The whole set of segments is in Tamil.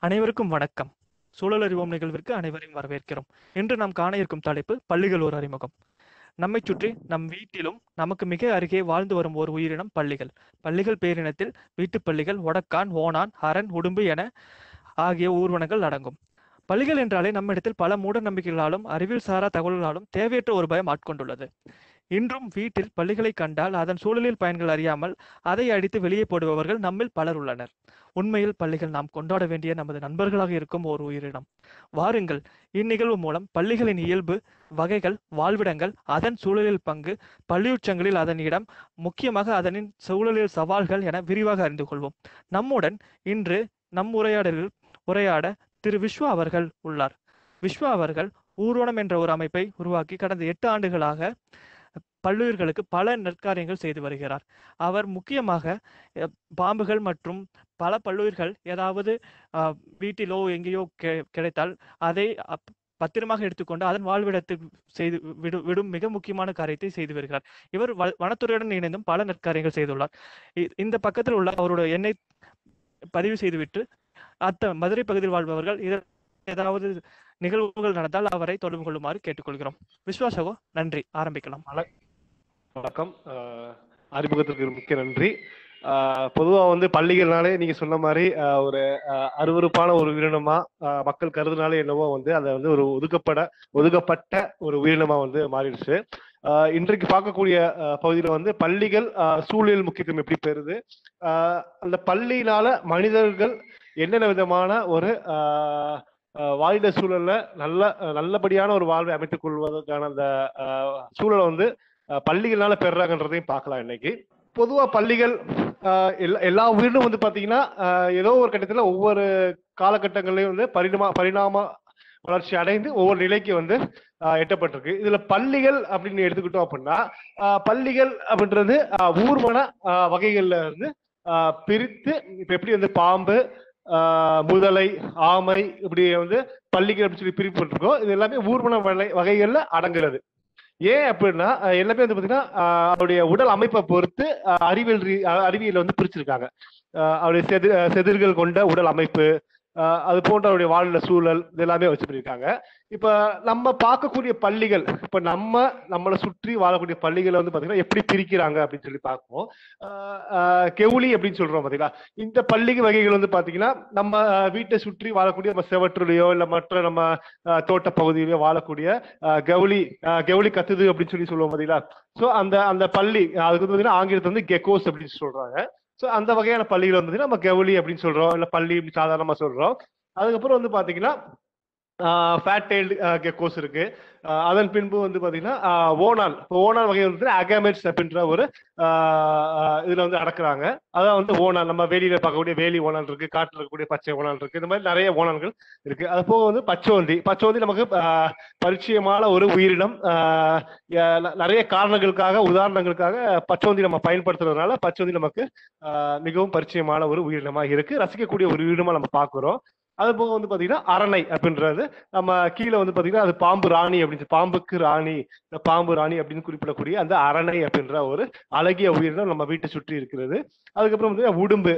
அனைவருக்கும் வணக்கம் சூழல் அறிவோம் நிகழ்விற்கு அனைவரையும் வரவேற்கிறோம் இன்று நாம் காண இருக்கும் தலைப்பு பள்ளிகள் ஒரு அறிமுகம் நம்மை சுற்றி நம் வீட்டிலும் நமக்கு மிக அருகே வாழ்ந்து வரும் ஒரு உயிரினம் பள்ளிகள் பள்ளிகள் பேரினத்தில் வீட்டுப் பள்ளிகள் ஒடக்கான் ஓணான் அரண் உடும்பு என ஆகிய ஊர்வனங்கள் அடங்கும் பள்ளிகள் என்றாலே நம்மிடத்தில் பல மூட நம்பிக்கைகளாலும் அறிவியல் சாரா தகவல்களாலும் தேவையற்ற ஒரு பயம் ஆட்கொண்டுள்ளது இன்றும் வீட்டில் பள்ளிகளை கண்டால் அதன் சூழலில் பயன்கள் அறியாமல் அதை அடித்து வெளியே போடுபவர்கள் நம்மில் பலர் உள்ளனர் உண்மையில் பள்ளிகள் நாம் கொண்டாட வேண்டிய நமது நண்பர்களாக இருக்கும் ஒரு உயிரினம் வாருங்கள் இந்நிகழ்வு மூலம் பள்ளிகளின் இயல்பு வகைகள் வாழ்விடங்கள் அதன் சூழலில் பங்கு பள்ளியுச்சங்களில் அதன் இடம் முக்கியமாக அதனின் சூழலில் சவால்கள் என விரிவாக அறிந்து கொள்வோம் நம்முடன் இன்று நம் உரையாடலில் உரையாட திரு விஸ்வா அவர்கள் உள்ளார் விஸ்வா அவர்கள் ஊர்வனம் என்ற ஒரு அமைப்பை உருவாக்கி கடந்த எட்டு ஆண்டுகளாக பல்லுயிர்களுக்கு பல நற்காரியங்கள் செய்து வருகிறார் அவர் முக்கியமாக அஹ், பாம்புகள் மற்றும் பல பல்லுயிர்கள் ஏதாவது அஹ், வீட்டிலோ எங்கேயோ கி- கிடைத்தால் அதை அப்- பத்திரமாக எடுத்துக்கொண்டு அதன் வாழ்விடத்தில் செய்து விடு விடும் மிக முக்கியமான காரியத்தை செய்து வருகிறார் இவர் வ- வனத்துறையுடன் இணைந்தும் பல நற்காரியங்கள் செய்துள்ளார் இ- இந்த பக்கத்தில் உள்ள அவரோட எண்ணை பதிவு செய்துவிட்டு அத்த மதுரை பகுதியில் வாழ்பவர்கள் இதில் ஏதாவது நிகழ்வுகள் நடந்தால் அவரை தொடர்பு கொள்ளுமாறு கேட்டுக்கொள்கிறோம் விஸ்வாசகோ நன்றி ஆரம்பிக்கலாம் வணக்கம் ஆஹ் அறிமுகத்திற்கு மிக்க நன்றி ஆஹ் பொதுவா வந்து பள்ளிகள்னாலே நீங்க சொன்ன மாதிரி ஆஹ் ஒரு ஆஹ் அருவருப்பான ஒரு உயிரினமா ஆஹ் மக்கள் கருதுனாலே என்னவோ வந்து அதை வந்து ஒரு ஒதுக்கப்பட ஒதுக்கப்பட்ட ஒரு உயிரினமா வந்து மாறிடுச்சு ஆஹ் இன்றைக்கு பார்க்கக்கூடிய ஆஹ் பகுதியில வந்து பள்ளிகள் ஆஹ் சூழலியல் முக்கியத்துவம் எப்படி பெறுது ஆஹ் அந்த பள்ளியினால மனிதர்கள் என்னென்ன விதமான ஒரு ஆஹ் ஆஹ் வாழ்ந்த சூழல்ல நல்ல நல்லபடியான ஒரு வாழ்வை அமைத்துக் கொள்வதற்கான அந்த ஆஹ் சூழலை வந்து அஹ் பள்ளிகள்னால பெறாங்கன்றதையும் பார்க்கலாம் இன்னைக்கு பொதுவா பள்ளிகள் அஹ் எல்லா எல்லா உயிரினும் வந்து பாத்தீங்கன்னா அஹ் ஏதோ ஒரு கட்டத்துல ஒவ்வொரு காலகட்டங்கள்லயும் வந்து பரிணாம பரிணாம வளர்ச்சி அடைந்து ஒவ்வொரு நிலைக்கு வந்து அஹ் எட்டப்பட்டிருக்கு இதுல பள்ளிகள் அப்படின்னு எடுத்துக்கிட்டோம் அப்படின்னா அஹ் பள்ளிகள் அப்படின்றது அஹ் ஊர்வன அஹ் வகைகள்ல இருந்து அஹ் பிரித்து இப்ப எப்படி வந்து பாம்பு ஆஹ் முதலை ஆமை இப்படி வந்து பள்ளிகள் அப்படின்னு சொல்லி பிரிக்கப்பட்டிருக்கோம் இது எல்லாமே ஊர்வன வகை வகைகள்ல அடங்குறது ஏன் அப்படின்னா அஹ் எல்லாமே வந்து பாத்தீங்கன்னா அஹ் அவருடைய உடல் அமைப்பை பொறுத்து அஹ் அறிவியல் ரீ- அஹ் அறிவியல்ல வந்து பிரிச்சிருக்காங்க அஹ் அவருடைய செது அஹ் செதில்கள் கொண்ட உடல் அமைப்பு அஹ் அது போன்ற அவருடைய வாழ்ந்த சூழல் இது எல்லாமே வச்சு பண்ணியிருக்காங்க இப்ப நம்ம பார்க்கக்கூடிய பள்ளிகள் இப்ப நம்ம நம்மளை சுற்றி வாழக்கூடிய பள்ளிகளை வந்து பாத்தீங்கன்னா எப்படி பிரிக்கிறாங்க அப்படின்னு சொல்லி பார்ப்போம் அஹ் அஹ் கெவுளி அப்படின்னு சொல்றோம் பாத்தீங்களா இந்த பள்ளிகை வகைகள் வந்து பாத்தீங்கன்னா நம்ம அஹ் வீட்டை சுற்றி வாழக்கூடிய நம்ம செவற்றுலையோ இல்ல மற்ற நம்ம அஹ் தோட்ட பகுதியிலயோ வாழக்கூடிய அஹ் கவுளி அஹ் கவுளி கத்துது அப்படின்னு சொல்லி சொல்லுவோம் பாத்தீங்களா சோ அந்த அந்த பள்ளி அதுக்கு வந்து பாத்தீங்கன்னா ஆங்கிலத்துல வந்து கெக்கோஸ் அப்படின்னு சொல்றாங்க சோ அந்த வகையான பள்ளிகள் வந்து நம்ம கவுளி அப்படின்னு சொல்றோம் இல்ல பள்ளி அப்படின்னு சாதாரணமா சொல்றோம் அதுக்கப்புறம் வந்து பாத்தீங்கன்னா ஃபேட் டைல்டு கெக்கோஸ் இருக்கு ஆஹ் அதன் பின்பு வந்து பாத்தீங்கன்னா ஆஹ் ஓனான் இப்போ ஓனான் வகை வந்து அகாமெட்ஸ் அப்படின்ற ஒரு ஆஹ் ஆஹ் இதுல வந்து அடக்குறாங்க அதான் வந்து ஓனான் நம்ம வேலியில பார்க்கக்கூடிய வேலி ஓனான் இருக்கு காட்டுல இருக்கக்கூடிய பச்சை ஓனான் இருக்கு இந்த மாதிரி நிறைய ஓனான்கள் இருக்கு அது போக வந்து பச்சோந்தி பச்சோந்தி நமக்கு ஆஹ் பரிச்சயமான ஒரு உயிரினம் ஆஹ் ய- ந- நிறைய காரணங்களுக்காக உதாரணங்களுக்காக பச்சோந்தி நம்ம பயன்படுத்துறதுனால பச்சோந்தி நமக்கு ஆஹ் மிகவும் பரிச்சயமான ஒரு உயிரினமா இருக்கு ரசிக்கக்கூடிய ஒரு உயிரினமா நம்ம பார்க்கிறோம் அது போக வந்து பாத்தீங்கன்னா அரணை அப்படின்றது நம்ம கீழே வந்து பாத்தீங்கன்னா அது பாம்பு ராணி அப்படின்னு சொல்லி- பாம்புக்கு ராணி இந்த பாம்பு ராணி அப்படின்னு குறிப்பிடக்கூடிய அந்த அரணை அப்படின்ற ஒரு அழகிய உயிரினம் நம்ம வீட்டை சுற்றி இருக்கிறது அதுக்கப்புறம் வந்து உடும்பு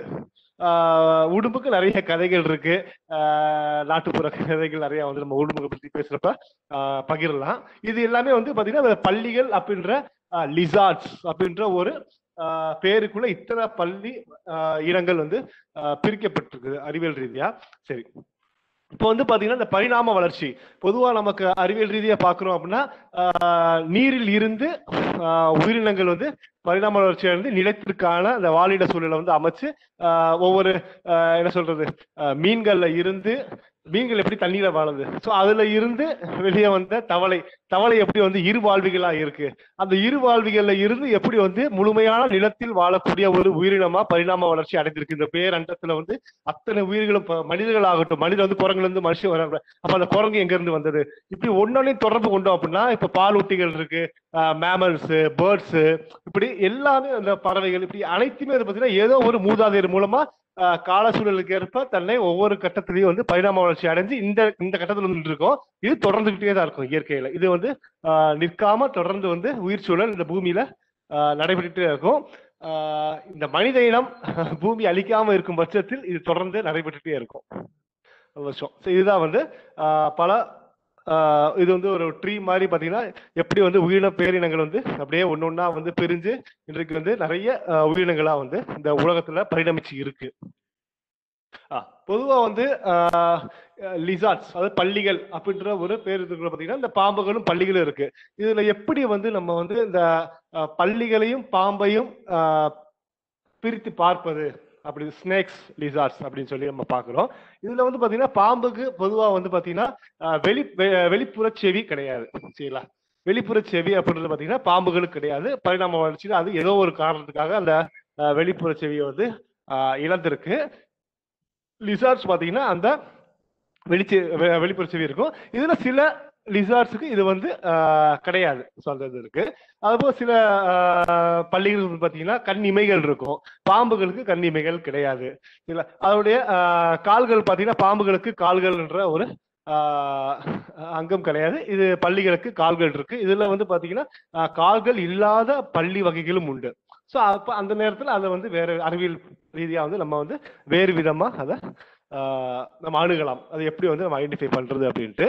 ஆஹ் உடும்புக்கு நிறைய கதைகள் இருக்கு ஆஹ் நாட்டுப்புற கதைகள் நிறைய வந்து நம்ம உடும்புகளை பத்தி பேசுறப்ப ஆஹ் பகிரலாம் இது எல்லாமே வந்து பாத்தீங்கன்னா அந்த பள்ளிகள் அப்படின்ற லிசார்ட்ஸ் அப்படின்ற ஒரு ஆஹ் பேருக்குள்ள இத்தனை பள்ளி ஆஹ் இனங்கள் வந்து ஆஹ் பிரிக்கப்பட்டிருக்கு அறிவியல் ரீதியா சரி இப்போ வந்து பாத்தீங்கன்னா இந்த பரிணாம வளர்ச்சி பொதுவா நமக்கு அறிவியல் ரீதியா பாக்குறோம் அப்படின்னா ஆஹ் நீரில் இருந்து ஆஹ் உயிரினங்கள் வந்து பரிணாம வளர்ச்சி அடைந்து நிலத்திற்கான அந்த வாழிட சூழலை வந்து அமைச்சு ஆஹ் ஒவ்வொரு ஆஹ் என்ன சொல்றது ஆஹ் மீன்கள்ல இருந்து மீன்கள் எப்படி தண்ணீர வாழுது சோ அதுல இருந்து வெளியே வந்த தவளை தவளை எப்படி வந்து இருவாழ்விகளா இருக்கு அந்த இருவாழ்விகள்ல இருந்து எப்படி வந்து முழுமையான நிலத்தில் வாழக்கூடிய ஒரு உயிரினமா பரிணாம வளர்ச்சி அடைந்திருக்கு இந்த பேரண்டத்துல வந்து அத்தனை உயிர்களும் இப்ப மனிதர்கள் ஆகட்டும் மனிதர் வந்து குரங்குல இருந்து மனுஷன் வராங்க அப்ப அந்த குரங்கு எங்க இருந்து வந்தது இப்படி ஒன்னொன்னையும் தொடர்பு கொண்டோம் அப்படின்னா இப்ப பாலூட்டிகள் இருக்கு மேமல்ஸ் பேர்ட்ஸ் இப்படி எல்லாமே அந்த பறவைகள் இப்படி அனைத்துமே வந்து பாத்தீங்கன்னா ஏதோ ஒரு மூதாதையர் மூலமா ஆஹ் கால சூழலுக்கு ஏற்ப தன்னை ஒவ்வொரு கட்டத்திலையும் வந்து பரிணாம வளர்ச்சி அடைஞ்சு இந்த இந்த கட்டத்துல வந்து இருக்கோம் இது தொடர்ந்துகிட்டே தான் இருக்கும் இயற்கையில இது வந்து ஆஹ் நிற்காம தொடர்ந்து வந்து உயிர் சூழல் இந்த பூமியில ஆஹ் நடைபெற்றுட்டே இருக்கும் ஆஹ் இந்த மனித இனம் பூமி அழிக்காம இருக்கும் பட்சத்தில் இது தொடர்ந்து நடைபெற்றுட்டே இருக்கும் வருஷம் ஸோ இதுதான் வந்து ஆஹ் பல ஆஹ் இது வந்து ஒரு ட்ரீ மாதிரி பார்த்தீங்கன்னா எப்படி வந்து உயிரின பேரினங்கள் வந்து அப்படியே ஒன்று ஒன்றா வந்து பிரிஞ்சு இன்றைக்கு வந்து நிறைய ஆஹ் உயிரினங்களா வந்து இந்த உலகத்துல பரிணமிச்சு இருக்கு பொதுவாக வந்து லிசார்ட்ஸ் அதாவது பள்ளிகள் அப்படின்ற ஒரு பேர் இருக்கிற பார்த்தீங்கன்னா இந்த பாம்புகளும் பள்ளிகளும் இருக்கு இதுல எப்படி வந்து நம்ம வந்து இந்த ஆஹ் பள்ளிகளையும் பாம்பையும் ஆஹ் பிரித்து பார்ப்பது அப்படி ஸ்னேக்ஸ் லிசார்ட்ஸ் அப்படின்னு சொல்லி நம்ம பார்க்குறோம் இதுல வந்து பாத்தீங்கன்னா பாம்புக்கு பொதுவா வந்து பாத்தீங்கன்னா ஆஹ் வெளி வெ- வெளிப்புற செவி கிடையாது சரிங்களா வெளிப்புற செவி அப்படின்றது பாத்தீங்கன்னா பாம்புகளுக்கு கிடையாது பரிணாம வளர்ச்சியில் அது ஏதோ ஒரு காரணத்துக்காக அந்த ஆஹ் வெளிப்புற செவியை வந்து ஆஹ் இழந்திருக்கு லிசார்ட்ஸ் பாத்தீங்கன்னா அந்த வெளிச்செ வெ- வெளிப்புற செவி இருக்கும் இதுல சில லிசார்ட்ஸுக்கு இது வந்து ஆஹ் கிடையாது ஸோ அந்த இது இருக்கு அதுபோல சில ஆஹ் பள்ளிகள் வந்து பாத்தீங்கன்னா கண் இமைகள் இருக்கும் பாம்புகளுக்கு கண் இமைகள் கிடையாது இல்ல அதோடைய ஆஹ் கால்கள் பாத்தீங்கன்னா பாம்புகளுக்கு கால்கள்ன்ற ஒரு ஆஹ் அங்கம் கிடையாது இது பள்ளிகளுக்கு கால்கள் இருக்கு இதுல வந்து பாத்தீங்கன்னா ஆஹ் கால்கள் இல்லாத பள்ளி வகைகளும் உண்டு ஸோ அப்ப அந்த நேரத்துல அதை வந்து வேற அறிவியல் ரீதியா வந்து நம்ம வந்து வேறு விதமா அதை ஆஹ் நம்ம அணுகலாம் அது எப்படி வந்து நம்ம ஐடென்டிஃபை பண்றது அப்படின்ட்டு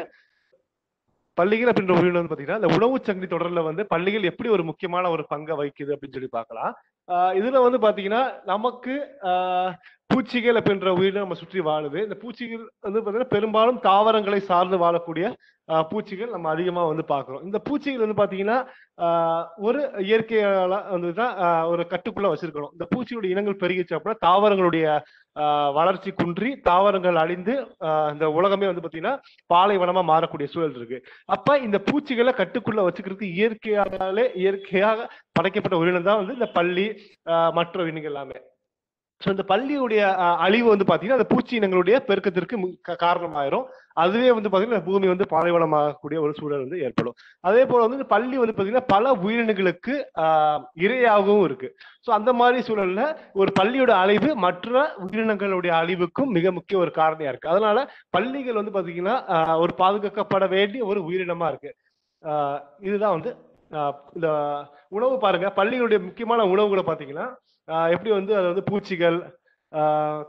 பள்ளிகள் அப்படின்ற உயிரினம் வந்து பாத்தீங்கன்னா இந்த உணவு சங்கிலி தொடர்ல வந்து பள்ளிகள் எப்படி ஒரு முக்கியமான ஒரு பங்கை வகிக்குது அப்படின்னு சொல்லி பார்க்கலாம் ஆஹ் இதுல வந்து பாத்தீங்கன்னா நமக்கு ஆஹ் பூச்சிகள் அப்படின்ற உயிரினம் நம்ம சுற்றி வாழுது இந்த பூச்சிகள் வந்து பாத்தீங்கன்னா பெரும்பாலும் தாவரங்களை சார்ந்து வாழக்கூடிய ஆஹ் பூச்சிகள் நம்ம அதிகமா வந்து பார்க்கிறோம் இந்த பூச்சிகள் வந்து பாத்தீங்கன்னா ஆஹ் ஒரு இயற்கையால வந்து தான் ஆஹ் ஒரு கட்டுக்குள்ள வச்சிருக்கணும் இந்த பூச்சிகளுடைய இனங்கள் பெருகிச்சு அப்படின்னா தாவரங்களுடைய ஆஹ் வளர்ச்சி குன்றி தாவரங்கள் அழிந்து ஆஹ் இந்த உலகமே வந்து பாத்தீங்கன்னா பாலைவனமா மாறக்கூடிய சூழல் இருக்கு அப்ப இந்த பூச்சிகளை கட்டுக்குள்ள வச்சுக்கிறதுக்கு இயற்கையாலே இயற்கையாக படைக்கப்பட்ட உயிரினம் தான் வந்து இந்த பள்ளி ஆஹ் மற்ற உயிரினங்கள் எல்லாமே ஸோ இந்த பள்ளியுடைய ஆஹ் அழிவு வந்து பாத்தீங்கன்னா அந்த பூச்சி இனங்களுடைய பெருக்கத்திற்கு மு- கா- காரணமாயிரும் அதுவே வந்து பாத்தீங்கன்னா இந்த பூமி வந்து பாலைவனமாகக்கூடிய ஒரு சூழல் வந்து ஏற்படும் அதே போல வந்து இந்த பள்ளி வந்து பாத்தீங்கன்னா பல உயிரினங்களுக்கு ஆஹ் இரையாகவும் இருக்கு ஸோ அந்த மாதிரி சூழல்ல ஒரு பள்ளியோட அழிவு மற்ற உயிரினங்களுடைய அழிவுக்கும் மிக முக்கிய ஒரு காரணியா இருக்கு அதனால பள்ளிகள் வந்து பாத்தீங்கன்னா ஆஹ் ஒரு பாதுகாக்கப்பட வேண்டிய ஒரு உயிரினமா இருக்கு ஆஹ் இதுதான் வந்து ஆஹ் இந்த உணவு பாருங்க பள்ளிகளுடைய முக்கியமான உணவுகளை பாத்தீங்கன்னா ஆஹ் எப்படி வந்து அது வந்து பூச்சிகள் ஆஹ்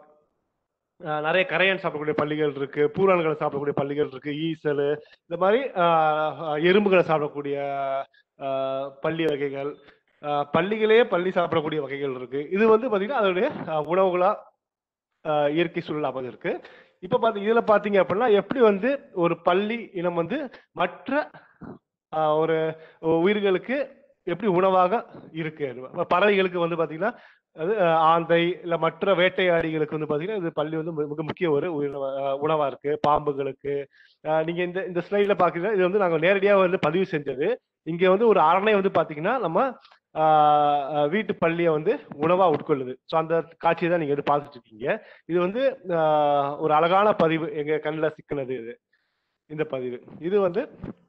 ஆஹ் நிறைய கரையான் சாப்பிடக்கூடிய பள்ளிகள் இருக்கு பூரான்களை சாப்பிடக்கூடிய பள்ளிகள் இருக்கு ஈசல் இந்த மாதிரி ஆஹ் எறும்புகளை சாப்பிடக்கூடிய ஆஹ் பள்ளி வகைகள் ஆஹ் பள்ளிகளே பள்ளி சாப்பிடக்கூடிய வகைகள் இருக்கு இது வந்து பாத்தீங்கன்னா அதோடைய ஆஹ் உணவுகளா ஆஹ் இயற்கை சூழல் அமைஞ்சிருக்கு இப்ப பாத்தீங்க இதுல பாத்தீங்க அப்படின்னா எப்படி வந்து ஒரு பள்ளி இனம் வந்து மற்ற ஆஹ் ஒரு உயிர்களுக்கு எப்படி உணவாக இருக்கு அப்ப பறவைகளுக்கு வந்து பாத்தீங்கன்னா அது ஆஹ் ஆந்தை இல்ல மற்ற வேட்டையாடிகளுக்கு வந்து பாத்தீங்கன்னா இது பள்ளி வந்து மிக முக்கிய ஒரு உயிரின ஆஹ் உணவா இருக்கு பாம்புகளுக்கு ஆஹ் நீங்க இந்த இந்த ஸ்லைட்ல பாத்தீங்கன்னா இது வந்து நாங்க நேரடியா வந்து பதிவு செஞ்சது இங்க வந்து ஒரு அரணை வந்து பாத்தீங்கன்னா நம்ம ஆஹ் ஆஹ் வீட்டு பள்ளியை வந்து உணவா உட்கொள்ளுது ஸோ அந்த காட்சியை தான் நீங்க வந்து பார்த்துட்டு இருக்கீங்க இது வந்து ஆஹ் ஒரு அழகான பதிவு எங்க கண்ணில் சிக்கினது இது இந்த பதிவு இது வந்து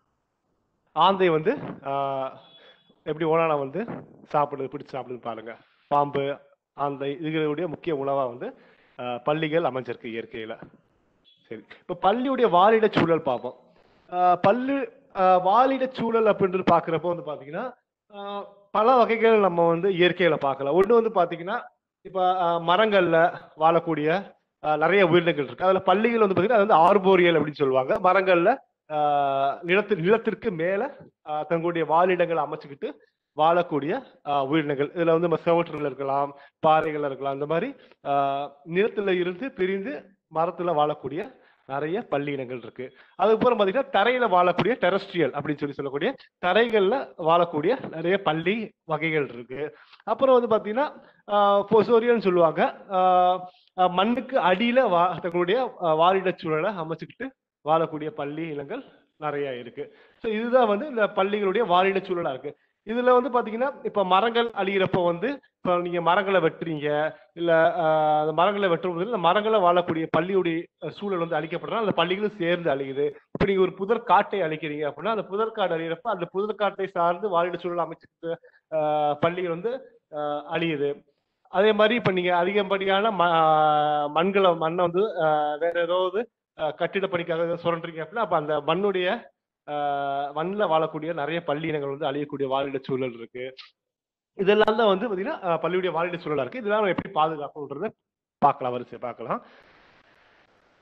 ஆந்தை வந்து ஆஹ் எப்படி ஓனானா வந்து சாப்பிடுது பிடிச்சு சாப்பிடுது பாருங்க பாம்பு ஆந்தை இதுகளுடைய முக்கிய உணவா வந்து ஆஹ் பள்ளிகள் அமைஞ்சிருக்கு இயற்கையில சரி இப்ப பள்ளியுடைய வாழிட சூழல் பார்ப்போம் ஆஹ் பள்ளி ஆஹ் வாழிட சூழல் அப்படின்றது பாக்குறப்போ வந்து பாத்தீங்கன்னா ஆஹ் பல வகைகள் நம்ம வந்து இயற்கையில பார்க்கலாம் ஒண்ணு வந்து பாத்தீங்கன்னா இப்ப ஆஹ் மரங்கள்ல வாழக்கூடிய ஆஹ் நிறைய உயிரினங்கள் இருக்கு அதுல பள்ளிகள் வந்து பாத்தீங்கன்னா அது வந்து ஆர்போரியல் அப்படின்னு சொல்லுவாங்க மரங்கள்ல ஆஹ் நிலத்து நிலத்திற்கு மேல ஆஹ் தங்களுடைய வாழிடங்களை அமைச்சுக்கிட்டு வாழக்கூடிய ஆஹ் உயிரினங்கள் இதுல வந்து நம்ம செவற்றுல இருக்கலாம் பாறைகள் இருக்கலாம் இந்த மாதிரி ஆஹ் நிலத்துல இருந்து பிரிந்து மரத்துல வாழக்கூடிய நிறைய பள்ளி இனங்கள் இருக்கு அதுக்கப்புறம் பாத்தீங்கன்னா தரையில வாழக்கூடிய டெரஸ்ட்ரியல் அப்படின்னு சொல்லி சொல்லக்கூடிய தரைகள்ல வாழக்கூடிய நிறைய பள்ளி வகைகள் இருக்கு அப்புறம் வந்து பாத்தீங்கன்னா பொசோரியல்னு சொல்லுவாங்க ஆஹ் ஆஹ் மண்ணுக்கு அடியில வா தங்களுடைய ஆஹ் வாழிட சூழலை அமைச்சுக்கிட்டு வாழக்கூடிய பள்ளி இனங்கள் நிறைய இருக்கு ஸோ இதுதான் வந்து இந்த பள்ளிகளுடைய வாழிட சூழலா இருக்கு இதுல வந்து பாத்தீங்கன்னா இப்ப மரங்கள் அழியிறப்ப வந்து இப்ப நீங்க மரங்களை வெட்டுறீங்க இல்ல ஆஹ் அந்த மரங்களை வெட்டும் போது இந்த மரங்களை வாழக்கூடிய பள்ளியுடைய அஹ், சூழல் வந்து அழிக்கப்படுறா அந்த பள்ளிகளும் சேர்ந்து அழியுது இப்ப நீங்க ஒரு புதர் காட்டை அழிக்கிறீங்க அப்படின்னா அந்த புதற்காடு அழியிறப்ப அந்த புதற்காட்டை சார்ந்து வாழிட சூழல் அமைச்சிட்டு ஆஹ், பள்ளிகள் வந்து ஆஹ், அழியுது அதே மாதிரி இப்ப நீங்க அதிகப்படியான ம ஆஹ், மண்களை மண்ணை வந்து ஆஹ், வேற ஏதாவது ஆஹ், கட்டிட பணிக்காக ஏதாவது சுரண்டுறீங்க அப்படின்னா அப்ப அந்த மண்ணுடைய ஆஹ், மண்ணில் வாழக்கூடிய நிறைய பள்ளி இனங்கள் வந்து அழியக்கூடிய வாழிட சூழல் இருக்கு இதெல்லாம் தான் வந்து பாத்தீங்கன்னா ஆஹ், பள்ளியுடைய வாழிட சூழலா இருக்கு இதெல்லாம் நம்ம எப்படி பாதுகாப்புன்றத பார்க்கலாம் வரிசை பார்க்கலாம்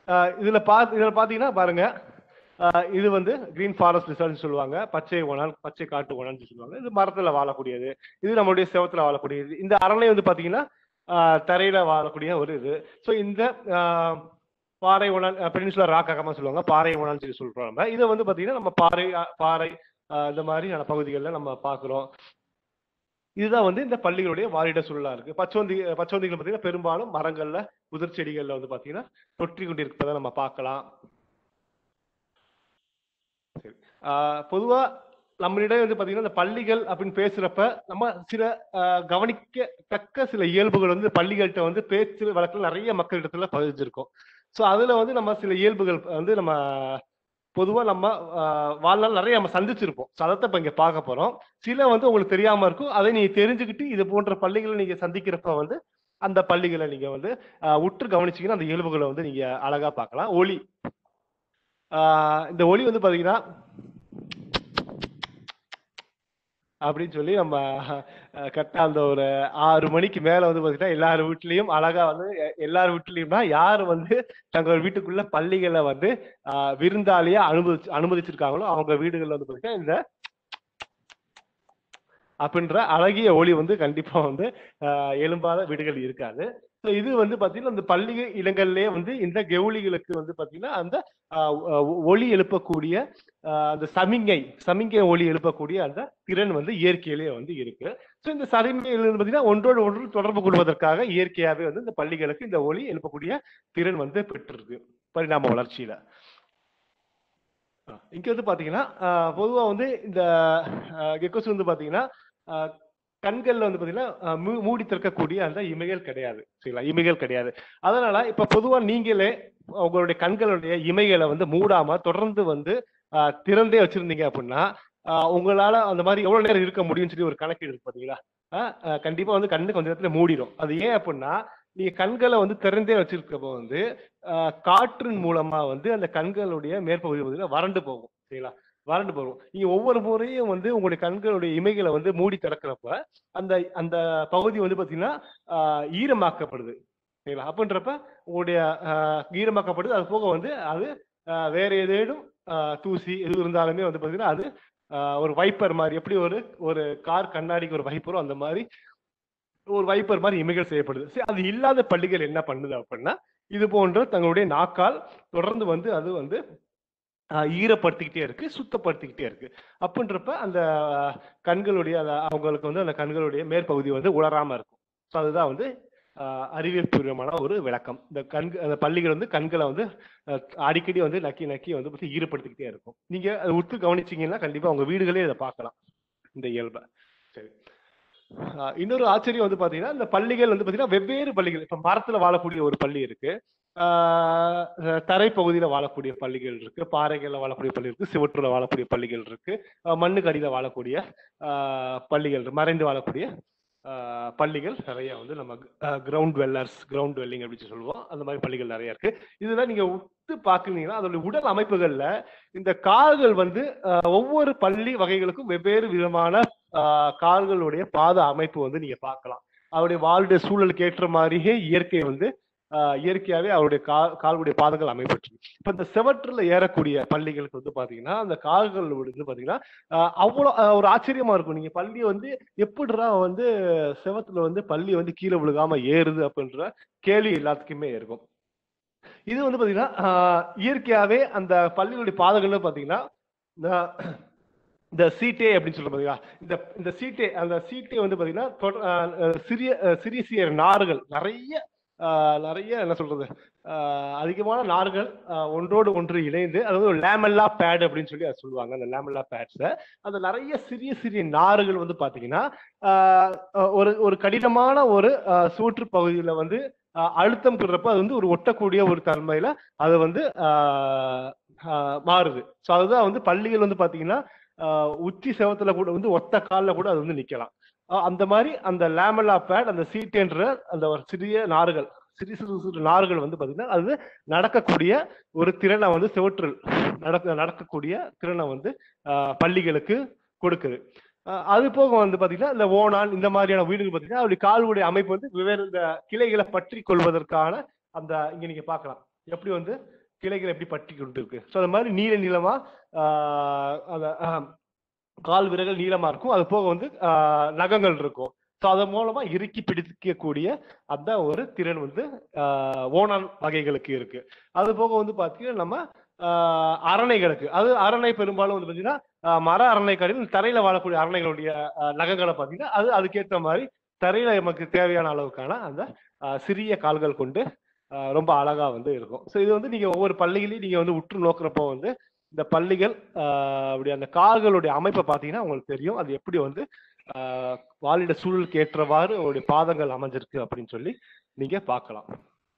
ஆஹ் இதுல பா இதுல பாத்தீங்கன்னா பாருங்க ஆஹ் இது வந்து கிரீன் ஃபாரஸ்ட் ரிசர்ச் சொல்லுவாங்க பச்சை ஓணான் பச்சை காட்டு ஓணான்னு சொல்லுவாங்க இது மரத்துல வாழக்கூடியது இது நம்மளுடைய செவத்துல வாழக்கூடியது இந்த அரணை வந்து பாத்தீங்கன்னா ஆஹ் தரையில வாழக்கூடிய ஒரு இது ஸோ இந்த ஆஹ் பாறை உணல் பெனின்சுலர் ராக் அகமா சொல்லுவாங்க பாறை உணல்னு சொல்லி சொல்றோம் நம்ம இதை வந்து பாத்தீங்கன்னா நம்ம பாறை ஆஹ் பாறை ஆஹ் இந்த மாதிரியான பகுதிகளில் நம்ம பார்க்குறோம் இதுதான் வந்து இந்த பள்ளிகளுடைய வாழிட சூழலா இருக்கு பச்சோந்தி பச்சோந்திகள் பார்த்தீங்கன்னா பெரும்பாலும் மரங்கள்ல புதிர் செடிகள்ல வந்து பாத்தீங்கன்னா தொற்றி கொண்டிருப்பதை நம்ம பார்க்கலாம் சரி ஆஹ் பொதுவா நம்மளிடம் வந்து பாத்தீங்கன்னா இந்த பள்ளிகள் அப்படின்னு பேசுறப்ப நம்ம சில ஆஹ் கவனிக்கத்தக்க சில இயல்புகள் வந்து பள்ளிகள்கிட்ட வந்து பேச்சு வழக்கில் நிறைய மக்களிடத்துல பதிஞ்சிருக்கும் ஸோ அதுல வந்து நம்ம சில இயல்புகள் வந்து நம்ம பொதுவா நம்ம ஆஹ் வாழ்நாள் நிறைய நம்ம சந்திச்சிருப்போம் ஸோ அதைத்தான் இப்போ இங்க பார்க்க போறோம் சில வந்து உங்களுக்கு தெரியாம இருக்கும் அதை நீங்க தெரிஞ்சுக்கிட்டு இது போன்ற பள்ளிகளை நீங்க சந்திக்கிறப்ப வந்து அந்த பள்ளிகளை நீங்க வந்து ஆஹ் உற்று கவனிச்சீங்கன்னா அந்த இயல்புகளை வந்து நீங்க அழகா பார்க்கலாம் ஒளி ஆஹ் இந்த ஒளி வந்து பாத்தீங்கன்னா அப்படின்னு சொல்லி நம்ம கரெக்டா அந்த ஒரு ஆறு மணிக்கு மேல வந்து பாத்தீங்கன்னா எல்லார் வீட்லயும் அழகா வந்து எ- எல்லார் வீட்லயும்னா யார் வந்து தங்கள் வீட்டுக்குள்ள பள்ளிகளை வந்து ஆஹ் விருந்தாளியா அனுமதிச்சு அனுமதிச்சிருக்காங்களோ அவங்க வீடுகள்ல வந்து பாத்தீங்கன்னா இந்த அப்படின்ற அழகிய ஒளி வந்து கண்டிப்பா வந்து ஆஹ் எழும்பாத வீடுகள் இருக்காது ஸோ இது வந்து பாத்தீங்கன்னா இந்த பள்ளி இடங்கள்லயே வந்து இந்த கெவுளிகளுக்கு வந்து பாத்தீங்கன்னா அந்த ஆஹ் ஒ- ஒளி எழுப்பக்கூடிய ஆஹ் அந்த சமிங்கை சமிங்கை ஒளி எழுப்பக்கூடிய அந்த திறன் வந்து இயற்கையிலேயே வந்து இருக்கு ஸோ இந்த சமிங்கைகள் வந்து பாத்தீங்கன்னா ஒன்றோடு ஒன்று தொடர்பு கொள்வதற்காக இயற்கையாவே வந்து இந்த பள்ளிகளுக்கு இந்த ஒளி எழுப்பக்கூடிய திறன் வந்து பெற்றிருக்கு பரிணாம வளர்ச்சியில ஆஹ் இங்க வந்து பாத்தீங்கன்னா ஆஹ் பொதுவா வந்து இந்த கெக்கோஸ் வந்து பாத்தீங்கன்னா ஆஹ் கண்கள்ல வந்து பாத்தீங்கன்னா ஆஹ் மூ- மூடி திறக்கக்கூடிய அந்த இமைகள் கிடையாது சரிங்களா இமைகள் கிடையாது அதனால இப்ப பொதுவா நீங்களே உங்களுடைய கண்களுடைய இமைகளை வந்து மூடாம தொடர்ந்து வந்து ஆஹ் திறந்தே வச்சிருந்தீங்க அப்படின்னா ஆஹ் உங்களால அந்த மாதிரி எவ்வளவு நேரம் இருக்க முடியும்னு சொல்லி ஒரு கணக்கீடு இருக்கு பாத்தீங்களா ஆஹ் ஆஹ் கண்டிப்பா வந்து கண்ணு கொஞ்ச நேரத்துல மூடிடும் அது ஏன் அப்படின்னா நீங்க கண்களை வந்து திறந்தே வச்சிருக்கப்போ வந்து ஆஹ் காற்றின் மூலமா வந்து அந்த கண்களுடைய மேற்பகுதி வந்து வறண்டு போகும் சரிங்களா வறண்டு போகும் நீங்க ஒவ்வொரு முறையும் வந்து உங்களுடைய கண்களுடைய இமைகளை வந்து மூடி திறக்கிறப்ப அந்த அந்த பகுதி வந்து பாத்தீங்கன்னா ஆஹ் ஈரமாக்கப்படுது சரிங்களா அப்படின்றப்ப உங்களுடைய ஆஹ் ஈரமாக்கப்படுது அது போக வந்து அது ஆஹ் வேற ஏதேனும் ஆஹ் தூசி எது இருந்தாலுமே வந்து பாத்தீங்கன்னா அது ஆஹ் ஒரு வைப்பர் மாதிரி எப்படி ஒரு ஒரு கார் கண்ணாடிக்கு ஒரு வைப்பரோ அந்த மாதிரி ஒரு வைப்பர் மாதிரி இமைகள் செய்யப்படுது சரி அது இல்லாத பள்ளிகள் என்ன பண்ணுது அப்படின்னா இது போன்ற தங்களுடைய நாக்கால் தொடர்ந்து வந்து அது வந்து ஆஹ் ஈரப்படுத்திக்கிட்டே இருக்கு சுத்தப்படுத்திக்கிட்டே இருக்கு அப்படின்றப்ப அந்த ஆஹ் கண்களுடைய அந்த அவங்களுக்கு வந்து அந்த கண்களுடைய மேற்பகுதி வந்து உலராம இருக்கும் ஸோ அதுதான் வந்து ஆஹ் அறிவியல் பூர்வமான ஒரு விளக்கம் இந்த கண் அந்த பள்ளிகள் வந்து கண்களை வந்து ஆஹ் அடிக்கடி வந்து நக்கி நக்கி வந்து பத்தி ஈரப்படுத்திக்கிட்டே இருக்கும் நீங்க அதை உத்து கவனிச்சீங்கன்னா கண்டிப்பா உங்க வீடுகளே இதை பார்க்கலாம் இந்த இயல்பை சரி ஆஹ் இன்னொரு ஆச்சரியம் வந்து பாத்தீங்கன்னா இந்த பள்ளிகள் வந்து பாத்தீங்கன்னா வெவ்வேறு பள்ளிகள் இப்ப மரத்துல வாழக்கூடிய ஒரு பள்ளி இருக்கு ஆஹ் தரைப்பகுதியில வாழக்கூடிய பள்ளிகள் இருக்கு பாறைகள்ல வாழக்கூடிய பள்ளி இருக்கு சிவற்றுல வாழக்கூடிய பள்ளிகள் இருக்கு ஆஹ் மண்ணுக்கு அடியில வாழக்கூடிய ஆஹ் பள்ளிகள் இருக்கு. மறைந்து வாழக்கூடிய ஆஹ் பள்ளிகள் நிறைய வந்து நம்ம கிரவுண்ட் வெல்லர்ஸ் கிரவுண்ட் வெல்லிங் அப்படின்னு சொல்லுவோம் அந்த மாதிரி பள்ளிகள் நிறைய இருக்கு இதுல நீங்க உத்து பாக்குனீங்கன்னா அதோட உடல் அமைப்புகள்ல இந்த கால்கள் வந்து ஆஹ் ஒவ்வொரு பள்ளி வகைகளுக்கும் வெவ்வேறு விதமான ஆஹ் கால்களுடைய பாத அமைப்பு வந்து நீங்க பார்க்கலாம் அவருடைய வாழ்டைய சூழலுக்கு ஏற்ற மாதிரியே இயற்கை வந்து ஆஹ் இயற்கையாவே அவருடைய கால் கால்களுடைய பாதங்கள் அமைப்பற்று இப்ப இந்த செவற்றுல ஏறக்கூடிய பள்ளிகளுக்கு வந்து பாத்தீங்கன்னா அந்த கால்கள் வந்து பாத்தீங்கன்னா ஆஹ் அவ்வளவு ஆஹ் ஒரு ஆச்சரியமா இருக்கும் நீங்க பள்ளி வந்து எப்படிடா வந்து செவத்துல வந்து பள்ளி வந்து கீழே விழுகாம ஏறுது அப்படின்ற கேள்வி எல்லாத்துக்குமே இருக்கும் இது வந்து பாத்தீங்கன்னா ஆஹ் இயற்கையாவே அந்த பள்ளிகளுடைய பாதங்கள்ல பாத்தீங்கன்னா இந்த இந்த சீட்டே அப்படின்னு சொல்ல பாத்தீங்களா இந்த இந்த சீட்டே அந்த சீட்டே வந்து பாத்தீங்கன்னா தொட- ஆஹ் அஹ் சிறிய அஹ் சிறிய சிறிய நார்கள் நிறைய ஆஹ் நிறைய என்ன சொல்றது ஆஹ் அதிகமான நார்கள் ஆஹ் ஒன்றோடு ஒன்று இணைந்து அதாவது ஒரு லேமெல்லா பேட் அப்படின்னு சொல்லி அதை சொல்லுவாங்க அந்த லேமெல்லா பேட்ஸை அந்த நிறைய சிறிய சிறிய நார்கள் வந்து பாத்தீங்கன்னா ஆஹ் அஹ் ஒரு ஒரு கடினமான ஒரு ஆஹ் சூற்று பகுதியில வந்து ஆஹ் அழுத்தம் கொடுறப்ப அது வந்து ஒரு ஒட்டக்கூடிய ஒரு தன்மையில அது வந்து ஆஹ் ஆஹ் மாறுது ஸோ அதுதான் வந்து பள்ளிகள் வந்து பாத்தீங்கன்னா ஆஹ் உச்சி செவத்துல கூட வந்து ஒத்த கால்ல கூட அது வந்து நிக்கலாம் ஆஹ் அந்த மாதிரி அந்த லேமலா பேட் அந்த சீட்டேன்ற அந்த ஒரு சிறிய நார்கள் சிறு சிறு சிறு நார்கள் வந்து பாத்தீங்கன்னா அது நடக்கக்கூடிய ஒரு திறனை வந்து செவற்றில் நடக்க நடக்கக்கூடிய திறனை வந்து ஆஹ் பள்ளிகளுக்கு கொடுக்குது ஆஹ் அது போக வந்து பாத்தீங்கன்னா இந்த ஓணான் இந்த மாதிரியான வீடுகள் பாத்தீங்கன்னா அவருடைய கால்களுடைய அமைப்பு வந்து வெவ்வேறு இந்த கிளைகளை பற்றி கொள்வதற்கான அந்த இங்க நீங்க பார்க்கலாம் எப்படி வந்து கிளைகள் எப்படி பற்றி கொண்டு இருக்கு ஸோ அந்த மாதிரி நீல நீளமா ஆஹ் அந்த ஆஹ், கால் விரல்கள் நீளமா இருக்கும் அது போக வந்து ஆஹ், நகங்கள் இருக்கும் ஸோ அதன் மூலமா இறுக்கி பிடிக்கக்கூடிய அந்த ஒரு திறன் வந்து ஆஹ், ஓணான் வகைகளுக்கு இருக்கு அது போக வந்து பாத்தீங்கன்னா நம்ம ஆஹ், அரணைகளுக்கு அது அரணை பெரும்பாலும் வந்து பாத்தீங்கன்னா ஆஹ், மர அரணைக்காடில் தரையில வாழக்கூடிய அரணைகளுடைய ஆஹ், நகங்களை பாத்தீங்கன்னா அது அதுக்கேற்ற மாதிரி தரையில நமக்கு தேவையான அளவுக்கான அந்த ஆஹ், சிறிய கால்கள் கொண்டு ஆஹ், ரொம்ப அழகா வந்து இருக்கும் ஸோ இது வந்து நீங்க ஒவ்வொரு பள்ளிகளையும் நீங்க வந்து உற்று நோக்குறப்போ வந்து இந்த பள்ளிகள் ஆஹ், அப்படி அந்த கால்களுடைய அமைப்பை பார்த்தீங்கன்னா உங்களுக்கு தெரியும் அது எப்படி வந்து ஆஹ், வாழிட சூழலுக்கு ஏற்றவாறு அவருடைய பாதங்கள் அமைஞ்சிருக்கு அப்படின்னு சொல்லி நீங்க பார்க்கலாம்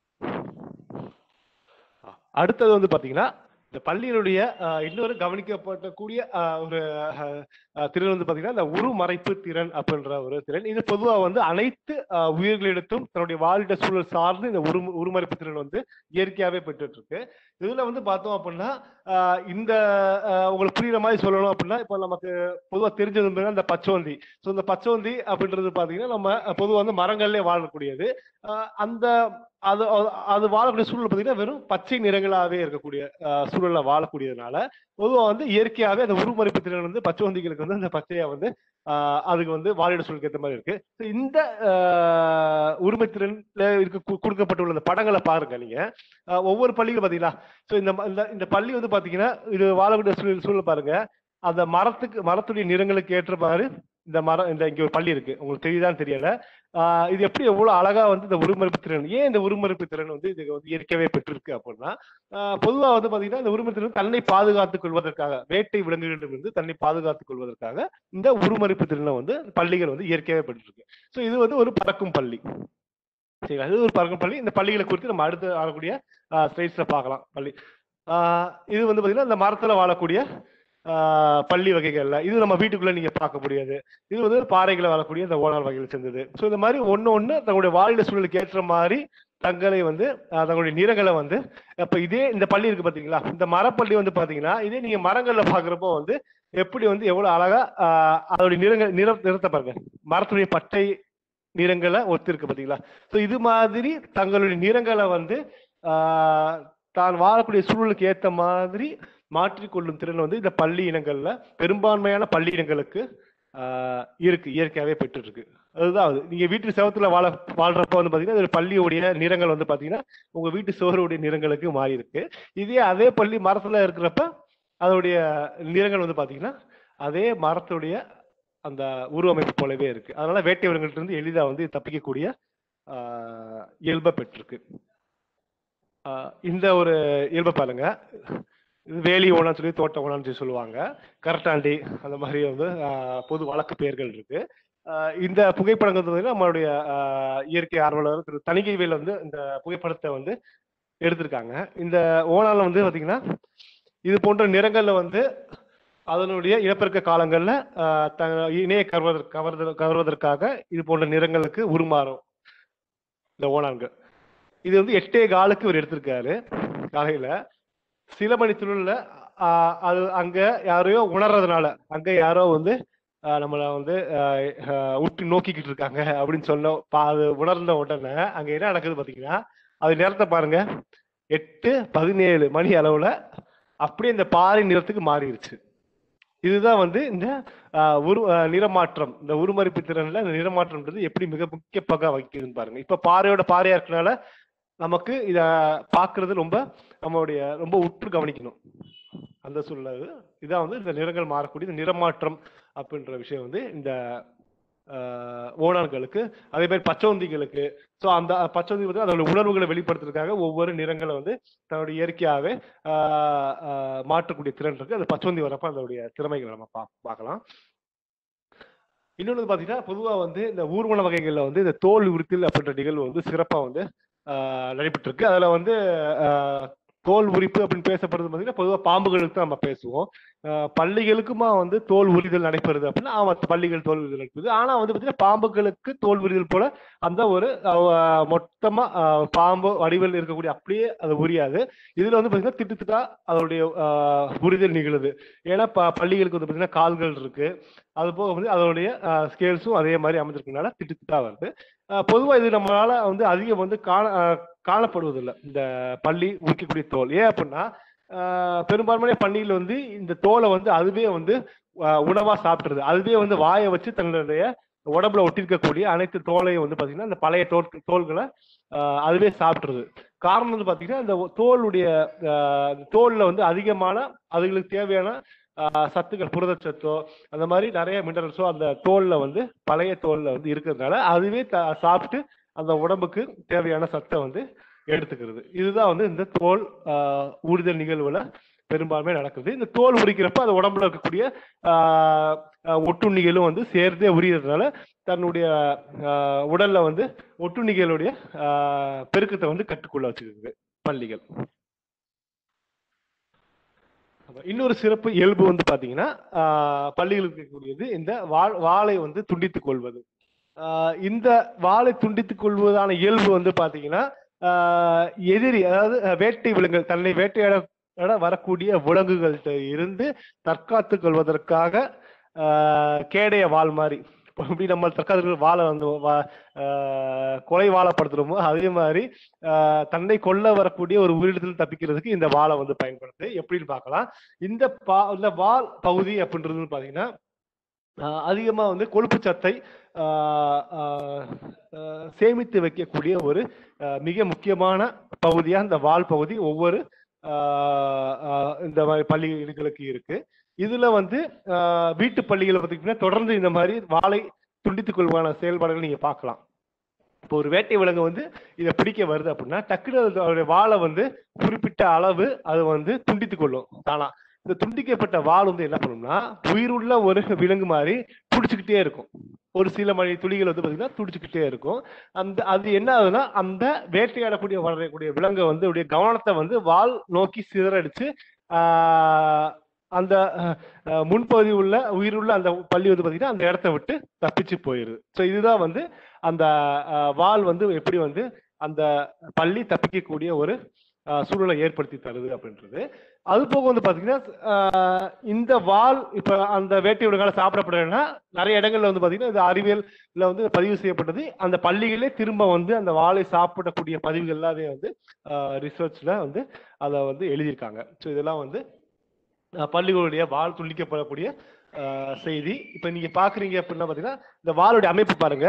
அடுத்தது வந்து பாத்தீங்கன்னா இந்த பள்ளியினுடைய ஆஹ், இன்னொரு கவனிக்கப்படக்கூடிய ஆஹ், ஒரு ஆஹ், ஆஹ், திறன் வந்து பாத்தீங்கன்னா இந்த உருமறைப்பு திறன் அப்படின்ற ஒரு திறன் இது பொதுவா வந்து அனைத்து ஆஹ், உயிர்களிடத்தும் தன்னுடைய வாழ்ந்த சூழல் சார்ந்து இந்த உரு உருமறைப்பு திறன் வந்து இயற்கையாவே பெற்றுட்டு இருக்கு இதுல வந்து பார்த்தோம் அப்படின்னா ஆஹ், இந்த ஆஹ், உங்களுக்கு புரியுற மாதிரி சொல்லணும் அப்படின்னா இப்போ நமக்கு பொதுவா தெரிஞ்சது வந்து இந்த பச்சோந்தி ஸோ இந்த பச்சோந்தி அப்படின்றது பாத்தீங்கன்னா நம்ம பொதுவா வந்து மரங்கள்லயே வாழக்கூடியது ஆஹ், அந்த அது அது- அது வாழக்கூடிய சூழல் பார்த்தீங்கன்னா வெறும் பச்சை நிறங்களாவே இருக்கக்கூடிய ஆஹ், சூழல்ல வாழக்கூடியதுனால பொதுவா வந்து இயற்கையாவே அந்த உருமறைப்பு திறன் வந்து பச்சைவந்திகளுக்கு வந்து அந்த பச்சையா வந்து ஆஹ், அதுக்கு வந்து வாழிட சூழலுக்கு ஏற்ற மாதிரி இருக்கு So, இந்த ஆஹ், உரிமை திறன்ல இருக்க கு- கொடுக்கப்பட்டுள்ள அந்த படங்களை பாருங்க நீங்க ஆஹ், ஒவ்வொரு பள்ளியும் பாத்தீங்களா ஸோ இந்த ம- இந்த- இந்த பள்ளி வந்து பாத்தீங்கன்னா இது வாழக்கூடிய சூழல் சூழல் பாருங்க அந்த மரத்துக்கு மரத்துடைய நிறங்களுக்கு ஏற்ற மாதிரி இந்த மரம் இந்த இங்க ஒரு பள்ளி இருக்கு உங்களுக்கு தெரியுதான்னு தெரியல ஆஹ் இது எப்படி எவ்வளவு அழகா வந்து இந்த உருமறுப்பு திறன் ஏன் இந்த உருமறுப்பு திறன் வந்து இது வந்து இயற்கையாவே பெற்றிருக்கு அப்படின்னா ஆஹ் பொதுவா வந்து பாத்தீங்கன்னா இந்த உருமறுப்பு திறன் தன்னை பாதுகாத்துக் கொள்வதற்காக வேட்டை விலங்குகளிடமிருந்து தன்னை பாதுகாத்துக் கொள்வதற்காக இந்த உருமறுப்பு திறனை வந்து பள்ளிகள் வந்து இயற்கையாவே பெற்றிருக்கு ஸோ இது வந்து ஒரு பறக்கும் பள்ளி சரிங்களா இது ஒரு பறக்கும் பள்ளி இந்த பள்ளிகளை குறித்து நம்ம அடுத்து ஆகக்கூடிய ஸ்லைட்ஸ்ல பார்க்கலாம் பள்ளி ஆஹ் இது வந்து பாத்தீங்கன்னா இந்த மரத்துல வாழக்கூடிய ஆஹ் பள்ளி வகைகள்ல இது நம்ம வீட்டுக்குள்ள நீங்க பார்க்க முடியாது இது வந்து பாறைகளை வாழக்கூடிய இந்த ஓனார் வகைகள் சேர்ந்தது ஸோ இந்த மாதிரி ஒண்ணு ஒண்ணு தங்களுடைய வாழ்நிலை சூழலுக்கு ஏற்ற மாதிரி தங்களை வந்து ஆஹ் தங்களுடைய நிறங்களை வந்து அப்ப இதே இந்த பள்ளி இருக்கு பாத்தீங்களா இந்த மரப்பள்ளி வந்து பாத்தீங்கன்னா இதே நீங்க மரங்கள்ல பாக்குறப்போ வந்து எப்படி வந்து எவ்வளவு அழகா ஆஹ் அதோடைய நிறங்கள் நிற நிறத்தை பாருங்க மரத்துடைய பட்டை நிறங்களை ஒத்து இருக்கு பாத்தீங்களா ஸோ இது மாதிரி தங்களுடைய நிறங்களை வந்து ஆஹ் தான் வாழக்கூடிய சூழலுக்கு ஏத்த மாதிரி மாற்றிக்கொள்ளும் திறன் வந்து இந்த பள்ளி இனங்கள்ல பெரும்பான்மையான பள்ளி இனங்களுக்கு ஆஹ் இருக்கு இயற்கையாவே பெற்று இருக்கு அதுதான் அது நீங்க வீட்டு செவத்துல வாழ வாழ்றப்ப வந்து பாத்தீங்கன்னா ஒரு பள்ளியுடைய நிறங்கள் வந்து பாத்தீங்கன்னா உங்க வீட்டு சுவருடைய நிறங்களுக்கு மாறி இருக்கு இதே அதே பள்ளி மரத்துல இருக்கிறப்ப அதோடைய நிறங்கள் வந்து பாத்தீங்கன்னா அதே மரத்துடைய அந்த உருவமைப்பு போலவே இருக்கு அதனால வேட்டை விலங்குகள்ட்ட இருந்து எளிதா வந்து தப்பிக்கக்கூடிய ஆஹ் இயல்பை பெற்றிருக்கு ஆஹ் இந்த ஒரு இயல்பை பாருங்க இது வேலி ஓனான்னு சொல்லி தோட்ட ஓனான்னு சொல்லி சொல்லுவாங்க கரட்டாண்டி அந்த மாதிரி வந்து ஆஹ் பொது வழக்கு பெயர்கள் இருக்கு ஆஹ் இந்த புகைப்படங்கள் வந்து நம்மளுடைய ஆஹ் இயற்கை ஆர்வலர் திரு தணிகைவேல் வந்து இந்த புகைப்படத்தை வந்து எடுத்திருக்காங்க இந்த ஓனால வந்து பாத்தீங்கன்னா இது போன்ற நிறங்கள்ல வந்து அதனுடைய இனப்பெருக்க காலங்கள்ல ஆஹ் த இணைய கவர்வதற்கு கவர்தல் கவர்வதற்காக இது போன்ற நிறங்களுக்கு உருமாறும் இந்த ஓனான்கள் இது வந்து எட்டே காலுக்கு இவர் எடுத்திருக்காரு காலையில சில மணி துளில அது அங்க யாரையோ உணர்றதுனால அங்க யாரோ வந்து ஆஹ் நம்மள வந்து ஆஹ் ஆஹ் உற்று நோக்கிக்கிட்டு இருக்காங்க அப்படின்னு சொன்ன பா- அது உணர்ந்த உடனே அங்க என்ன நடக்குது பாத்தீங்கன்னா அது நேரத்தை பாருங்க எட்டு பதினேழு மணி அளவுல அப்படியே இந்த பாறை நிறத்துக்கு மாறிடுச்சு இதுதான் வந்து இந்த ஆஹ் உரு ஆஹ் நிறமாற்றம் இந்த உருமறிப்பு திறன்ல இந்த நிறமாற்றம்ன்றது எப்படி மிக முக்கிய பங்கா வகிக்குதுன்னு பாருங்க இப்ப பாறையோட பாறையா இருக்கனால நமக்கு இத பாக்குறது ரொம்ப நம்மளுடைய ரொம்ப உற்று கவனிக்கணும் அந்த சூழ்நிலை இதான் வந்து இந்த நிறங்கள் மாறக்கூடிய இந்த நிறமாற்றம் அப்படின்ற விஷயம் வந்து இந்த ஆஹ் ஓணான்களுக்கு அதே மாதிரி பச்சவந்திகளுக்கு ஸோ அந்த பச்சவந்தி வந்து அதோட உணர்வுகளை வெளிப்படுத்துறதுக்காக ஒவ்வொரு நிறங்களை வந்து தன்னுடைய இயற்கையாகவே ஆஹ் ஆஹ் மாற்றக்கூடிய திறன் இருக்கு அது பச்சவந்தி வரப்ப அதோடைய திறமைகளை நம்ம பா பார்க்கலாம் இன்னொன்று பார்த்தீங்கன்னா பொதுவாக வந்து இந்த ஊர்வன வகைகளில் வந்து இந்த தோல் உரித்தல் அப்படின்ற நிகழ்வு வந்து சிறப்பாக வந்து ஆஹ் நடைபெற்றிருக்கு அதில் வந்து ஆஹ் தோல் உரிப்பு அப்படின்னு பேசப்படுறது பார்த்தீங்கன்னா பொதுவாக பாம்புகளுக்கு தான் நம்ம பேசுவோம் ஆஹ் பள்ளிகளுக்குமா வந்து தோல் உரிதல் நடைபெறுது அப்படின்னா ஆமா பள்ளிகள் தோல் உரிதல் நடைபெறுது ஆனா வந்து பார்த்தீங்கன்னா பாம்புகளுக்கு தோல் உரிதல் போல அந்த ஒரு ஆஹ் மொத்தமா ஆஹ் பாம்பு வடிவில் இருக்கக்கூடிய அப்படியே அது உரியாது இதுல வந்து பார்த்தீங்கன்னா திட்டு திட்டா அதோடைய ஆஹ் உரிதல் நிகழுது ஏன்னா ப- பள்ளிகளுக்கு வந்து பார்த்தீங்கன்னா கால்கள் இருக்கு அது போக வந்து அதோடைய ஸ்கேல்ஸும் அதே மாதிரி அமைஞ்சிருக்கனால திட்டு திட்டா வருது ஆஹ் பொதுவா இது நம்மளால வந்து அதிகம் வந்து காண ஆஹ் காணப்படுவதில்லை இந்த பள்ளி உரிக்கக்கூடிய தோல் ஏன் அப்படின்னா ஆஹ் பெரும்பான்மையான பள்ளியில் வந்து இந்த தோலை வந்து அதுவே வந்து ஆஹ் உணவா சாப்பிட்டுருது அதுவே வந்து வாயை வச்சு தன்னுடைய உடம்புல ஒட்டிருக்கக்கூடிய அனைத்து தோலையும் வந்து பாத்தீங்கன்னா இந்த பழைய தோல் தோல்களை ஆஹ் அதுவே சாப்பிட்டுருது காரணம் வந்து பாத்தீங்கன்னா இந்த தோலுடைய ஆஹ் தோல்ல வந்து அதிகமான அதுகளுக்கு தேவையான ஆஹ் சத்துக்கள் புரதச்சத்தோ அந்த மாதிரி நிறைய மினரல்ஸோ அந்த தோல்ல வந்து பழைய தோல்ல வந்து இருக்கிறதுனால அதுவே த- சாப்பிட்டு அந்த உடம்புக்கு தேவையான சத்தை வந்து எடுத்துக்கிறது இதுதான் வந்து இந்த தோல் ஆஹ் ஊறுதல் நிகழ்வுல பெரும்பான்மை நடக்குது இந்த தோல் உரிக்கிறப்ப அது உடம்புல இருக்கக்கூடிய ஆஹ் ஆஹ் ஒட்டுண்ணிகளும் வந்து சேர்ந்தே உரியறதுனால தன்னுடைய ஆஹ் உடல்ல வந்து ஒட்டுண்ணிகளுடைய ஆஹ் பெருக்கத்தை வந்து கட்டுக்குள்ள வச்சுக்குது பள்ளிகள் அப்ப இன்னொரு சிறப்பு இயல்பு வந்து பாத்தீங்கன்னா ஆஹ் பள்ளிகளுக்கு இருக்கக்கூடியது இந்த வாள் வாளை வந்து துண்டித்துக் கொள்வது ஆஹ் இந்த வாளை துண்டித்துக் கொள்வதான இயல்பு வந்து பாத்தீங்கன்னா ஆஹ் எதிரி அதாவது அஹ், வேட்டை விலங்குகள் தன்னை வேட்டையாட ஆட வரக்கூடிய விலங்குகள்கிட்ட இருந்து தற்காத்துக் கொள்வதற்காக ஆஹ், கேடைய வாள் மாதிரி இப்போ எப்படி நம்ம தற்காத்து வாழை வந்து வா- ஆஹ், கொலை வாழப்படுத்துறோமோ அதே மாதிரி ஆஹ், தன்னை கொல்ல வரக்கூடிய ஒரு உயிரிழத்தில் தப்பிக்கிறதுக்கு இந்த வாளை வந்து பயன்படுத்து எப்படின்னு பார்க்கலாம் இந்த பா இந்த வால் பகுதி அப்படின்றது பாத்தீங்கன்னா ஆஹ் அதிகமா வந்து கொழுப்பு சத்தை ஆஹ் ஆஹ் ஆஹ் சேமித்து வைக்கக்கூடிய ஒரு ஆஹ் மிக முக்கியமான பகுதியா இந்த வால் பகுதி ஒவ்வொரு ஆஹ் ஆஹ் இந்த மாதிரி பள்ளிகளுக்கு இருக்கு இதுல வந்து ஆஹ் வீட்டு பள்ளிகளை பார்த்தீங்கன்னா தொடர்ந்து இந்த மாதிரி வாளை துண்டித்துக் கொள்வான செயல்பாடுகள் நீங்க பார்க்கலாம் இப்போ ஒரு வேட்டை விலங்கு வந்து இதை பிடிக்க வருது அப்படின்னா டக்குனு அது அதோடைய வாளை வந்து குறிப்பிட்ட அளவு அது வந்து துண்டித்துக் கொள்ளும் தானா இந்த துண்டிக்கப்பட்ட வாள் வந்து என்ன பண்ணும்னா உயிருள்ள ஒரு விலங்கு மாதிரி துடிச்சுக்கிட்டே இருக்கும் ஒரு சில மணி துளிகள் வந்து பாத்தீங்கன்னா துடிச்சுக்கிட்டே இருக்கும் அந்த அது என்ன ஆகுதுன்னா அந்த வேட்டையாடக்கூடிய வரக்கூடிய விலங்கை வந்து உடைய கவனத்தை வந்து வால் நோக்கி சிதறடிச்சு ஆஹ் அந்த அஹ், அஹ், முன்பகுதி உள்ள உயிருள்ள அந்த பள்ளி வந்து பாத்தீங்கன்னா அந்த இடத்த விட்டு தப்பிச்சு போயிருது ஸோ இதுதான் வந்து அந்த அஹ், வால் வந்து எப்படி வந்து அந்த பள்ளி தப்பிக்கக்கூடிய ஒரு அஹ், சூழலை ஏற்படுத்தி தருது அப்படின்றது அது போக வந்து பாத்தீங்கன்னா ஆஹ் இந்த வால் இப்ப அந்த வேட்டை விலங்கால சாப்பிடப்படுறதுன்னா நிறைய இடங்கள்ல வந்து பாத்தீங்கன்னா இது அறிவியல்ல வந்து பதிவு செய்யப்பட்டது அந்த பள்ளிகளே திரும்ப வந்து அந்த வாளை சாப்பிடக்கூடிய பதிவுகள் எல்லாமே வந்து ரிசர்ச்ல வந்து அதை வந்து எழுதியிருக்காங்க ஸோ இதெல்லாம் வந்து அஹ் பள்ளிகளுடைய வால் துண்டிக்கப்படக்கூடிய ஆஹ் செய்தி இப்ப நீங்க பாக்குறீங்க அப்படின்னா பாத்தீங்கன்னா இந்த வாளுடைய அமைப்பு பாருங்க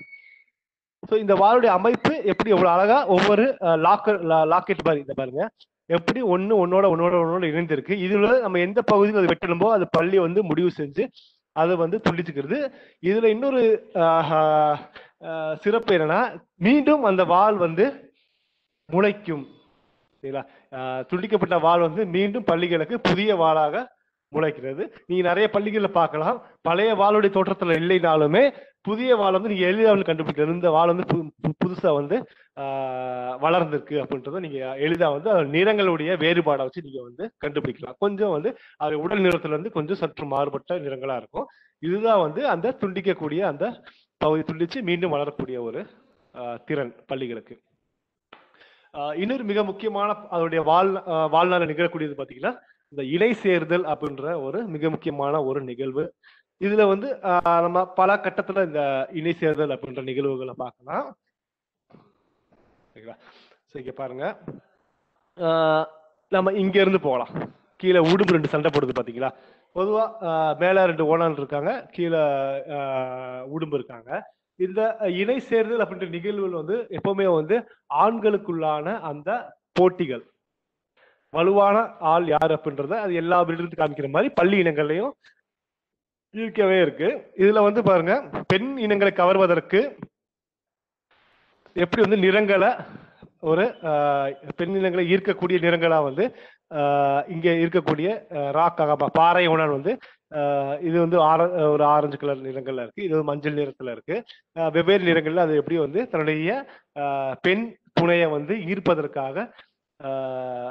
ஸோ இந்த வாளுடைய அமைப்பு எப்படி எவ்வளவு அழகா ஒவ்வொரு லாக்கர் லாக்கெட் மாதிரி இந்த பாருங்க எப்படி ஒண்ணு ஒன்னோட ஒன்னோட ஒன்னோட இணைந்திருக்கு இதுல நம்ம எந்த பகுதியில் அது வெட்டணுமோ அது பள்ளி வந்து முடிவு செஞ்சு அதை வந்து துண்டிச்சுக்கிறது இதுல இன்னொரு ஆஹ், ஆஹ், சிறப்பு என்னன்னா மீண்டும் அந்த வால் வந்து முளைக்கும் சரிங்களா ஆஹ், துண்டிக்கப்பட்ட வால் வந்து மீண்டும் பள்ளிகளுக்கு புதிய வாளாக முளைக்கிறது நீங்க நிறைய பள்ளிகள்ல பார்க்கலாம் பழைய வாளுடைய தோற்றத்துல இல்லைனாலுமே புதிய வாள் வந்து நீங்க எளிதாக வந்து கண்டுபிடிக்கலாம் இந்த வாள் வந்து பு- பு- புதுசா வந்து ஆஹ், வளர்ந்திருக்கு அப்படின்றத நீங்க எளிதா வந்து அது நிறங்களுடைய வேறுபாடை வச்சு நீங்க வந்து கண்டுபிடிக்கலாம் கொஞ்சம் வந்து அது உடல் நிறத்துல இருந்து கொஞ்சம் சற்று மாறுபட்ட நிறங்களா இருக்கும் இதுதான் வந்து அந்த துண்டிக்கக்கூடிய அந்த பகுதி துண்டிச்சு மீண்டும் வளரக்கூடிய ஒரு ஆஹ், திறன் பள்ளிகளுக்கு ஆஹ், இன்னொரு மிக முக்கியமான அதனுடைய வாழ் ஆஹ், வாழ்நாள் நிகழக்கூடியது பாத்தீங்கன்னா இந்த இணை சேர்தல் அப்படின்ற ஒரு மிக முக்கியமான ஒரு நிகழ்வு இதுல வந்து ஆஹ், நம்ம பல கட்டத்துல இந்த இணை சேர்தல் அப்படின்ற நிகழ்வுகளை பார்க்கலாம் சரிங்களா சரி இங்க பாருங்க ஆஹ், நம்ம இங்க இருந்து போகலாம் கீழே உடும்பு ரெண்டு சண்டை போடுது பாத்தீங்களா பொதுவா ஆஹ், மேல ரெண்டு ஓனான் இருக்காங்க கீழே ஆஹ், உடும்பு இருக்காங்க இந்த இணை சேர்தல் அப்படின்ற நிகழ்வுகள் வந்து எப்பவுமே வந்து ஆண்களுக்குள்ளான அந்த போட்டிகள் வலுவான ஆள் யார் அப்படின்றத அது எல்லா இருந்து காமிக்கிற மாதிரி பள்ளி இனங்கள்லயும் இருக்கவே இருக்கு இதுல வந்து பாருங்க பெண் இனங்களை கவர்வதற்கு எப்படி வந்து நிறங்களை ஒரு ஆஹ், பெண் இனங்களை ஈர்க்கக்கூடிய நிறங்களா வந்து ஆஹ், இங்க இருக்கக்கூடிய ராக்காக பாறை உணர் வந்து ஆஹ், இது வந்து ஆர ஒரு ஆரஞ்சு கலர் நிறங்கள்ல இருக்கு இது வந்து மஞ்சள் நிறத்துல இருக்கு ஆஹ், வெவ்வேறு நிறங்கள்ல அது எப்படி வந்து தன்னுடைய ஆஹ், பெண் துணையை வந்து ஈர்ப்பதற்காக ஆஹ்,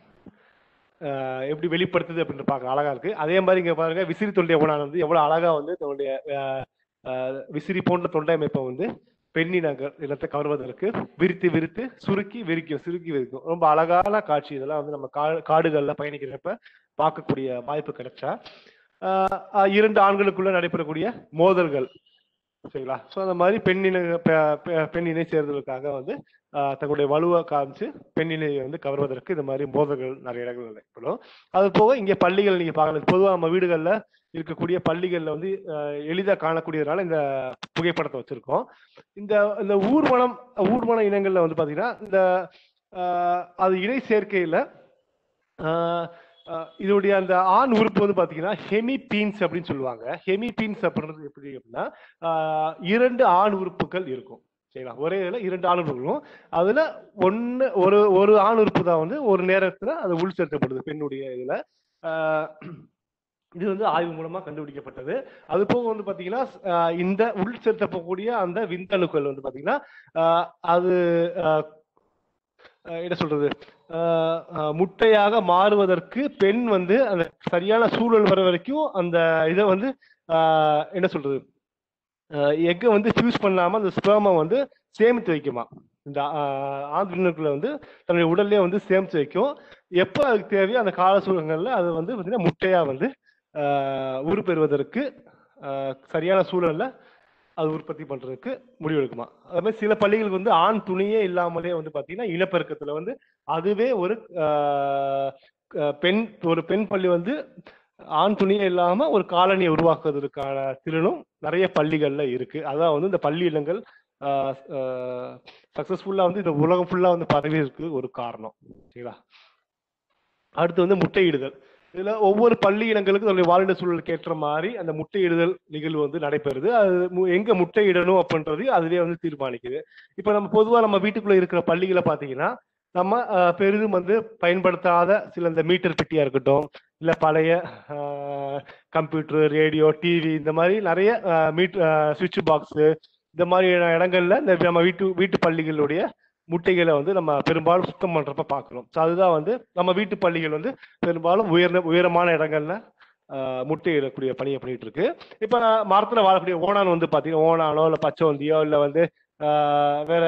ஆஹ் எப்படி வெளிப்படுத்துது அப்படின்னு பார்க்க அழகா இருக்கு அதே மாதிரி இங்க பாருங்க விசிறி தொண்டை ஓனான் வந்து எவ்வளவு அழகா வந்து தன்னுடைய ஆஹ், ஆஹ், விசிறி போன்ற தொண்டை அமைப்பை வந்து பெண்ணினங்கள் இடத்தை கவர்வதற்கு விரித்து விரித்து சுருக்கி விரிக்கும் சுருக்கி விரிக்கும் ரொம்ப அழகான காட்சி இதெல்லாம் வந்து நம்ம கா காடுகள்ல பயணிக்கிறப்ப பார்க்கக்கூடிய வாய்ப்பு கிடைச்சா ஆஹ், ஆஹ், இரண்டு ஆண்களுக்குள்ள நடைபெறக்கூடிய மோதல்கள் சரிங்களா ஸோ அந்த மாதிரி பெண்ணின பெ- பெ- பெண் இணை சேர்தலுக்காக வந்து ஆஹ் தங்களுடைய வலுவை காமிச்சு பெண்ணினை வந்து கவர்வதற்கு இந்த மாதிரி மோதல்கள் நிறைய இடங்கள் நடைபெறும் அது போக இங்கே பள்ளிகள் நீங்க பார்க்கலாம் பொதுவாக நம்ம வீடுகளில் இருக்கக்கூடிய பள்ளிகளில் வந்து ஆஹ் எளிதா காணக்கூடியதுனால இந்த புகைப்படத்தை வச்சிருக்கோம் இந்த இந்த ஊர்வனம் ஊர்வன இனங்கள்ல வந்து பாத்தீங்கன்னா இந்த ஆஹ் அது இணை சேர்க்கையில ஆஹ் ஆஹ் இதோடைய அந்த ஆண் உறுப்பு வந்து பாத்தீங்கன்னா ஹெமி பீன்ஸ் அப்படின்னு சொல்லுவாங்க ஹெமி பீன்ஸ் அப்படின்றது எப்படி அப்படின்னா ஆஹ் இரண்டு ஆண் உறுப்புகள் இருக்கும் சரிங்களா ஒரே இதுல இரண்டு ஆண் உறுப்புகளும் அதுல ஒன்னு ஒரு ஒரு ஆண் உறுப்பு தான் வந்து ஒரு நேரத்துல அது உள் செலுத்தப்படுது பெண்ணுடைய இதுல ஆஹ் இது வந்து ஆய்வு மூலமா கண்டுபிடிக்கப்பட்டது அது போக வந்து பாத்தீங்கன்னா ஆஹ் இந்த உள் செலுத்தப்படக்கூடிய அந்த விந்தணுக்கள் வந்து பாத்தீங்கன்னா ஆஹ் அது ஆஹ் ஆஹ் என்ன சொல்றது ஆஹ் ஆஹ் முட்டையாக மாறுவதற்கு பெண் வந்து அந்த சரியான சூழல் வர வரைக்கும் அந்த இதை வந்து ஆஹ் என்ன சொல்றது எக்கை வந்து ஃபியூஸ் பண்ணாம அந்த ஸ்பேமை வந்து சேமித்து வைக்குமா இந்த ஆண்களுக்குள்ள வந்து தன்னுடைய உடல்லே வந்து சேமித்து வைக்கும் எப்போ அதுக்கு தேவையோ அந்த கால சூழல்களில் அது வந்து பார்த்தீங்கன்னா முட்டையா வந்து ஆஹ் உருப்பெறுவதற்கு ஆஹ் சரியான சூழல்ல அது உற்பத்தி பண்றதுக்கு முடிவெடுக்குமா அது மாதிரி சில பள்ளிகளுக்கு வந்து ஆண் துணியே இல்லாமலே வந்து பாத்தீங்கன்னா இனப்பெருக்கத்துல வந்து அதுவே ஒரு ஆஹ் அஹ் பெண் ஒரு பெண் பள்ளி வந்து ஆண் துணியே இல்லாம ஒரு காலனியை உருவாக்குவதற்கான திறனும் நிறைய பள்ளிகள்ல இருக்கு அதான் வந்து இந்த பள்ளி இல்லங்கள் சக்சஸ்ஃபுல்லா வந்து இந்த உலகம் ஃபுல்லா வந்து பரவி இருக்கு ஒரு காரணம் சரிங்களா அடுத்து வந்து முட்டையிடுதல் இதுல ஒவ்வொரு பள்ளி இனங்களுக்கும் தன்னுடைய வாழ்ந்த சூழலுக்கு ஏற்ற மாதிரி அந்த முட்டையிடுதல் நிகழ்வு வந்து நடைபெறுது அது மு- எங்க முட்டையிடணும் அப்படின்றது அதுவே வந்து தீர்மானிக்குது இப்ப நம்ம பொதுவா நம்ம வீட்டுக்குள்ள இருக்கிற பள்ளிகளை பாத்தீங்கன்னா நம்ம அஹ், பெரிதும் வந்து பயன்படுத்தாத சில இந்த மீட்டர் பெட்டியா இருக்கட்டும் இல்ல பழைய கம்ப்யூட்டர் ரேடியோ டிவி இந்த மாதிரி நிறைய மீட்டர் சுவிட்ச் பாக்ஸ் இந்த மாதிரி இடங்கள்ல இந்த நம்ம வீட்டு வீட்டு பள்ளிகளுடைய முட்டைகளை வந்து நம்ம பெரும்பாலும் சுத்தம் பண்றப்ப பார்க்கிறோம் ஸோ அதுதான் வந்து நம்ம வீட்டு பள்ளிகள் வந்து பெரும்பாலும் உயர்ந்த உயரமான இடங்கள்ல ஆஹ் முட்டையிடக்கூடிய பணியை பண்ணிட்டு இருக்கு இப்ப நான் மரத்துல வாழக்கூடிய ஓணான் வந்து பாத்தீங்கன்னா ஓணானோ இல்ல பச்சை வந்தியோ இல்ல வந்து ஆஹ் வேற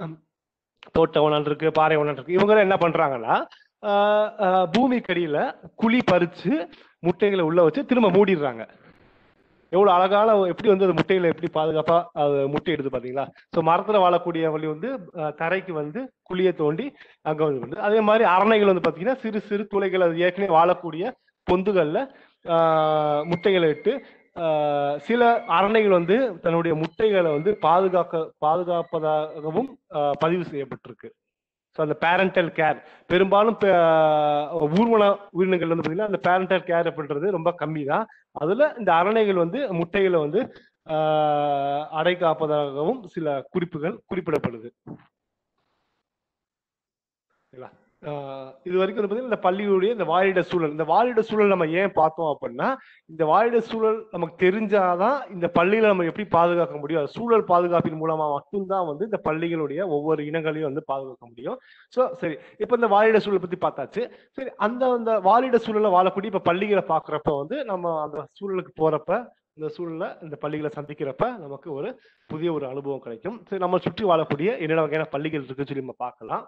தோட்ட ஓணான் இருக்கு பாறை ஓணான் இருக்கு இவங்க என்ன பண்றாங்கன்னா ஆஹ் ஆஹ் பூமிக்கடியில குழி பறிச்சு முட்டைகளை உள்ள வச்சு திரும்ப மூடிடுறாங்க எவ்வளவு அழகான எப்படி வந்து அந்த முட்டைகளை எப்படி பாதுகாப்பா அது முட்டையிடுது பாத்தீங்களா சோ மரத்துல வாழக்கூடிய வழி வந்து அஹ், தரைக்கு வந்து குழியை தோண்டி அங்க வந்து பண்ணுது. அதே மாதிரி அரணைகள் வந்து பாத்தீங்கன்னா சிறு சிறு துளைகள் அது ஏற்கனவே வாழக்கூடிய பொந்துகள்ல ஆஹ், முட்டைகளை இட்டு ஆஹ், சில அரணைகள் வந்து தன்னுடைய முட்டைகளை வந்து பாதுகாக்க பாதுகாப்பதாகவும் ஆஹ், பதிவு செய்யப்பட்டிருக்கு ஸோ அந்த பேரண்டல் கேர் பெரும்பாலும் பே- ஊர்வன உயிரினங்கள் வந்து பார்த்தீங்கன்னா அந்த பேரண்டல் கேர் அப்படின்றது ரொம்ப கம்மி தான் அதுல இந்த அரணைகள் வந்து முட்டைகளை வந்து ஆஹ், அடை காப்பதாகவும் சில குறிப்புகள் குறிப்பிடப்படுது சரிங்களா? ஆஹ், இது வரைக்கும் வந்து பார்த்தீங்கன்னா இந்த பள்ளியுடைய இந்த வாழிட சூழல் இந்த வாழிட சூழல் நம்ம ஏன் பார்த்தோம் அப்படின்னா இந்த வாழிட சூழல் நமக்கு தெரிஞ்சாதான் இந்த பள்ளியில நம்ம எப்படி பாதுகாக்க முடியும் அது சூழல் பாதுகாப்பின் மூலமா மட்டும்தான் வந்து இந்த பள்ளிகளுடைய ஒவ்வொரு இனங்களையும் வந்து பாதுகாக்க முடியும் சோ சரி இப்ப இந்த வாழிட சூழல் பத்தி பார்த்தாச்சு சரி அந்த அந்த வாழிட சூழல்ல வாழக்கூடிய இப்ப பள்ளிகளை பாக்குறப்ப வந்து நம்ம அந்த சூழலுக்கு போறப்ப இந்த சூழல்ல இந்த பள்ளிகளை சந்திக்கிறப்ப நமக்கு ஒரு புதிய ஒரு அனுபவம் கிடைக்கும் சரி நம்ம சுற்றி வாழக்கூடிய என்னென்ன வகையான பள்ளிகள் இருக்குன்னு சொல்லி நம்ம பார்க்கலாம்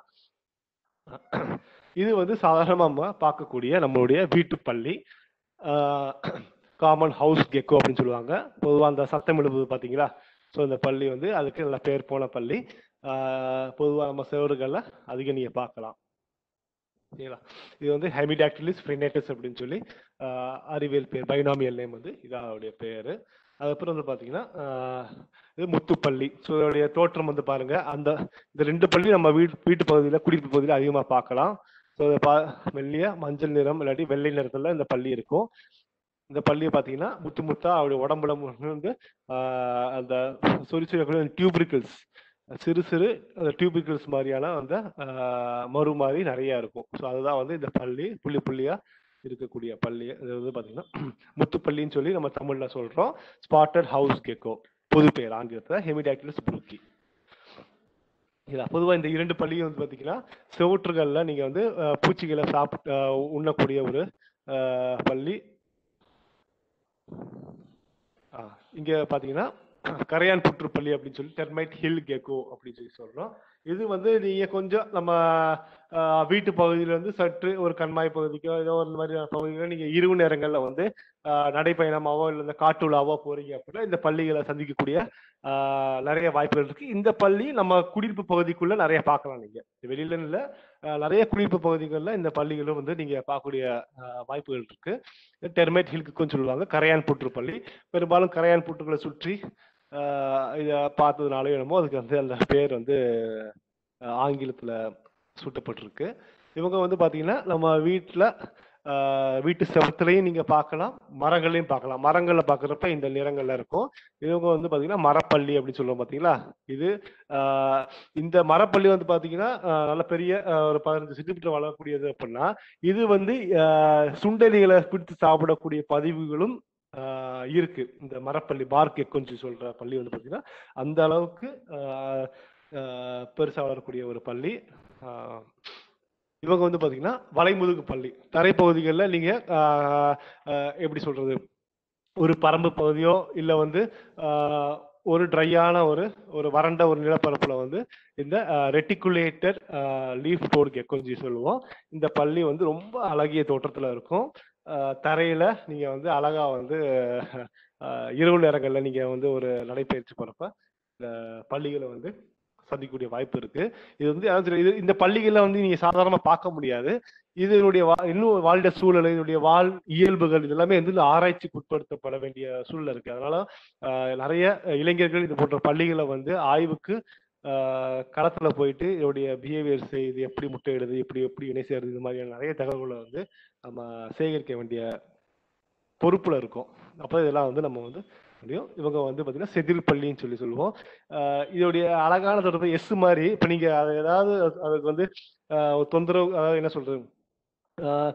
இது வந்து சாதாரணமா நம்ம பார்க்கக்கூடிய நம்மளுடைய வீட்டு பள்ளி காமன் ஹவுஸ் கெக்கோ அப்படின்னு சொல்லுவாங்க பொதுவாக அந்த சத்தம் எழுப்புது பார்த்தீங்களா ஸோ இந்த பள்ளி வந்து அதுக்கு நல்ல பேர் போன பள்ளி பொதுவாக நம்ம செவறுகளில் அதிகம் நீங்கள் பார்க்கலாம் சரிங்களா இது வந்து ஹெமிடாக்டிலிஸ் ஃப்ரினேட்டஸ் அப்படின்னு சொல்லி ஆஹ் அறிவியல் பேர் பைனாமியல் நேம் வந்து இதாவுடைய பேர் அதுக்கப்புறம் வந்து பார்த்தீங்கன்னா ஆஹ் இது முத்துப்பள்ளி ஸோ இதோடைய தோற்றம் வந்து பாருங்க அந்த இந்த ரெண்டு பள்ளி நம்ம வீட்டு வீட்டு பகுதியில் குடியிருப்பு பகுதியில் அதிகமாக பார்க்கலாம் ஸோ பா மெல்லிய மஞ்சள் நிறம் இல்லாட்டி வெள்ளை நிறத்துல இந்த பள்ளி இருக்கும் இந்த பள்ளியை பார்த்தீங்கன்னா முத்து முத்தா அவருடைய உடம்புல வந்து ஆஹ் அந்த சொறி சொல்லக்கூடிய டியூப்ரிக்கல்ஸ் சிறு சிறு அந்த டியூபிக்கல்ஸ் மாதிரியான அந்த ஆஹ் மறு மாதிரி நிறைய இருக்கும் ஸோ அதுதான் வந்து இந்த பள்ளி புள்ளி புள்ளியா இருக்கக்கூடிய பள்ளி இது வந்து பார்த்தீங்கன்னா முத்துப்பள்ளின்னு சொல்லி நம்ம தமிழ்ல சொல்றோம் ஸ்பாட்டட் ஹவுஸ் கெக்கோ பொது பெயர் ஆங்கிலத்தில் ஹெமிடாக்டிலஸ் புளுக்கி இதா பொதுவா இந்த இரண்டு பள்ளியும் வந்து பாத்தீங்கன்னா செவுற்றுகள்ல நீங்க வந்து அஹ், பூச்சிகளை சாப்பிட்டு அஹ், உண்ணக்கூடிய ஒரு அஹ், பள்ளி ஆ, இங்க பாத்தீங்கன்னா கரையான் புற்றுப்பள்ளி அப்படின்னு சொல்லி டெர்மைட் ஹில் கெக்கோ அப்படின்னு சொல்லி சொல்றோம் இது வந்து நீங்க கொஞ்சம் நம்ம ஆஹ், வீட்டு பகுதியில இருந்து சற்று ஒரு கண்மாய் பகுதிக்கோ ஏதோ ஒரு மாதிரியான பகுதிகளோ நீங்க இரவு நேரங்கள்ல வந்து ஆஹ், நடைப்பயணமாவோ இல்லை இந்த காட்டுலாவோ போறீங்க அப்படின்னா இந்த பள்ளிகளை சந்திக்கக்கூடிய ஆஹ், நிறைய வாய்ப்புகள் இருக்கு இந்த பள்ளி நம்ம குடியிருப்பு பகுதிக்குள்ள நிறைய பார்க்கலாம் நீங்க வெளியில இல்ல ஆஹ், நிறைய குடியிருப்பு பகுதிகளில் இந்த பள்ளிகளும் வந்து நீங்க பார்க்கக்கூடிய ஆஹ், வாய்ப்புகள் இருக்கு டெர்மைட் ஹில்க்குன்னு சொல்லுவாங்க கரையான் புற்று பள்ளி பெரும்பாலும் கரையான் புற்றுகளை சுற்றி ஆஹ், இதை பார்த்ததுனால என்னமோ அதுக்கு வந்து அந்த பேர் வந்து ஆஹ், ஆங்கிலத்துல சூட்டப்பட்டிருக்கு இவங்க வந்து பாத்தீங்கன்னா நம்ம வீட்டுல ஆஹ், வீட்டு செவத்துலையும் நீங்க பார்க்கலாம் மரங்களையும் பார்க்கலாம் மரங்கள்ல பாக்குறப்ப இந்த நிறங்கள்ல இருக்கும் இவங்க வந்து பாத்தீங்கன்னா மரப்பள்ளி அப்படின்னு சொல்லுவோம் பாத்தீங்களா இது ஆஹ், இந்த மரப்பள்ளி வந்து பாத்தீங்கன்னா ஆஹ், நல்ல பெரிய ஆஹ், ஒரு பதினஞ்சு சென்டிமீட்டர் வளரக்கூடியது அப்படின்னா இது வந்து ஆஹ், சுண்டெலிகளை பிடித்து சாப்பிடக்கூடிய பதிவுகளும் ஆஹ், இருக்கு இந்த மரப்பள்ளி பார்க் எக்கொஞ்சி சொல்ற பள்ளி வந்து பாத்தீங்கன்னா அந்த அளவுக்கு ஆஹ், ஆஹ், பெருசா வளரக்கூடிய ஒரு பள்ளி ஆஹ், இவங்க வந்து பாத்தீங்கன்னா வலைமுதுகு பள்ளி தரைப்பகுதிகளில் நீங்க ஆஹ், ஆஹ், எப்படி சொல்றது ஒரு பரம்பு பகுதியோ இல்ல வந்து ஆஹ், ஒரு ட்ரையான ஒரு ஒரு வறண்ட ஒரு நிலப்பரப்புல வந்து இந்த ரெட்டிகுலேட்டட் லீஃப் டோடு கெக்கொஞ்சி சொல்லுவோம் இந்த பள்ளி வந்து ரொம்ப அழகிய தோற்றத்துல இருக்கும் ஆஹ், தரையில நீங்க வந்து அழகா வந்து ஆஹ், இரவு நேரங்கள்ல நீங்க வந்து ஒரு நடைபயிற்சி போறப்ப இந்த பள்ளிகளை வந்து சந்திக்கக்கூடிய வாய்ப்பு இருக்கு இது வந்து அதான் சொல்றேன், இது இந்த பள்ளிகள்ல வந்து நீங்க சாதாரணமா பார்க்க முடியாது இதனுடைய வா- இன்னும் வாழ்ந்த சூழல் இதனுடைய வாழ் இயல்புகள் இது எல்லாமே வந்து ஆராய்ச்சிக்கு உட்படுத்தப்பட வேண்டிய சூழல் இருக்கு அதனால ஆஹ், நிறைய இளைஞர்கள் இது போன்ற பள்ளிகளை வந்து ஆய்வுக்கு ஆஹ், களத்துல போயிட்டு இதோடைய பிஹேவியர்ஸ் இது எப்படி முட்டையிடுது எப்படி எப்படி இணை சேருது இது மாதிரியான நிறைய தகவல்களை வந்து நம்ம சேகரிக்க வேண்டிய பொறுப்புல இருக்கும் அப்போ இதெல்லாம் வந்து நம்ம வந்து முடியும் இவங்க வந்து பாத்தீங்கன்னா செதில் பள்ளின்னு சொல்லி சொல்லுவோம் ஆஹ் இதோடைய அழகான தொடர்பு எஸ் மாதிரி இப்ப நீங்க அது ஏதாவது அது- அதுக்கு வந்து ஆஹ் ஒரு தொந்தரவு அதாவது என்ன சொல்றது ஆஹ்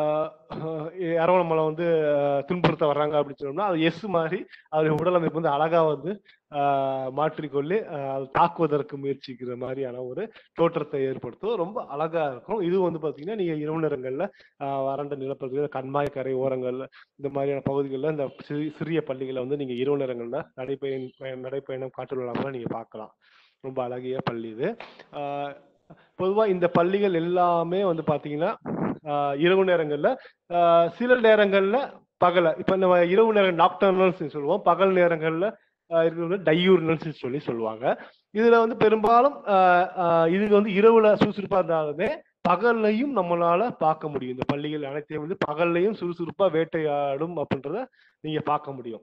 ஆஹ் யாரோ நம்மளை வந்து ஆஹ் துன்புறுத்த வர்றாங்க அப்படின்னு சொன்னோம்னா அது எஸ் மாதிரி அவருடைய உடல் அமைப்பு வந்து அழகா வந்து ஆஹ் மாற்றிக்கொள்ளி ஆஹ் அது தாக்குவதற்கு முயற்சிக்கிற மாதிரியான ஒரு தோற்றத்தை ஏற்படுத்தும் ரொம்ப அழகா இருக்கும் இது வந்து பாத்தீங்கன்னா நீங்க இரவு நேரங்கள்ல ஆஹ் வறண்ட நிலப்பகுதிகள் கண்மாய் கரை ஓரங்கள்ல இந்த மாதிரியான பகுதிகளில் இந்த சிறி- சிறிய பள்ளிகளை வந்து நீங்க இரவு நேரங்கள்ல நடைப்பயணம் பயணம் நடைப்பயணம் காட்டுலாம்லாம் நீங்க பார்க்கலாம் ரொம்ப அழகிய பள்ளி இது ஆஹ் பொதுவா இந்த பள்ளிகள் எல்லாமே வந்து பாத்தீங்கன்னா ஆஹ் இரவு நேரங்கள்ல ஆஹ் சில நேரங்கள்ல பகல இப்ப நம்ம இரவு நேரம் நாக்டர்னல்ஸ் சொல்லுவோம் பகல் நேரங்கள்ல ஆஹ் இருக்கிறது டையூர்னல்ஸ் சொல்லி சொல்லுவாங்க இதுல வந்து பெரும்பாலும் ஆஹ் ஆஹ் இது வந்து இரவுல சுறுசுறுப்பா இருந்தாலுமே பகல்லையும் நம்மளால பார்க்க முடியும் இந்த பள்ளிகள் அனைத்தையும் வந்து பகல்லையும் சுறுசுறுப்பா வேட்டையாடும் அப்படின்றத நீங்க பார்க்க முடியும்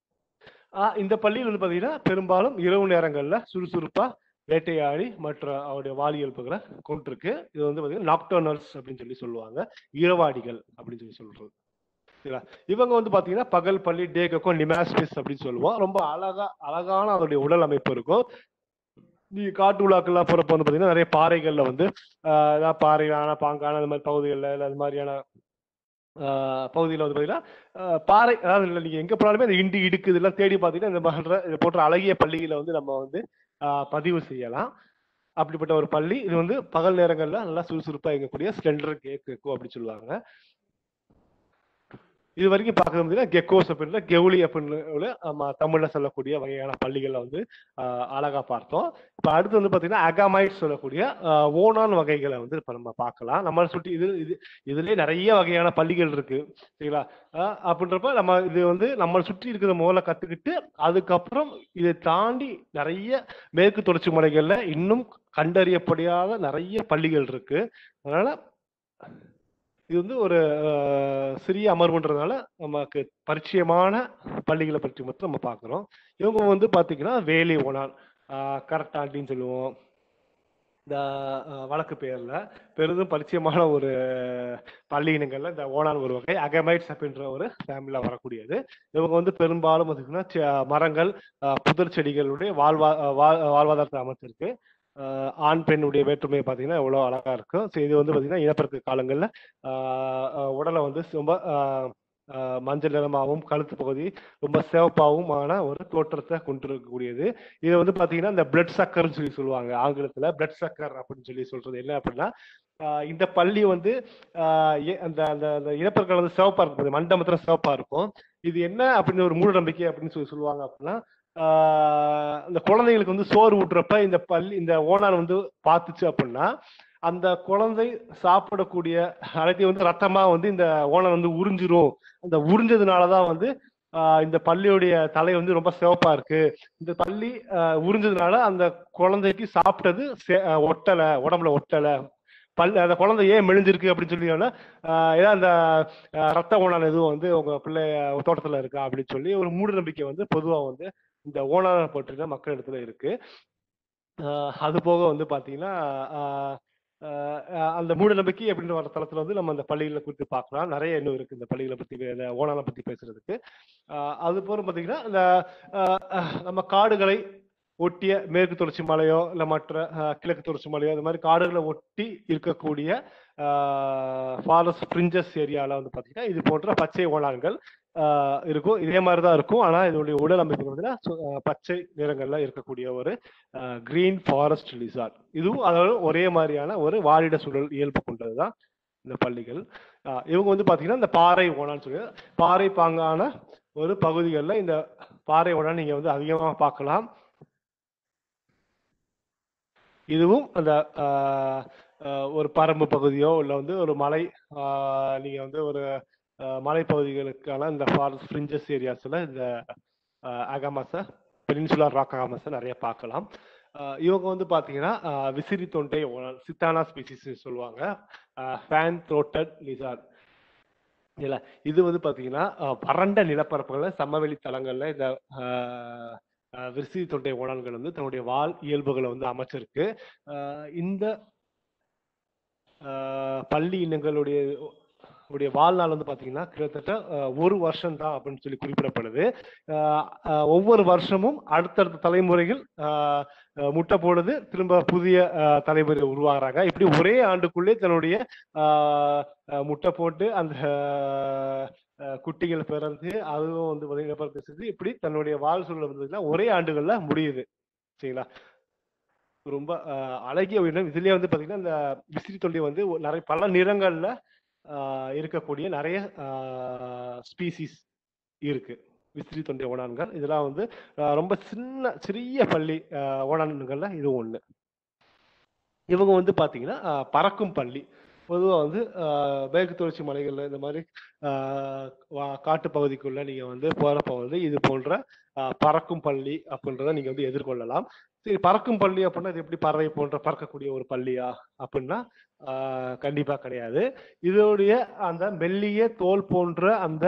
ஆஹ் இந்த பள்ளியில் வந்து பாத்தீங்கன்னா பெரும்பாலும் இரவு நேரங்கள்ல சுறுசுறுப்பா வேட்டையாடி மற்ற அவருடைய வாலியல்புகளை கொண்டிருக்கு இது வந்து பாத்தீங்கன்னா நாக்டர்னல்ஸ் அப்படின்னு சொல்லி சொல்லுவாங்க இரவாடிகள் அப்படின்னு சொல்லி சொல்றது சரிங்களா இவங்க வந்து பாத்தீங்கன்னா பகல் பள்ளி டேக்கும் நிமாஸ்பிஸ் அப்படின்னு சொல்லுவோம் ரொம்ப அழகா அழகான அதோடைய உடல் அமைப்பு இருக்கும் நீங்க காட்டு உலாக்கெல்லாம் போறப்ப வந்து பாத்தீங்கன்னா நிறைய பாறைகள்ல வந்து ஆஹ் ஏதாவது பாறையான பாங்கான அந்த மாதிரி பகுதிகளில் இல்லை அது மாதிரியான ஆஹ் பகுதியில வந்து பாத்தீங்கன்னா ஆஹ் பாறை அதாவது இல்லை நீங்க எங்க போனாலுமே அந்த இண்டு இடுக்கு இதெல்லாம் தேடி பார்த்தீங்கன்னா இந்த மாதிரி இது போன்ற அழகிய பள்ளிகளை வந்து நம்ம வந்து ஆஹ் பதிவு செய்யலாம் அப்படிப்பட்ட ஒரு பள்ளி இது வந்து பகல் நேரங்கள்ல நல்லா சுறுசுறுப்பா இயங்கக்கூடிய ஸ்லெண்டர் கேக் கெக்கோ அப்படின்னு சொல்லுவாங்க இது வரைக்கும் பார்க்க முடியுதுன்னா கெக்கோஸ் அப்படின்னு கெவுளி அப்படின்னு நம்ம தமிழ்ல சொல்லக்கூடிய வகையான பள்ளிகளை வந்து ஆஹ் அழகா பார்த்தோம் இப்ப அடுத்து வந்து பாத்தீங்கன்னா அகாமைட் சொல்லக்கூடிய ஆஹ் ஓனான் வகைகளை வந்து இப்ப நம்ம பார்க்கலாம் நம்ம சுற்றி இது இது இதுலயே நிறைய வகையான பள்ளிகள் இருக்கு சரிங்களா ஆஹ் அப்படின்றப்ப நம்ம இது வந்து நம்ம சுற்றி இருக்கிற முதல்ல கத்துக்கிட்டு அதுக்கப்புறம் இதை தாண்டி நிறைய மேற்கு தொடர்ச்சி மலைகள்ல இன்னும் கண்டறியப்படாத நிறைய பள்ளிகள் இருக்கு அதனால இது வந்து ஒரு ஆஹ், சிறிய அமர்வுன்றதுனால நமக்கு பரிச்சயமான பள்ளிகளை பற்றி மட்டும் நம்ம பார்க்குறோம் இவங்க வந்து பார்த்தீங்கன்னா வேலி ஓனான் ஆஹ், கரட்டாண்டின்னு சொல்லுவோம் இந்த ஆஹ், வழக்கு பெயர்ல பெரிதும் பரிச்சயமான ஒரு பள்ளி இனங்கள்ல இந்த ஓனான் ஒரு வகை அகமைட்ஸ் அப்படின்ற ஒரு ஃபேமிலியில் வரக்கூடியது இவங்க வந்து பெரும்பாலும் பார்த்தீங்கன்னா செ- மரங்கள் ஆஹ், புதர் செடிகளுடைய வாழ்வா ஆஹ், வாழ்- வாழ்வாதாரத்தை அமைச்சிருக்கு ஆஹ், ஆண் பெண்ணுடைய வேற்றுமை பார்த்தீங்கன்னா எவ்வளோ அழகா இருக்கும் ஸோ இது வந்து பார்த்தீங்கன்னா இனப்பெருக்க காலங்களில் உடலை வந்து ரொம்ப ஆஹ், ஆஹ், மஞ்சள் நிறமாகவும் கழுத்து பகுதி ரொம்ப சிவப்பாகவும் ஆன ஒரு தோற்றத்தை கொண்டிருக்கக்கூடியது இது வந்து பாத்தீங்கன்னா இந்த பிளட் சக்கர்னு சொல்லி சொல்லுவாங்க ஆங்கிலத்துல பிளட் சக்கர் அப்படின்னு சொல்லி சொல்றது என்ன அப்படின்னா ஆஹ் இந்த பள்ளி வந்து ஆஹ் ஏ- அந்த அந்த அந்த இனப்பெருக்கள் வந்து சிவப்பா இருக்கும் மண்டமத்துல சிவப்பா இருக்கும் இது என்ன அப்படின்னு ஒரு மூட நம்பிக்கை அப்படின்னு சொல்லி சொல்லுவாங்க அப்படின்னா ஆஹ் இந்த குழந்தைகளுக்கு வந்து சோறு ஊட்டுறப்ப இந்த பள்ளி இந்த ஓனான் வந்து பார்த்துச்சு அப்படின்னா அந்த குழந்தை சாப்பிடக்கூடிய அனைத்தையும் வந்து ரத்தமா வந்து இந்த ஓனான் வந்து உறிஞ்சிரும் அந்த உறிஞ்சதுனாலதான் வந்து ஆஹ் இந்த பள்ளியுடைய தலை வந்து ரொம்ப சிவப்பா இருக்கு இந்த பள்ளி ஆஹ் உறிஞ்சதுனால அந்த குழந்தைக்கு சாப்பிட்டது சே- ஆஹ் ஒட்டல உடம்புல ஒட்டல பல் அந்த குழந்தை ஏன் மெலிஞ்சிருக்கு அப்படின்னு சொல்லி ஏதாவது அந்த ஆஹ் ரத்த ஓணான் எதுவும் வந்து உங்க பிள்ளை தோட்டத்துல இருக்கா அப்படின்னு சொல்லி ஒரு மூட நம்பிக்கை வந்து பொதுவா வந்து இந்த ஓணான பற்றின மக்கள் இடத்துல இருக்கு ஆஹ் அது போக வந்து பாத்தீங்கன்னா ஆஹ் ஆஹ் ஆஹ் அந்த மூட நம்பிக்கை அப்படின்ற ஒரு தளத்துல வந்து நம்ம அந்த பள்ளிகளை குறித்து பார்க்கலாம் நிறைய இன்னும் இருக்கு இந்த பள்ளிகளை பத்தி இந்த ஓணானை பத்தி பேசுறதுக்கு ஆஹ் அது போல பாத்தீங்கன்னா இந்த ஆஹ் ஆஹ் நம்ம காடுகளை ஒட்டிய மேற்கு தொடர்ச்சி மலையோ இல்ல மற்ற ஆஹ் கிழக்கு தொடர்ச்சி மலையோ இந்த மாதிரி காடுகளை ஒட்டி இருக்கக்கூடிய ஃபாரஸ்ட் ஃப்ரிஞ்சஸ் ஏரியால வந்து பாத்தீங்கன்னா இது போன்ற பச்சை ஓணான்கள் ஆஹ் இருக்கும் இதே மாதிரி தான் இருக்கும் ஆனா இதனுடைய உடல் அமைப்பு பார்த்தீங்கன்னா சு- ஆஹ் பச்சை நிறங்கள்ல இருக்கக்கூடிய ஒரு கிரீன் ஃபாரஸ்ட் லிசார்ட் இதுவும் அதாவது ஒரே மாதிரியான ஒரு வாழிட சூழல் இயல்பு கொண்டதுதான் இந்த பள்ளிகள் ஆஹ் இவங்க வந்து பாத்தீங்கன்னா இந்த பாறை ஓணான்னு சொல்லி பாறை பாங்கான ஒரு பகுதிகளில் இந்த பாறை ஓணான் நீங்க வந்து அதிகமாக பார்க்கலாம் இதுவும் அந்த ஆஹ், ஆஹ், ஒரு பரம்பு பகுதியோ இல்லை வந்து ஒரு மலை ஆஹ், நீங்க வந்து ஒரு ஆஹ், மலைப்பகுதிகளுக்கான இந்த ஃபாரஸ்ட் ஃப்ரிஞ்சஸ் ஏரியாஸ்ல இந்த அகாமஸை பெனின்சுலர் ராக் அகாமஸை நிறைய பார்க்கலாம் ஆஹ், இவங்க வந்து பாத்தீங்கன்னா ஆஹ், விசிறி தொண்டை ஓணான் சித்தானா ஸ்பீசிஸ் சொல்லுவாங்க ஃபேன் த்ரோட்டட் லிசார்ட் இல்ல இது வந்து பாத்தீங்கன்னா அஹ், வறண்ட நிலப்பரப்புகள்ல சமவெளி தலங்கள்ல இந்த அஹ், அஹ், விரிசி தொண்டை ஓணான்கள் வந்து தன்னுடைய வால் இயல்புகளை வந்து அமைச்சிருக்கு அஹ், இந்த அஹ், பள்ளி இனங்களுடைய உடைய வாழ்நாள் வந்து பாத்தீங்கன்னா கிட்டத்தட்ட அஹ், ஒரு வருஷம் தான் அப்படின்னு சொல்லி குறிப்பிடப்படுது அஹ், அஹ், ஒவ்வொரு வருஷமும் அடுத்தடுத்த தலைமுறைகள் அஹ், அஹ், முட்டை போடுது திரும்ப புதிய அஹ், தலைமுறை உருவாகுறாங்க இப்படி ஒரே ஆண்டுக்குள்ளே தன்னுடைய ஆஹ் அஹ் முட்டை போட்டு அந்த ஆஹ் அஹ் குட்டிகள் பிறந்து அதுவும் வந்து பார்த்தீங்கன்னா இனப்பெருக்கம் செஞ்சு இப்படி தன்னுடைய வாழ் சூழல் வந்து பார்த்தீங்கன்னா ஒரே ஆண்டுகள்ல முடியுது சரிங்களா ரொம்ப ஆஹ் அழகிய உயிரினம் இதுலயே வந்து பாத்தீங்கன்னா இந்த விசிறி தொண்டி வந்து ஒரு நிறைய பல நிறங்கள்ல ஆஹ் இருக்கக்கூடிய நிறைய ஸ்பீசிஸ் இருக்கு விசிறி தொண்டை ஓணான்கள் இதெல்லாம் வந்து ஆஹ் ரொம்ப சின்ன சிறிய பள்ளி ஆஹ் ஓணான்கள்ல இது ஒண்ணு இவங்க வந்து பாத்தீங்கன்னா ஆஹ் பறக்கும் பள்ளி பொதுவா வந்து ஆஹ் மேற்கு தொடர்ச்சி மலைகள்ல இந்த மாதிரி ஆஹ் வா- காட்டு பகுதிக்குள்ள நீங்க வந்து போறப்ப வந்து இது போன்ற ஆஹ் பறக்கும் பள்ளி அப்படின்றத நீங்க வந்து எதிர்கொள்ளலாம் சரி பறக்கும் பள்ளி அப்படின்னா இது எப்படி பறவை போன்ற பறக்கக்கூடிய ஒரு பள்ளியா அப்படின்னா ஆஹ் கண்டிப்பா கிடையாது இதோடைய அந்த மெல்லிய தோல் போன்ற அந்த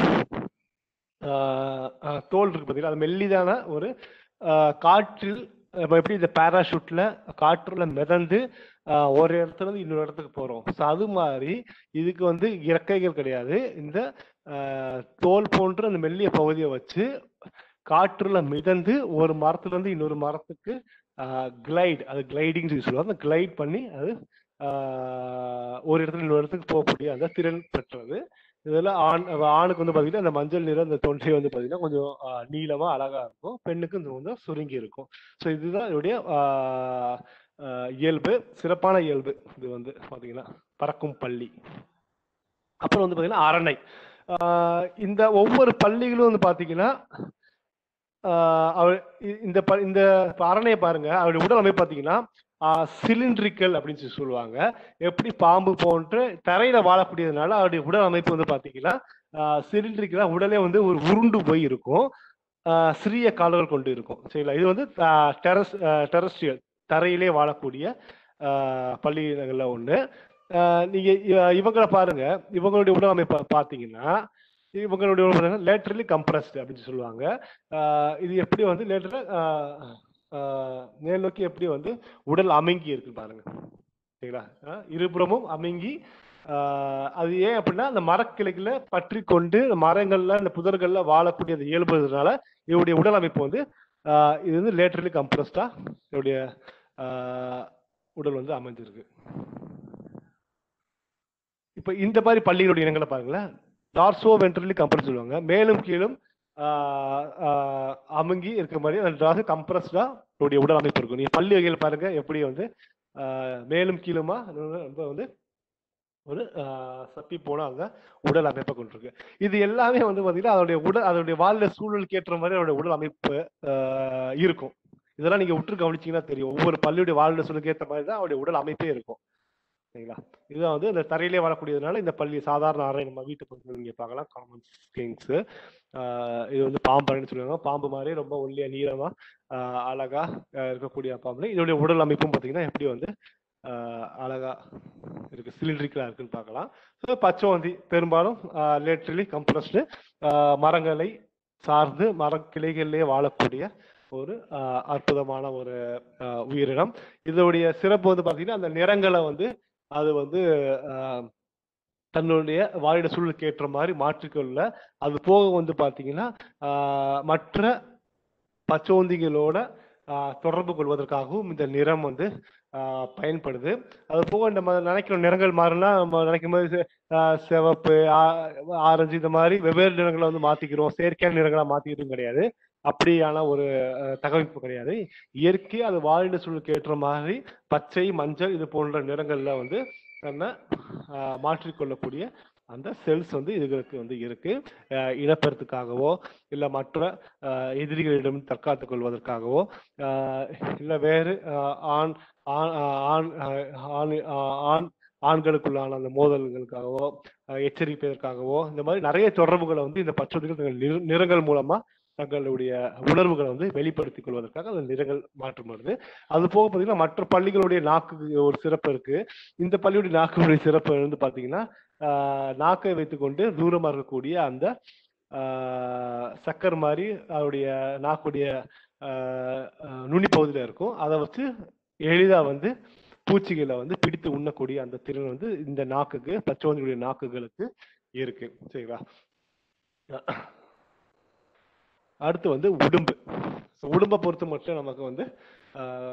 ஆஹ் ஆஹ் தோல் இருக்கு பார்த்தீங்களா அது மெல்லிதான ஒரு ஆஹ் காற்றில் நம்ம எப்படி இந்த பேராஷூட்ல காற்றுல மிதந்து ஆஹ் ஒரு இடத்துல இருந்து இன்னொரு இடத்துக்கு போறோம் ஸோ அது மாதிரி இதுக்கு வந்து இறக்கைகள் கிடையாது இந்த ஆஹ் தோல் போன்ற அந்த மெல்லிய பகுதியை வச்சு காற்றுல மிதந்து ஒரு மரத்துல இருந்து இன்னொரு மரத்துக்கு கிளைட் அது கிளைடிங் சொல்லி சொல்லுவாங்க அந்த கிளைட் பண்ணி அது ஆஹ் ஒரு இடத்துல இன்னொரு இடத்துக்கு போகக்கூடிய அந்த திறன் பெற்றது இதுல ஆண் ஆணுக்கு வந்து பாத்தீங்கன்னா அந்த மஞ்சள் நிறம் இந்த தொண்டை வந்து பாத்தீங்கன்னா கொஞ்சம் ஆஹ் நீளமா அழகா இருக்கும் பெண்ணுக்கு இந்த வந்து சுருங்கி இருக்கும் ஸோ இதுதான் இதோடைய ஆஹ் ஆஹ் இயல்பு சிறப்பான இயல்பு இது வந்து பாத்தீங்கன்னா பறக்கும் பள்ளி அப்புறம் வந்து பாத்தீங்கன்னா அரணை ஆஹ் இந்த ஒவ்வொரு பள்ளிகளும் வந்து பாத்தீங்கன்னா ஆஹ் அவர் இ- இந்த ப- இந்த அரணையை பாருங்க அவருடைய உடல் அமைப்பு பாத்தீங்கன்னா சிலிண்ட்ரிக்கல் அப்படின்னு சொல்லி சொல்லுவாங்க எப்படி பாம்பு போன்று தரையில வாழக்கூடியதுனால அவருடைய உடல் அமைப்பு வந்து பாத்தீங்கன்னா சிலிண்ட்ரிக்கலா உடலே வந்து ஒரு உருண்டு போய் இருக்கும் ஆஹ் சிறிய கால்கள் கொண்டு இருக்கும் சரிங்களா இது வந்து டெரஸ் டெரஸ்ட்ரியல் தரையிலே வாழக்கூடிய ஆஹ் பள்ளியினங்கள்ல ஒண்ணு ஆஹ் நீங்க இ- இவங்கள பாருங்க இவங்களுடைய உடல் அமைப்பை பாத்தீங்கன்னா இவங்களுடைய லேட்டரலி கம்ப்ரஸ்ட் அப்படின்னு சொல்லுவாங்க ஆஹ் இது எப்படி வந்து லேட்டரா மேல் நோக்கி எப்படி வந்து உடல் அமுங்கி இருக்கு பாருங்க சரிங்களா ஆஹ் இருபுறமும் அமுங்கி ஆஹ் அது ஏன் அப்படின்னா அந்த மரக்கிளைகளை பற்றி கொண்டு மரங்கள்ல இந்த புதர்கள்ல வாழக்கூடிய அந்த இயல்புனால இவருடைய உடல் அமைப்பு வந்து ஆஹ் இது வந்து லேட்டரலி கம்ப்ரஸ்டா இவருடைய ஆஹ் உடல் வந்து அமைஞ்சிருக்கு இப்ப இந்த மாதிரி பள்ளிகளுடைய இனங்களை பாருங்களேன் டார்சோ வென்ட்ரலி கம்ப்ரஸ் சொல்லுவாங்க மேலும் கீழும் ஆஹ் ஆஹ் அமுங்கி இருக்க மாதிரி அந்த டார்சோ கம்ப்ரஸ்டா உடைய உடல் அமைப்பு இருக்கும் நீங்க பள்ளி வகைகள் பாருங்க எப்படி வந்து ஆஹ் மேலும் கீழுமா ரொம்ப வந்து ஒரு ஆஹ், சப்பி போன அந்த உடல் அமைப்பை கொண்டிருக்கு இது எல்லாமே வந்து பாத்தீங்கன்னா அதோடைய உடல் அதோடைய வாழ்ந்த சூழலுக்கு ஏற்ற மாதிரி அதோடைய உடல் அமைப்பு ஆஹ், இருக்கும் இதெல்லாம் நீங்க உற்று கவனிச்சீங்கன்னா தெரியும் ஒவ்வொரு பள்ளியுடைய வாழ்ந்த சூழலுக்கு ஏற்ற மாதிரி தான் அவருடைய உடல் அமைப்பே இருக்கும் சரிங்களா இதுதான் வந்து இந்த தரையிலே வரக்கூடியதுனால இந்த பள்ளி சாதாரண அறை நம்ம வீட்டு பக்கத்தில் நீங்க பார்க்கலாம் காமன் கிங்ஸ் இது வந்து பாம்பறைன்னு சொல்லுவாங்க பாம்பு மாதிரி ரொம்ப ஒல்லியா நீளமா ஆஹ், அழகா ஆஹ், இருக்கக்கூடிய பாம்பு இதோடைய உடல் அமைப்பும் பாத்தீங்கன்னா எப்படி வந்து ஆஹ், அழகா இருக்கு சிலிண்ட்ரிக்கலா இருக்குன்னு பார்க்கலாம் ஸோ பச்சைவந்தி பெரும்பாலும் லேட்ரலி கம்ப்ரஸ்டு மரங்களை சார்ந்து மரக்கிளைகளிலே வாழக்கூடிய ஒரு ஆஹ், அற்புதமான ஒரு ஆஹ், உயிரினம் இதோடைய சிறப்பு வந்து பாத்தீங்கன்னா அந்த நிறங்களை வந்து அது வந்து ஆஹ், தன்னுடைய வாழிட சூழலுக்கு ஏற்ற மாதிரி மாற்றிக்கொள்ள அது போக வந்து பாத்தீங்கன்னா ஆஹ், மற்ற பச்சோந்திகளோட ஆஹ், தொடர்பு கொள்வதற்காகவும் இந்த நிறம் வந்து ஆஹ், பயன்படுது அது போக நம்ம நினைக்கிற நிறங்கள் மாறினா நம்ம நினைக்கும் போது செ- ஆஹ், சிவப்பு ஆ- ஆரஞ்சு இந்த மாதிரி வெவ்வேறு நிறங்களை வந்து மாத்திக்கிறோம் செயற்கையான நிறங்களா மாத்திக்கிறதும் கிடையாது அப்படியான ஒரு ஆஹ், தகவமைப்பு கிடையாது இயற்கை அது வாழிட சூழலுக்கு ஏற்ற மாதிரி பச்சை மஞ்சள் இது போன்ற நிறங்கள்ல வந்து நம்ம ஆஹ், மாற்றிக்கொள்ளக்கூடிய அந்த செல்ஸ் வந்து இதுகளுக்கு வந்து இருக்கு ஆஹ், இனப்பெருத்துக்காகவோ இல்ல மற்ற ஆஹ், எதிரிகளிடம் தற்காத்துக் கொள்வதற்காகவோ ஆஹ், இல்ல வேறு ஆஹ், ஆண் ஆண் ஆஹ், ஆண் ஆஹ், ஆண் ஆஹ், ஆண் ஆண்களுக்குள்ளான அந்த மோதல்களுக்காகவோ ஆஹ், எச்சரிப்பதற்காகவோ இந்த மாதிரி நிறைய தொடர்புகளை வந்து இந்த பச்சோதிகள் தங்கள் நிற- நிறங்கள் மூலமா தங்களுடைய உணர்வுகளை வந்து வெளிப்படுத்திக் கொள்வதற்காக அந்த நிறங்கள் மாற்றப்படுது அது போக பார்த்தீங்கன்னா மற்ற பள்ளிகளுடைய நாக்கு ஒரு சிறப்பு இருக்கு இந்த பள்ளியுடைய நாக்குடைய சிறப்பு வந்து பாத்தீங்கன்னா ஆஹ், நாக்கை வைத்துக்கொண்டு தூரமா இருக்கக்கூடிய அந்த ஆஹ், சக்கர் மாதிரி அதோடைய நாக்குடைய ஆஹ், ஆஹ், நுனி பகுதியில இருக்கும் அதை வச்சு எளிதா வந்து பூச்சிகளை வந்து பிடித்து உண்ணக்கூடிய அந்த திறன் வந்து இந்த நாக்குக்கு பச்சோந்தியுடைய நாக்குகளுக்கு இருக்கு சரிங்களா அடுத்து வந்து உடும்பு So, உடும்பை பொறுத்து மட்டும் நமக்கு வந்து ஆஹ்,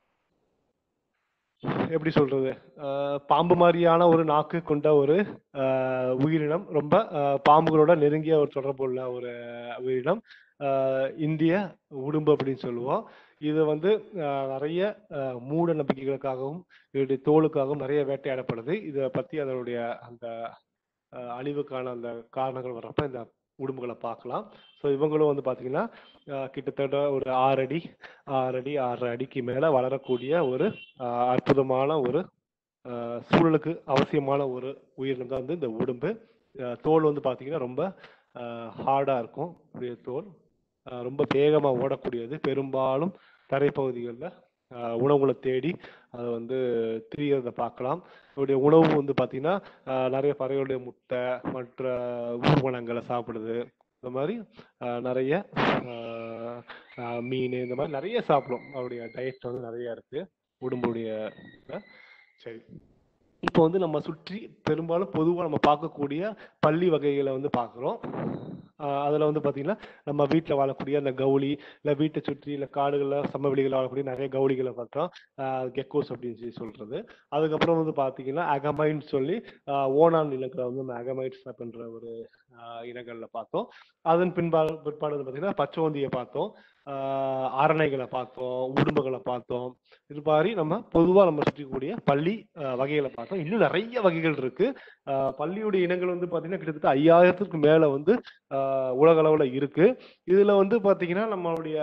எப்படி சொல்றது ஆஹ், பாம்பு மாதிரியான ஒரு நாக்கு கொண்ட ஒரு ஆஹ், உயிரினம் ரொம்ப ஆஹ், பாம்புகளோட நெருங்கிய ஒரு தொடர்பு உள்ள ஒரு உயிரினம் ஆஹ், இந்திய உடும்பு அப்படின்னு சொல்லுவோம் இது வந்து ஆஹ், நிறைய ஆஹ், மூட நம்பிக்கைகளுக்காகவும் இதோடைய தோலுக்காகவும் நிறைய வேட்டையாடப்படுது இதை பத்தி அதனுடைய அந்த ஆஹ், அழிவுக்கான அந்த காரணங்கள் வர்றப்ப இந்த உடும்புகளை பார்க்கலாம் ஸோ இவங்களும் வந்து பார்த்தீங்கன்னா ஆஹ், கிட்டத்தட்ட ஒரு ஆறு அடி ஆறு அடி ஆறரை அடிக்கு மேலே வளரக்கூடிய ஒரு ஆஹ், அற்புதமான ஒரு ஆஹ், சூழலுக்கு அவசியமான ஒரு உயிரினம் தான் வந்து இந்த உடும்பு ஆஹ், தோல் வந்து பார்த்தீங்கன்னா ரொம்ப ஹார்டாக இருக்கும் உடைய தோல் ஆஹ், ரொம்ப வேகமாக ஓடக்கூடியது பெரும்பாலும் தரைப்பகுதிகளில் உணவுகளை தேடி அதை வந்து திரியறதை பார்க்கலாம் இதோடைய உணவு வந்து பார்த்தீங்கன்னா ஆஹ், நிறைய பறவைகளுடைய முட்டை மற்ற ஊர்வனங்களை சாப்பிடுது இந்த மாதிரி ஆஹ், நிறைய ஆஹ், ஆஹ், மீன் இந்த மாதிரி நிறைய சாப்பிடும் அவருடைய டயட் வந்து நிறைய இருக்கு உடம்புடைய இதுல. சரி இப்போ வந்து நம்ம சுற்றி பெரும்பாலும் பொதுவாக நம்ம பார்க்கக்கூடிய பள்ளி வகைகளை வந்து பார்க்குறோம் அதில் வந்து பார்த்தீங்கன்னா நம்ம வீட்டில் வாழக்கூடிய அந்த கவுளி இல்லை வீட்டை சுற்றி இல்லை காடுகளில் சமவெளிகளில் வாழக்கூடிய நிறைய கவுளிகளை பார்த்தோம் கெக்கோஸ் அப்படின்னு சொல்லி சொல்றது அதுக்கப்புறம் வந்து பார்த்தீங்கன்னா அகமைன்னு சொல்லி ஆஹ் ஓணான் இனங்களை வந்து நம்ம அகமைட்ஸ் அப்படின்ற ஒரு ஆஹ் இனங்கள்ல பார்த்தோம் அதன் பின்பாடு பிற்பாடு வந்து பார்த்தீங்கன்னா பச்சோந்தியை பார்த்தோம் ஆஹ் அரணைகளை பார்த்தோம் உடும்புகளை பார்த்தோம் இது மாதிரி நம்ம பொதுவாக நம்ம சுற்றிக்கூடிய பள்ளி ஆஹ் வகைகளை பார்த்தோம் இன்னும் நிறைய வகைகள் இருக்கு ஆஹ் பள்ளியுடைய இனங்கள் வந்து பார்த்தீங்கன்னா கிட்டத்தட்ட ஐயாயிரத்துக்கு மேல வந்து ஆஹ் உலக அளவுல இருக்கு இதுல வந்து பார்த்தீங்கன்னா நம்மளுடைய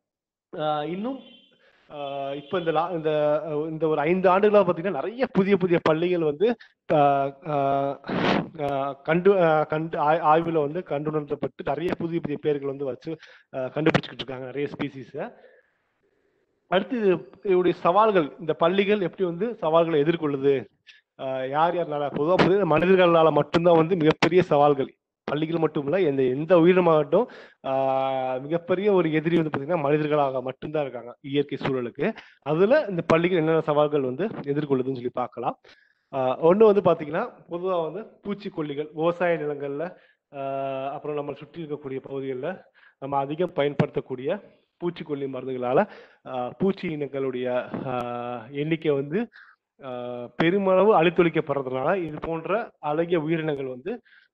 ஆஹ் இன்னும் ஆஹ் இப்ப இந்த லா- இந்த அஹ் இந்த ஒரு ஐந்து ஆண்டுகளா பாத்தீங்கன்னா நிறைய புதிய புதிய பள்ளிகள் வந்து ஆஹ் ஆஹ் ஆஹ் கண்டு ஆஹ் கண்டு ஆய்- ஆய்வுல வந்து கண்டுணர்த்தப்பட்டு நிறைய புதிய புதிய பேர்கள் வந்து வச்சு ஆஹ் கண்டுபிடிச்சிக்கிட்டு இருக்காங்க நிறைய ஸ்பீசிஸ அடுத்து இது- இதோடைய சவால்கள் இந்த பள்ளிகள் எப்படி வந்து சவால்களை எதிர்கொள்ளுது ஆஹ் யார் யாருனால பொதுவாக பொதுவாக மனிதர்களால மட்டும்தான் வந்து மிகப்பெரிய சவால்கள் பள்ளிகள் மட்டும் இல்ல எந்த எந்த உயிரினமாகட்டும் ஆஹ் மிகப்பெரிய ஒரு எதிரி வந்து பாத்தீங்கன்னா மனிதர்களாக மட்டும்தான் இருக்காங்க இயற்கை சூழலுக்கு அதுல இந்த பள்ளிகள் என்னென்ன சவால்கள் வந்து எதிர்கொள்ளுதுன்னு சொல்லி பார்க்கலாம் ஆஹ் ஒண்ணு வந்து பாத்தீங்கன்னா பொதுவா வந்து பூச்சிக்கொல்லிகள் விவசாய நிலங்கள்ல ஆஹ் அப்புறம் நம்ம சுற்றி இருக்கக்கூடிய பகுதிகளில் நம்ம அதிகம் பயன்படுத்தக்கூடிய பூச்சிக்கொல்லி மருந்துகளால ஆஹ் பூச்சி இனங்களுடைய ஆஹ் எண்ணிக்கை வந்து ஆஹ் பெருமளவு அழித்தொழிக்கப்படுறதுனால இது போன்ற அழகிய உயிரினங்கள் வந்து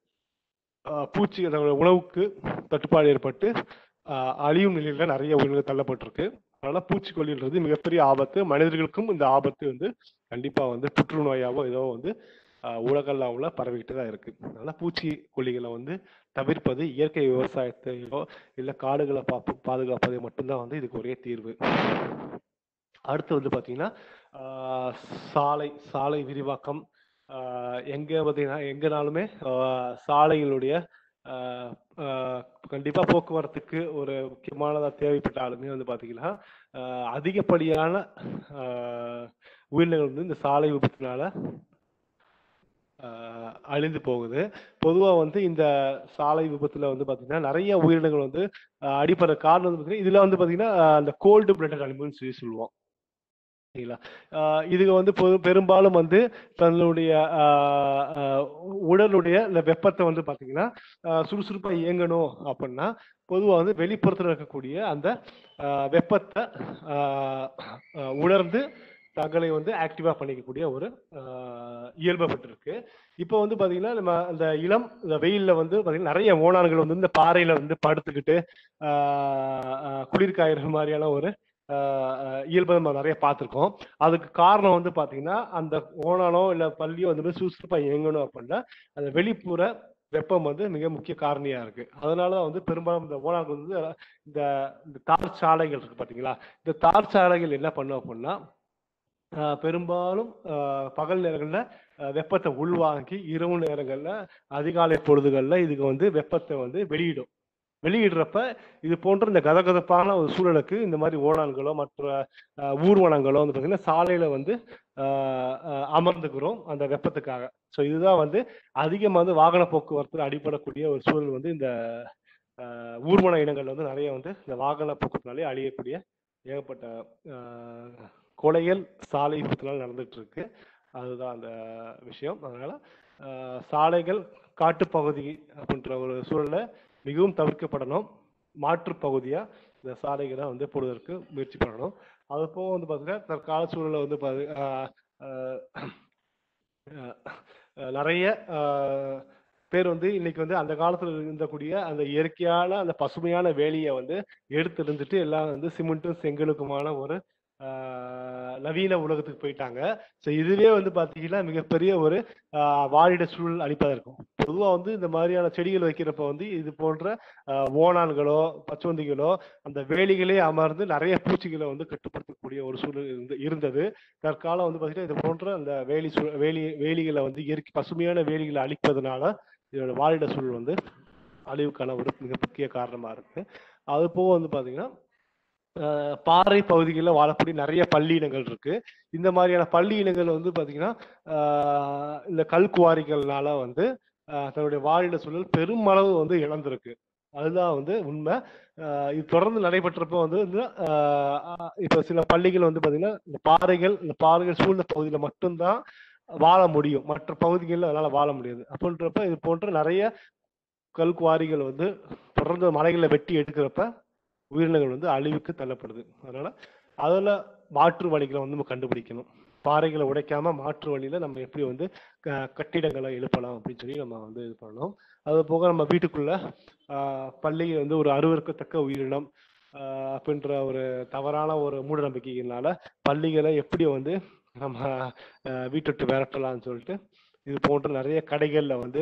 ஆஹ் பூச்சி அதோட உணவுக்கு தட்டுப்பாடு ஏற்பட்டு ஆஹ் அழியும் நிலையில நிறைய உயிரினங்கள் தள்ளப்பட்டிருக்கு அதனால பூச்சிக்கொல்லின்றது மிகப்பெரிய ஆபத்து மனிதர்களுக்கும் இந்த ஆபத்து வந்து கண்டிப்பா வந்து புற்றுநோயாவோ ஏதோ வந்து ஆஹ் உலகளாவுல பரவிக்கிட்டு தான் இருக்கு அதனால பூச்சிக்கொல்லிகளை வந்து தவிர்ப்பது இயற்கை விவசாயத்தையோ இல்ல காடுகளை பாப்பு பாதுகாப்பதை மட்டும்தான் வந்து இதுக்கு ஒரே தீர்வு அடுத்து வந்து பாத்தீங்கன்னா ஆஹ் சாலை சாலை விரிவாக்கம் ஆஹ் எங்க பார்த்தீங்கன்னா எங்கனாலுமே ஆஹ் சாலைகளுடைய ஆஹ் ஆஹ் கண்டிப்பா போக்குவரத்துக்கு ஒரு முக்கியமானதா தேவைப்பட்டாலுமே வந்து பாத்தீங்கன்னா ஆஹ் அதிகப்படியான ஆஹ் உயிரினங்கள் வந்து இந்த சாலை விபத்துனால ஆஹ் அழிந்து போகுது பொதுவா வந்து இந்த சாலை விபத்துல வந்து பாத்தீங்கன்னா நிறைய உயிரினங்கள் வந்து ஆஹ் அடிப்படை காரணம் வந்து பாத்தீங்கன்னா இதுல வந்து பாத்தீங்கன்னா ஆஹ் அந்த கோல்டு பிளட்டட் அனிமல்ஸ் சொல்லி சொல்லுவோம் சரிங்களா ஆஹ் இதுக வந்து பொது பெரும்பாலும் வந்து தன்னுடைய ஆஹ் ஆஹ் உடலுடைய இந்த வெப்பத்தை வந்து பாத்தீங்கன்னா ஆஹ் சுறுசுறுப்பா இயங்கணும் அப்படின்னா பொதுவா வந்து வெளிப்புறத்துல இருக்கக்கூடிய அந்த ஆஹ் வெப்பத்தை ஆஹ் ஆஹ் உணர்ந்து தங்களை வந்து ஆக்டிவா பண்ணிக்கக்கூடிய ஒரு ஆஹ் இயல்பப்பட்டிருக்கு இப்போ வந்து பாத்தீங்கன்னா நம்ம அந்த இளம் இந்த வெயில்ல வந்து பாத்தீங்கன்னா நிறைய ஓணான்கள் வந்து இந்த பாறையில வந்து படுத்துக்கிட்டு ஆஹ் ஆஹ் குளிர் காயிற மாதிரியான ஒரு ஆஹ் ஆஹ் இயல்பை நம்ம நிறைய பார்த்துருக்கோம் அதுக்கு காரணம் வந்து பாத்தீங்கன்னா அந்த ஓணானோ இல்ல பள்ளியோ வந்து சுறுசுறுப்பா இயங்கணும் அப்படின்னா அந்த வெளிப்புற வெப்பம் வந்து மிக முக்கிய காரணியா இருக்கு அதனாலதான் வந்து பெரும்பாலும் இந்த ஓணான்கள் வந்து இந்த இந்த தார் சாலைகள் இருக்கு பாத்தீங்களா இந்த தார் சாலைகள் என்ன பண்ணும் அப்படின்னா ஆஹ் பெரும்பாலும் ஆஹ் பகல் நேரங்கள்ல ஆஹ் வெப்பத்தை உள்வாங்கி இரவு நேரங்கள்ல அதிகாலை பொழுதுகள்ல இதுக்கு வந்து வெப்பத்தை வந்து வெளியிடும் வெளியிடுறப்ப இது போன்ற இந்த கதகதப்பான ஒரு சூழலுக்கு இந்த மாதிரி ஓணான்களோ மற்ற ஆஹ் ஊர்வனங்களோ வந்து பார்த்தீங்கன்னா சாலையில வந்து ஆஹ் ஆஹ் அமர்ந்துக்கிறோம் அந்த வெப்பத்துக்காக ஸோ இதுதான் வந்து அதிகமாக வந்து வாகன போக்குவரத்துல அடிபடக்கூடிய ஒரு சூழல் வந்து இந்த ஆஹ் ஊர்வன இனங்கள் வந்து நிறைய வந்து இந்த வாகன போக்குவரத்துனாலே அழியக்கூடிய ஏகப்பட்ட ஆஹ் கொலைகள் சாலை விபத்துனால நடந்துட்டு இருக்கு அதுதான் அந்த விஷயம் அதனால ஆஹ் சாலைகள் காட்டுப்பகுதி அப்படின்ற ஒரு சூழலை மிகவும் தவிர்க்கப்படணும் மாற்று பகுதியா இந்த சாலைகளை வந்து போடுவதற்கு முயற்சி பண்ணணும் அது போக வந்து பார்த்தீங்கன்னா தற்கால சூழலை வந்து பாத்து- ஆஹ் ஆஹ் ஆஹ் நிறைய ஆஹ் பேர் வந்து இன்னைக்கு வந்து அந்த காலத்துல இருந்தக்கூடிய அந்த இயற்கையான அந்த பசுமையான வேலியை வந்து எடுத்து இருந்துட்டு எல்லாம் வந்து சிமெண்ட்டும் செங்கலுக்குமான ஒரு ஆஹ் நவீன உலகத்துக்கு போயிட்டாங்க ஸோ இதுவே வந்து பாத்தீங்கன்னா மிகப்பெரிய ஒரு ஆஹ் வாழிட சூழல் அளிப்பதா இருக்கும் பொதுவா வந்து இந்த மாதிரியான செடிகள் வைக்கிறப்ப வந்து இது போன்ற ஆஹ் ஓணான்களோ பச்சோந்திகளோ அந்த வேலிகளே அமர்ந்து நிறைய பூச்சிகளை வந்து கட்டுப்படுத்தக்கூடிய ஒரு சூழல் இருந்து இருந்தது தற்காலம் வந்து பாத்தீங்கன்னா இது போன்ற அந்த வேலி சூ வேலி வேலிகளை வந்து இயற்கை பசுமையான வேலிகளை அழிப்பதனால இதோட வாழிட சூழல் வந்து அழிவுக்கான ஒரு மிக முக்கிய காரணமா இருக்கு அது போக வந்து பாத்தீங்கன்னா ஆஹ் பாறை பகுதிகளில் வாழக்கூடிய நிறைய பள்ளி இனங்கள் இருக்கு இந்த மாதிரியான பள்ளி இனங்கள் வந்து பாத்தீங்கன்னா ஆஹ் இந்த கல்குவாரிகள்னால வந்து ஆஹ் தன்னுடைய வாழிட சூழல் பெருமளவு வந்து இழந்திருக்கு அதுதான் வந்து உண்மை ஆஹ் இது தொடர்ந்து நடைபெற்றப்போ வந்து இந்த ஆஹ் ஆஹ் இப்ப சில பள்ளிகள் வந்து பாத்தீங்கன்னா இந்த பாறைகள் இந்த பாறைகள் சூழ்ந்த பகுதியில மட்டும்தான் வாழ முடியும் மற்ற பகுதிகளில் அதனால வாழ முடியாது அப்படின்றப்ப இது போன்ற நிறைய கல்குவாரிகள் வந்து தொடர்ந்து மலைகளை வெட்டி எடுக்கிறப்ப உயிரினங்கள் வந்து அழிவுக்கு தள்ளப்படுது அதனால அதுல மாற்று வழிகளை வந்து நம்ம கண்டுபிடிக்கணும் பாறைகளை உடைக்காம மாற்று வழியில நம்ம எப்படி வந்து க- கட்டிடங்களை எழுப்பலாம் அப்படின்னு சொல்லி நம்ம வந்து இது பண்ணணும் அது போக நம்ம வீட்டுக்குள்ள ஆஹ் பள்ளி வந்து ஒரு அருவருக்கத்தக்க உயிரினம் ஆஹ் அப்படின்ற ஒரு தவறான ஒரு மூட நம்பிக்கையினால பள்ளிகளை எப்படி வந்து நம்ம ஆஹ் வீட்டை விட்டு விரட்டலாம்னு சொல்லிட்டு இது போன்ற நிறைய கடைகள்ல வந்து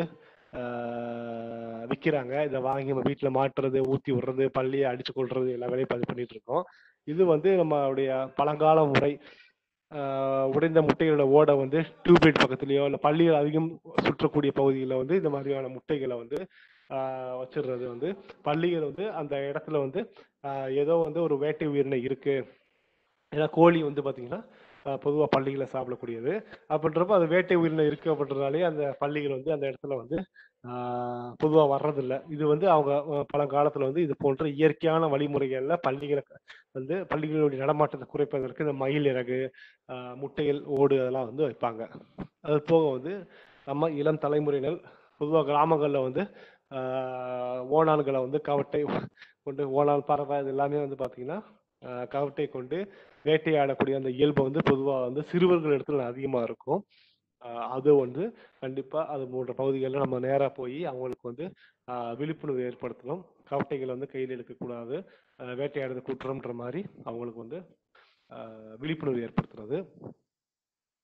ஆஹ் விக்கிறாங்க இதை வாங்கி நம்ம வீட்டுல மாட்டுறது ஊத்தி விடுறது பள்ளியை அடிச்சு கொள்றது எல்லா வேலையும் பதிவு பண்ணிட்டு இருக்கோம் இது வந்து நம்மளுடைய பழங்கால முறை ஆஹ் உடைந்த முட்டைகளோட ஓடை வந்து டியூப்லைட் பக்கத்துலயோ இல்ல பள்ளிகள் அதிகம் சுற்றக்கூடிய பகுதிகளில் வந்து இந்த மாதிரியான முட்டைகளை வந்து ஆஹ் வச்சிடுறது வந்து பள்ளிகள் வந்து அந்த இடத்துல வந்து ஆஹ் ஏதோ வந்து ஒரு வேட்டை உயிரினம் இருக்கு ஏன்னா கோழி வந்து பாத்தீங்கன்னா ஆஹ் பொதுவா பள்ளிகளை சாப்பிடக்கூடியது அப்படின்றப்ப அது வேட்டை உயிரினம் இருக்கு அப்படின்றதுனாலே அந்த பள்ளிகள் வந்து அந்த இடத்துல வந்து ஆஹ் பொதுவா வர்றதில்ல இது வந்து அவங்க அஹ் பழங்காலத்துல வந்து இது போன்ற இயற்கையான வழிமுறைகள்ல பள்ளிகளை க- வந்து பள்ளிகளுடைய நடமாட்டத்தை குறைப்பதற்கு இந்த மயில் இறகு ஆஹ் முட்டைகள் ஓடு அதெல்லாம் வந்து வைப்பாங்க அது போக வந்து நம்ம இளம் தலைமுறையினர் பொதுவாக கிராமங்கள்ல வந்து ஆஹ் ஓணான்களை வந்து கவட்டை கொண்டு ஓணான் பறவை இது எல்லாமே வந்து பாத்தீங்கன்னா ஆஹ் கவட்டை கொண்டு வேட்டையாடக்கூடிய அந்த இயல்பு வந்து பொதுவா வந்து சிறுவர்கள் இடத்துல அதிகமா இருக்கும் ஆஹ் அது வந்து கண்டிப்பா அது போன்ற பகுதிகளில் நம்ம நேரா போய் அவங்களுக்கு வந்து ஆஹ் விழிப்புணர்வு ஏற்படுத்தணும் கவட்டைகளை வந்து கையில் எடுக்கக்கூடாது ஆஹ் வேட்டையாடுறது குற்றம்ன்ற மாதிரி அவங்களுக்கு வந்து ஆஹ் விழிப்புணர்வு ஏற்படுத்துறது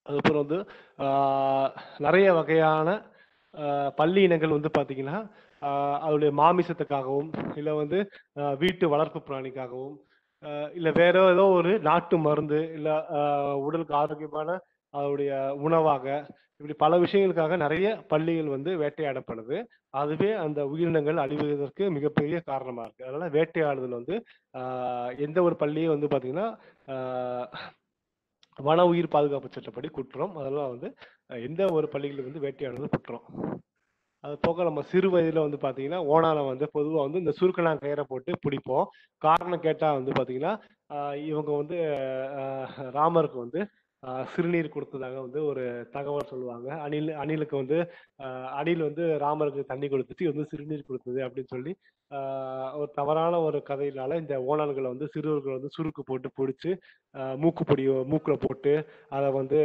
அதுக்கப்புறம் வந்து ஆஹ், நிறைய வகையான ஆஹ், பல்லி இனங்கள் வந்து பார்த்தீங்கன்னா ஆஹ், அதோடைய மாமிசத்துக்காகவும் இல்லை வந்து ஆஹ், வீட்டு வளர்ப்பு பிராணிக்காகவும் ஆஹ், இல்லை வேற ஏதோ ஒரு நாட்டு மருந்து இல்லை உடலுக்கு ஆரோக்கியமான அதோடைய உணவாக இப்படி பல விஷயங்களுக்காக நிறைய பள்ளிகள் வந்து வேட்டையாடப்படுது அதுவே அந்த உயிரினங்கள் அழிவதற்கு மிகப்பெரிய காரணமா இருக்கு அதனால வேட்டையாடுதல் வந்து ஆஹ், எந்த ஒரு பள்ளியும் வந்து பாத்தீங்கன்னா ஆஹ், வன உயிர் பாதுகாப்பு சட்டப்படி குற்றம் அதெல்லாம் வந்து அஹ், எந்த ஒரு பள்ளிகளும் வந்து வேட்டையாடுவது குற்றம் அது போக நம்ம சிறு வயதுல வந்து பாத்தீங்கன்னா ஓணான வந்து பொதுவா வந்து இந்த சுருக்கணாங் கயிறை போட்டு பிடிப்போம் காரணம் கேட்டா வந்து பாத்தீங்கன்னா ஆஹ், இவங்க வந்து ஆஹ், ராமருக்கு வந்து ஆஹ், சிறுநீர் கொடுத்ததாக வந்து ஒரு தகவல் சொல்லுவாங்க அணில் அணிலுக்கு வந்து ஆஹ், அணில் வந்து ராமருக்கு தண்ணி கொடுத்துட்டு இது வந்து சிறுநீர் கொடுத்தது அப்படின்னு சொல்லி ஆஹ், ஒரு தவறான ஒரு கதையினால இந்த ஓணான்களை வந்து சிறுவர்கள் வந்து சுருக்கு போட்டு பிடிச்சி மூக்குப்பொடி மூக்குல போட்டு அதை வந்து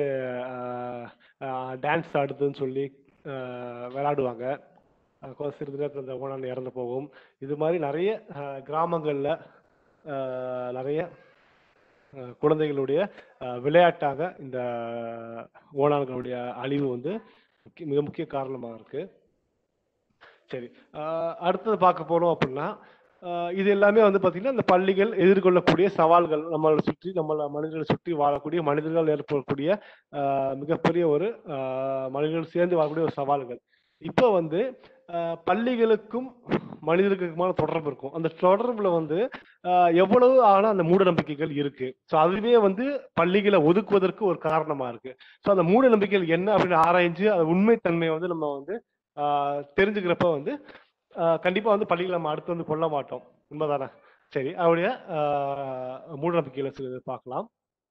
டான்ஸ் ஆடுதுன்னு சொல்லி ஆஹ், விளையாடுவாங்க அஹ் கொஞ்ச சிறிது நேரத்தில் இந்த ஓணான் இறந்து போகும் இது மாதிரி நிறைய ஆஹ், கிராமங்கள்ல ஆஹ், நிறைய ஆஹ், குழந்தைகளுடைய ஆஹ், விளையாட்டாக இந்த ஓணான்களுடைய அழிவு வந்து முக்கிய- மிக முக்கிய காரணமா இருக்கு சரி ஆஹ், அடுத்தது பார்க்க போனோம் அப்படின்னா ஆஹ், இது எல்லாமே வந்து பாத்தீங்கன்னா இந்த பள்ளிகள் எதிர்கொள்ளக்கூடிய சவால்கள் நம்மளை சுற்றி நம்மள மனிதர்களை சுற்றி வாழக்கூடிய மனிதர்கள் ஏற்படக்கூடிய ஆஹ், மிகப்பெரிய ஒரு ஆஹ், மனிதர்கள் சேர்ந்து வாழக்கூடிய ஒரு சவால்கள் இப்போ வந்து ஆஹ், பள்ளிகளுக்கும் மனிதர்களுக்குமான தொடர்பு இருக்கும் அந்த தொடர்புல வந்து ஆஹ், எவ்வளவு ஆனா அந்த மூட நம்பிக்கைகள் இருக்கு ஸோ அதுவே வந்து பள்ளிகளை ஒதுக்குவதற்கு ஒரு காரணமா இருக்கு ஸோ அந்த மூட நம்பிக்கைகள் என்ன அப்படின்னு ஆராய்ஞ்சு அது உண்மைத்தன்மையை வந்து நம்ம வந்து ஆஹ், தெரிஞ்சுக்கிறப்ப வந்து ஆஹ், கண்டிப்பா வந்து பள்ளிகளை நம்ம அடுத்து வந்து கொள்ள மாட்டோம் உண்மைதானே சரி அவருடைய ஆஹ், மூட நம்பிக்கைகளை சிலது பார்க்கலாம்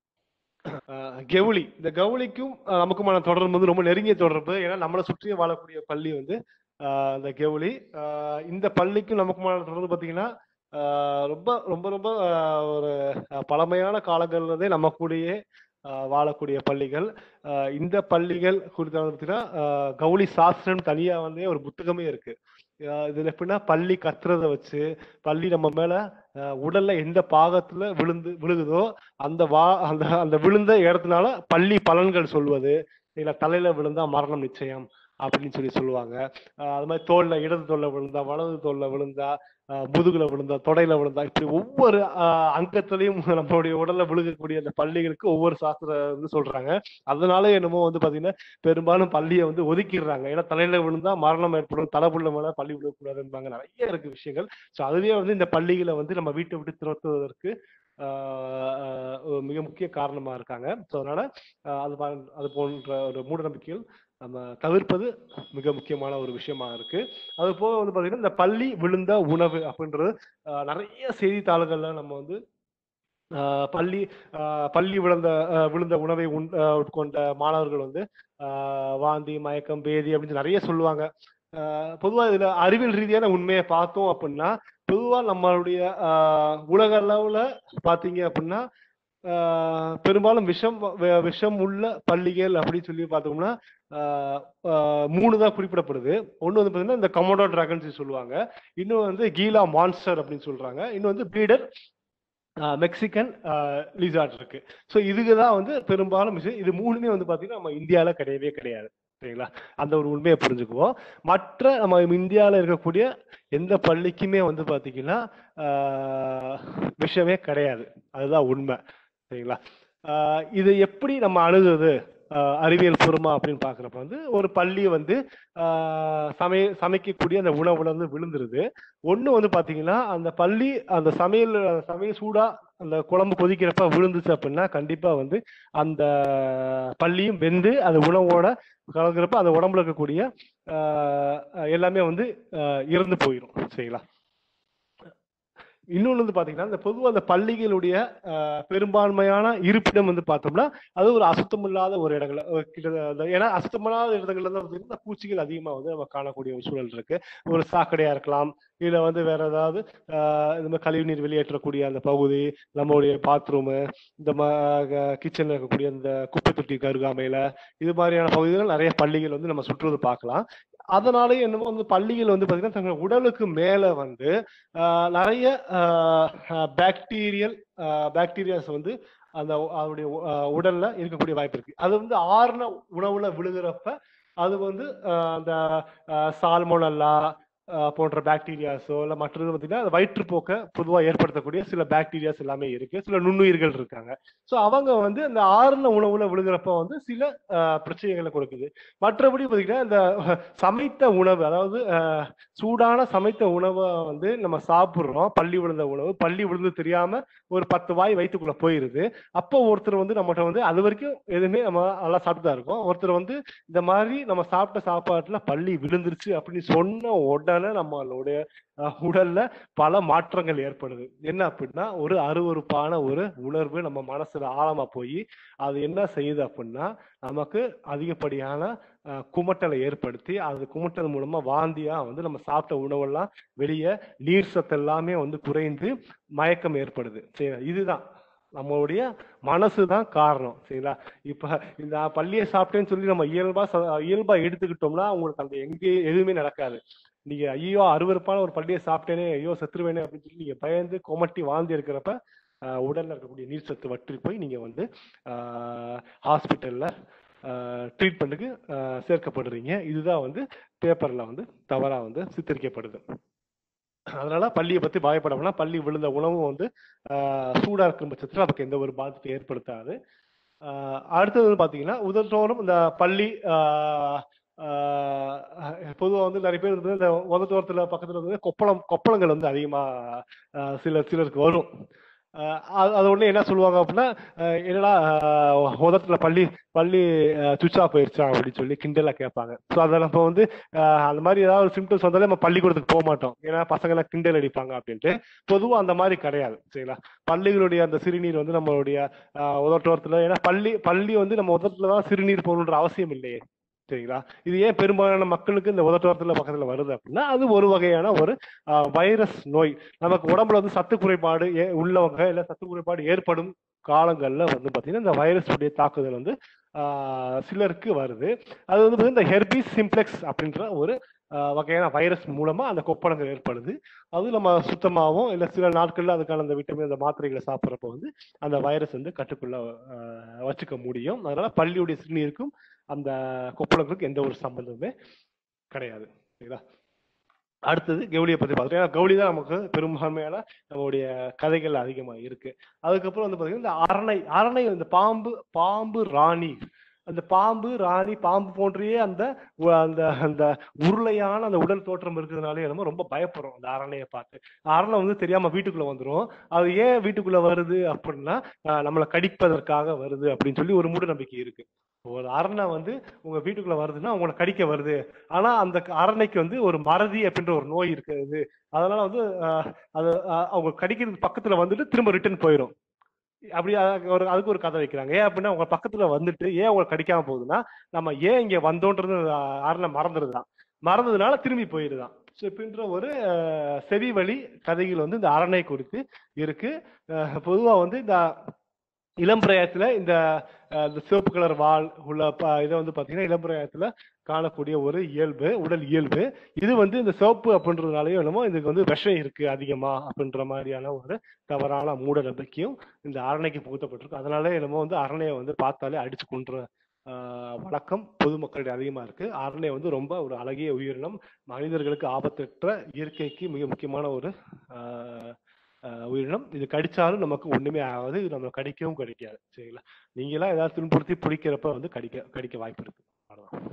ஆஹ், கெவுளி இந்த கவுளிக்கும் ஆஹ், நமக்குமான தொடர்பு வந்து ரொம்ப நெருங்கிய தொடர்பு ஏன்னா நம்மளை சுற்றியே வாழக்கூடிய பள்ளி வந்து ஆஹ், இந்த கெவுளி ஆஹ், இந்த பள்ளிக்கும் நமக்குமான தொடர்பு பார்த்தீங்கன்னா ஆஹ், ரொம்ப ரொம்ப ரொம்ப ஆஹ், ஒரு ஆஹ், பழமையான காலங்கள்லேருந்தே நம்ம கூடயே ஆஹ், வாழக்கூடிய பள்ளிகள் ஆஹ், இந்த பள்ளிகள் குறித்த வந்து பார்த்தீங்கன்னா ஆஹ், கவுளி சாஸ்திரம் தனியா வந்து ஒரு புத்தகமே இருக்கு ஆஹ், இதுல எப்படின்னா பள்ளி கத்துறத வச்சு பள்ளி நம்ம மேல ஆஹ், உடல்ல எந்த பாகத்துல விழுந்து விழுகுதோ அந்த வா அந்த அந்த விழுந்த இடத்துனால பள்ளி பலன்கள் சொல்வது இல்ல தலையில விழுந்தா மரணம் நிச்சயம் அப்படின்னு சொல்லி சொல்லுவாங்க ஆஹ் அது மாதிரி தோல்ல இடது தோல்ல விழுந்தா வலது தோல்ல விழுந்தா ஆஹ் முதுகுல விழுந்தா தொடையில விழுந்தா இப்படி ஒவ்வொரு ஆஹ் அங்கத்திலையும் நம்மளுடைய உடல்ல விழுகக்கூடிய அந்த பள்ளிகளுக்கு ஒவ்வொரு சாஸ்திர வந்து சொல்றாங்க அதனால என்னமோ வந்து பாத்தீங்கன்னா பெரும்பாலும் பள்ளியை வந்து ஒதுக்கிடுறாங்க ஏன்னா தலையில விழுந்தா மரணம் ஏற்படும் தலைப்புள்ள மேல பள்ளி விழக்கூடாதுன்பாங்க நிறைய இருக்கு விஷயங்கள் ஸோ அதுவே வந்து இந்த பள்ளிகளை வந்து நம்ம வீட்டை விட்டு துரத்துவதற்கு ஆஹ் ஆஹ் ஒரு மிக முக்கிய காரணமா இருக்காங்க ஸோ அதனால ஆஹ் அது பா- அது போன்ற ஒரு மூட நம்பிக்கைகள் நம்ம தவிர்ப்பது மிக முக்கியமான ஒரு விஷயமா இருக்கு அது போக வந்து பாத்தீங்கன்னா இந்த பள்ளி விழுந்த உணவு அப்படின்றது ஆஹ் நிறைய செய்தித்தாள்கள்ல நம்ம வந்து ஆஹ் பள்ளி ஆஹ் பள்ளி விழுந்த ஆஹ் விழுந்த உணவை உண் ஆஹ் உட்கொண்ட மாணவர்கள் வந்து ஆஹ் வாந்தி மயக்கம் பேதி அப்படின்னு நிறைய சொல்லுவாங்க ஆஹ் பொதுவா இதுல அறிவியல் ரீதியான உண்மையை பார்த்தோம் அப்படின்னா பொதுவா நம்மளுடைய ஆஹ் உலக அளவுல பாத்தீங்க அப்படின்னா ஆஹ் பெரும்பாலும் விஷம் வ- விஷம் உள்ள பள்ளிகள் அப்படின்னு சொல்லி பார்த்தோம்னா ஆஹ் ஆஹ் மூணு தான் குறிப்பிடப்படுது ஒன்று வந்து பார்த்தீங்கன்னா இந்த கமோடோ டிராகன்ஸ் சொல்லுவாங்க இன்னும் வந்து கீலா மான்ஸ்டர் அப்படின்னு சொல்றாங்க இன்னும் வந்து பீடர் மெக்சிகன் லிசார்ட் இருக்கு ஸோ இதுக்கு தான் வந்து பெரும்பாலும் விஷயம் இது மூணுமே வந்து பார்த்தீங்கன்னா நம்ம இந்தியாவில் கிடையவே கிடையாது சரிங்களா அந்த ஒரு உண்மையை புரிஞ்சுக்குவோம் மற்ற நம்ம இந்தியாவில் இருக்கக்கூடிய எந்த பள்ளிக்குமே வந்து பார்த்தீங்கன்னா ஆஹ் விஷயமே கிடையாது அதுதான் உண்மை சரிங்களா ஆஹ் இது எப்படி நம்ம அணுகுது ஆஹ் அறிவியல் பூர்வமா அப்படின்னு பாக்குறப்ப வந்து ஒரு பள்ளி வந்து ஆஹ் சமைய சமைக்கக்கூடிய அந்த உணவுல வந்து விழுந்துருது ஒண்ணு வந்து பாத்தீங்கன்னா அந்த பள்ளி அந்த சமையல் அந்த சமையல் சூடா அந்த குழம்பு கொதிக்கிறப்ப விழுந்துச்சு அப்படின்னா கண்டிப்பா வந்து அந்த பள்ளியும் வெந்து அந்த உணவோட கலங்குறப்ப அந்த உடம்புல இருக்கக்கூடிய ஆஹ் எல்லாமே வந்து ஆஹ் இறந்து போயிடும் சரிங்களா இன்னொன்று வந்து பாத்தீங்கன்னா இந்த பொதுவாக அந்த பள்ளிகளுடைய ஆஹ், பெரும்பான்மையான இருப்பிடம் வந்து பார்த்தோம்னா அது ஒரு அசுத்தம் இல்லாத ஒரு இடங்கள்ல ஒரு கிட்ட- அந்த- ஏன்னா அசுத்தமில்லாத இடங்கள்ல தான் பார்த்தீங்கன்னா பூச்சிகள் அதிகமாக வந்து நம்ம காணக்கூடிய ஒரு சூழல் இருக்கு ஒரு சாக்கடையா இருக்கலாம் இல்ல வந்து வேற ஏதாவது ஆஹ், இந்த மாதிரி கழிவுநீர் வெளியேற்றக்கூடிய அந்த பகுதி நம்மளுடைய பாத்ரூமு இந்த கிச்சன்ல இருக்கக்கூடிய இந்த குப்பை தொட்டி அருகாமையில இது மாதிரியான பகுதிகள் நிறைய பள்ளிகள் வந்து நம்ம சுற்றுவது பார்க்கலாம் அதனாலேயே என்னமோ வந்து பள்ளிகள் வந்து பாத்தீங்கன்னா தங்கள் உடலுக்கு மேல வந்து ஆஹ், நிறைய பாக்டீரியல் பாக்டீரியாஸ் வந்து அந்த அதனுடைய அஹ், உடல்ல இருக்கக்கூடிய வாய்ப்பு இருக்கு அது வந்து ஆறுன உணவுல விழுகிறப்ப அது வந்து அஹ், அந்த சால்மோனல்லா போன்ற பாக்டீரியாஸோ இல்ல மற்றது பார்த்தீங்கன்னா அது வயிற்றுப்போக்கை பொதுவாக ஏற்படுத்தக்கூடிய சில பாக்டீரியாஸ் எல்லாமே இருக்கு சில நுண்ணுயிர்கள் இருக்காங்க ஸோ அவங்க வந்து அந்த ஆறுன உணவுல விழுகிறப்ப வந்து சில அஹ், பிரச்சனைகளை கொடுக்குது மற்றபடி பார்த்தீங்கன்னா இந்த அஹ், சமைத்த உணவு அதாவது அஹ், சூடான சமைத்த உணவை வந்து நம்ம சாப்பிட்றோம் பள்ளி விழுந்த உணவு பள்ளி விழுந்து தெரியாம ஒரு பத்து வாய் வயிற்றுக்குள்ள போயிருது அப்போ ஒருத்தர் வந்து நம்மகிட்ட வந்து அது வரைக்கும் எதுவுமே நம்ம நல்லா சாப்பிட்டு தான் இருக்கோம் ஒருத்தர் வந்து இந்த மாதிரி நம்ம சாப்பிட்ட சாப்பாட்டுல பள்ளி விழுந்துருச்சு அப்படின்னு சொன்ன உடனே நம்மளுடைய அஹ், உடல்ல பல மாற்றங்கள் ஏற்படுது என்ன அப்படின்னா ஒரு அருவருப்பான ஒரு உணர்வு நம்ம மனசுல ஆழமா போய் அது என்ன செய்யுது அப்படின்னா நமக்கு அதிகப்படியான அஹ், குமட்டலை ஏற்படுத்தி அது குமட்டல் மூலமா வாந்தியா வந்து நம்ம சாப்பிட்ட உணவெல்லாம் வெளியே நீர் சத்து எல்லாமே வந்து குறைந்து மயக்கம் ஏற்படுது சரி இதுதான் நம்மளுடைய மனசு தான் காரணம் சரிங்களா இப்ப இந்த பள்ளியை சாப்பிட்டேன்னு சொல்லி நம்ம இயல்பா ச- இயல்பா எடுத்துக்கிட்டோம்னா உங்களுக்கு அந்த எங்கே எதுவுமே நடக்காது நீங்க ஐயோ அருவருப்பான ஒரு பள்ளியை சாப்பிட்டேனே ஐயோ செத்துருவேனே அப்படின்னு சொல்லி நீங்க பயந்து கொமட்டி வாழ்ந்து இருக்கிறப்ப ஆஹ், உடல்ல இருக்கக்கூடிய நீர் சத்து வற்றி போய் நீங்க வந்து ஹாஸ்பிட்டல்ல ட்ரீட்மெண்ட்டுக்கு சேர்க்கப்படுறீங்க இதுதான் வந்து பேப்பர்ல வந்து தவறா வந்து சித்தரிக்கப்படுது அதனால பள்ளியை பத்தி பயப்படணும்னா பள்ளி விழுந்த உணவும் வந்து ஆஹ், சூடா இருக்கும் பட்சத்துல நமக்கு எந்த ஒரு பாதிப்பை ஏற்படுத்தாது ஆஹ், அடுத்தது வந்து பாத்தீங்கன்னா உதட்டோரம் இந்த பள்ளி பொதுவாக வந்து நிறைய பேர் வந்து இந்த உதட்டோரத்துல பக்கத்துல வந்து கொப்பளம் கொப்பளங்கள் வந்து அதிகமா ஆஹ், சில சிலருக்கு வரும் ஆஹ், அது அது உடனே என்ன சொல்லுவாங்க அப்படின்னா ஆஹ், என்னடா ஆஹ், உதட்டுல பள்ளி பள்ளி சுவிட்ச் ஆஃப் போயிருச்சா அப்படின்னு சொல்லி கிண்டலா கேட்பாங்க ஸோ அதை நம்ம வந்து ஆஹ், அந்த மாதிரி ஏதாவது ஒரு சிம்டம்ஸ் வந்தாலே நம்ம பள்ளிக்கூடத்துக்கு போக மாட்டோம் ஏன்னா பசங்க எல்லாம் கிண்டல் அடிப்பாங்க அப்படின்ட்டு பொதுவா அந்த மாதிரி கிடையாது சரிங்களா பள்ளிகளுடைய அந்த சிறுநீர் வந்து நம்மளுடைய ஆஹ், உதட்டோரத்துல ஏன்னா பள்ளி பள்ளி வந்து நம்ம உதட்டுல தான் சிறுநீர் போகணுன்ற அவசியம் இல்லையே சரிங்களா இது ஏன் பெரும்பாலான மக்களுக்கு இந்த உதட்டோரத்துல பக்கத்துல வருது அப்படின்னா அது ஒரு வகையான ஒரு ஆஹ், வைரஸ் நோய் நமக்கு உடம்புல வந்து சத்து குறைபாடு ஏ- உள்ளவங்க இல்ல சத்து குறைபாடு ஏற்படும் காலங்கள்ல வந்து பாத்தீங்கன்னா இந்த வைரஸ் உடைய தாக்குதல் வந்து ஆஹ், சிலருக்கு வருது அது வந்து பாத்தீங்கன்னா இந்த ஹெர்பிஸ் சிம்ப்ளெக்ஸ் அப்படின்ற ஒரு ஆஹ், வகையான வைரஸ் மூலமா அந்த கொப்பளங்கள் ஏற்படுது அது நம்ம சுத்தமாகவும் இல்ல சில நாட்கள்ல அதுக்கான அந்த விட்டமின் அந்த மாத்திரைகளை சாப்பிட்றப்ப வந்து அந்த வைரஸ் வந்து கட்டுக்குள்ள ஆஹ், வச்சுக்க முடியும் அதனால பள்ளியுடைய சிறுநீருக்கும் அந்த கொப்பளங்களுக்கு எந்த ஒரு சம்பந்தமுமே கிடையாது சரிங்களா அடுத்தது கவுளியை பத்தி பார்த்தோம் ஏன்னா கவுளி தான் நமக்கு பெரும்பான்மையான நம்மளுடைய கதைகள் அதிகமா இருக்கு அதுக்கப்புறம் வந்து பாத்தீங்கன்னா இந்த அரணை அரணை இந்த பாம்பு பாம்பு ராணி அந்த பாம்பு ராணி பாம்பு போன்றையே அந்த உ- அந்த அந்த உருளையான அந்த உடல் தோற்றம் இருக்கிறதுனாலே நம்ம ரொம்ப பயப்படுறோம் அந்த அரணையை பார்த்து அரணை வந்து தெரியாம வீட்டுக்குள்ள வந்துரும் அது ஏன் வீட்டுக்குள்ள வருது அப்படின்னா ஆஹ் நம்மளை கடிப்பதற்காக வருது அப்படின்னு சொல்லி ஒரு மூட நம்பிக்கை இருக்கு ஒரு அரணை வந்து உங்க வீட்டுக்குள்ள வருதுன்னா உங்களை கடிக்க வருது ஆனா அந்த க- அரணைக்கு வந்து ஒரு மறதி அப்படின்ற ஒரு நோய் இருக்குது அதனால வந்து ஆஹ், அது ஆஹ், அவங்க கடிக்கிறதுக்கு பக்கத்துல வந்துட்டு திரும்ப ரிட்டர்ன் போயிடும் அப்படி அதுக்கு ஒரு அதுக்கு ஒரு கதை வைக்கிறாங்க ஏன் அப்படின்னா உங்க பக்கத்துல வந்துட்டு ஏன் உங்களை கடிக்காம போகுதுன்னா நம்ம ஏன் இங்க வந்தோன்றது ஆஹ், அரணை மறந்துடுதான் மறந்ததுனால திரும்பி போயிடுதான் ஸோ இப்படின்ற ஒரு ஆஹ், செவி வழி கதைகள் வந்து இந்த அரணை குறித்து இருக்கு ஆஹ், பொதுவா வந்து இந்த இளம் பிராயத்துல இந்த அஹ், இந்த சிவப்பு கலர் வால் உள்ள ப- இதை வந்து பாத்தீங்கன்னா இளம் பிராயத்துல காணக்கூடிய ஒரு இயல்பு உடல் இயல்பு இது வந்து இந்த சிவப்பு அப்படின்றதுனாலயோ என்னமோ இதுக்கு வந்து விஷம் இருக்கு அதிகமா அப்படின்ற மாதிரியான ஒரு தவறான மூட நம்பிக்கையும் இந்த அரணைக்கு புகுத்தப்பட்டிருக்கு அதனால என்னமோ வந்து அரணையை வந்து பார்த்தாலே அடிச்சு கொன்ற ஆஹ், வழக்கம் பொதுமக்களிடையே அதிகமா இருக்கு அரணையை வந்து ரொம்ப ஒரு அழகிய உயிரினம் மனிதர்களுக்கு ஆபத்தற்ற இயற்கைக்கு மிக முக்கியமான ஒரு ஆஹ், ஆஹ், உயிரினம் இது கடிச்சாலும் நமக்கு ஒண்ணுமே ஆகாது இது நம்ம கடிக்கவும் கடிக்காது சரிங்களா நீங்களா ஏதாவது துன்புறுத்தி பிடிக்கிறப்ப வந்து கடிக்க கடிக்க வாய்ப்பு இருக்கு அவ்வளவுதான்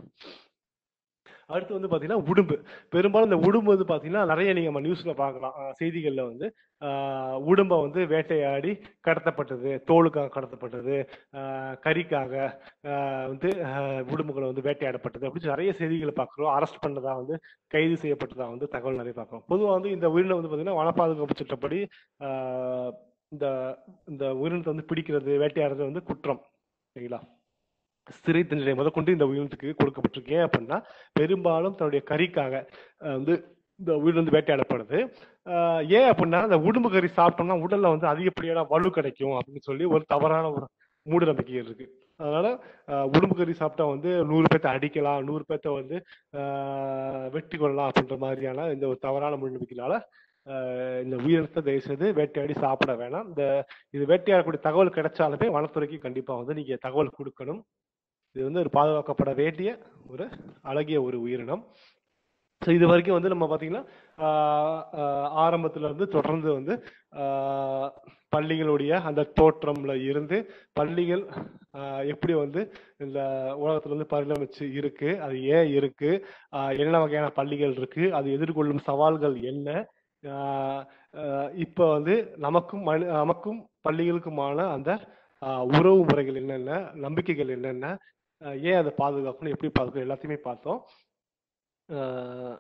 அடுத்து வந்து பாத்தீங்கன்னா உடும்பு பெரும்பாலும் இந்த உடும்பு வந்து பாத்தீங்கன்னா நிறைய நீங்க நம்ம நியூஸ்ல பார்க்கலாம் அஹ் செய்திகள்ல வந்து ஆஹ் உடும்பை வந்து வேட்டையாடி கடத்தப்பட்டது தோலுக்காக கடத்தப்பட்டது ஆஹ் கறிக்காக ஆஹ் வந்து ஆஹ் உடும்புகளை வந்து வேட்டையாடப்பட்டது அப்படின்னு நிறைய செய்திகளை பார்க்குறோம் அரெஸ்ட் பண்ணதா வந்து கைது செய்யப்பட்டதா வந்து தகவல் நிறைய பார்க்குறோம் பொதுவாக வந்து இந்த உயிரினம் வந்து பாத்தீங்கன்னா வன பாதுகாப்பு சட்டப்படி ஆஹ் இந்த இந்த உயிரினத்தை வந்து பிடிக்கிறது வேட்டையாடுறது வந்து குற்றம் சரிங்களா சிறை தண்டனை முதற்கொண்டு இந்த உயிரினத்துக்கு கொடுக்கப்பட்டிருக்கு ஏன் அப்படின்னா பெரும்பாலும் தன்னுடைய கறிக்காக அஹ், வந்து இந்த உயிரினம் வந்து வேட்டையாடப்படுது அஹ், ஏன் அப்படின்னா இந்த உடும்பு கறி சாப்பிட்டோம்னா உடல்ல வந்து அதிகப்படியான வலு கிடைக்கும் அப்படின்னு சொல்லி ஒரு தவறான ஒரு மூட நம்பிக்கைகள் இருக்கு அதனால அஹ், உடும்பு கறி சாப்பிட்டா வந்து நூறு பேர்த்த அடிக்கலாம் நூறு பேர்த்த வந்து அஹ், வெட்டி கொள்ளலாம் அப்படின்ற மாதிரியான இந்த ஒரு தவறான மூட நம்பிக்கையினால ஆஹ் இந்த உயிரினத்தை தயவு செய்து வேட்டையாடி சாப்பிட வேணாம் இந்த இது வேட்டையாடக்கூடிய தகவல் கிடைச்சாலுமே வனத்துறைக்கு கண்டிப்பா வந்து நீங்க தகவல் கொடுக்கணும் இது வந்து ஒரு பாதுகாக்கப்பட வேண்டிய ஒரு அழகிய ஒரு உயிரினம் ஸோ இது வரைக்கும் வந்து நம்ம பார்த்தீங்கன்னா ஆஹ் ஆஹ் ஆரம்பத்துல இருந்து தொடர்ந்து வந்து ஆஹ் பள்ளிகளுடைய அந்த தோற்றம்ல இருந்து பள்ளிகள் ஆஹ் எப்படி வந்து இந்த உலகத்துல வந்து பரிணமிச்சு இருக்கு அது ஏன் இருக்கு ஆஹ் என்ன வகையான பள்ளிகள் இருக்கு அது எதிர்கொள்ளும் சவால்கள் என்ன ஆஹ் ஆஹ் இப்ப வந்து நமக்கும் மனு நமக்கும் பள்ளிகளுக்குமான அந்த ஆஹ் உறவு முறைகள் என்னென்ன நம்பிக்கைகள் என்னென்ன ஆஹ் ஏன் அதை பாதுகாக்கணும் எப்படி பாதுகாக்கணும் எல்லாத்தையுமே பார்த்தோம் ஆஹ்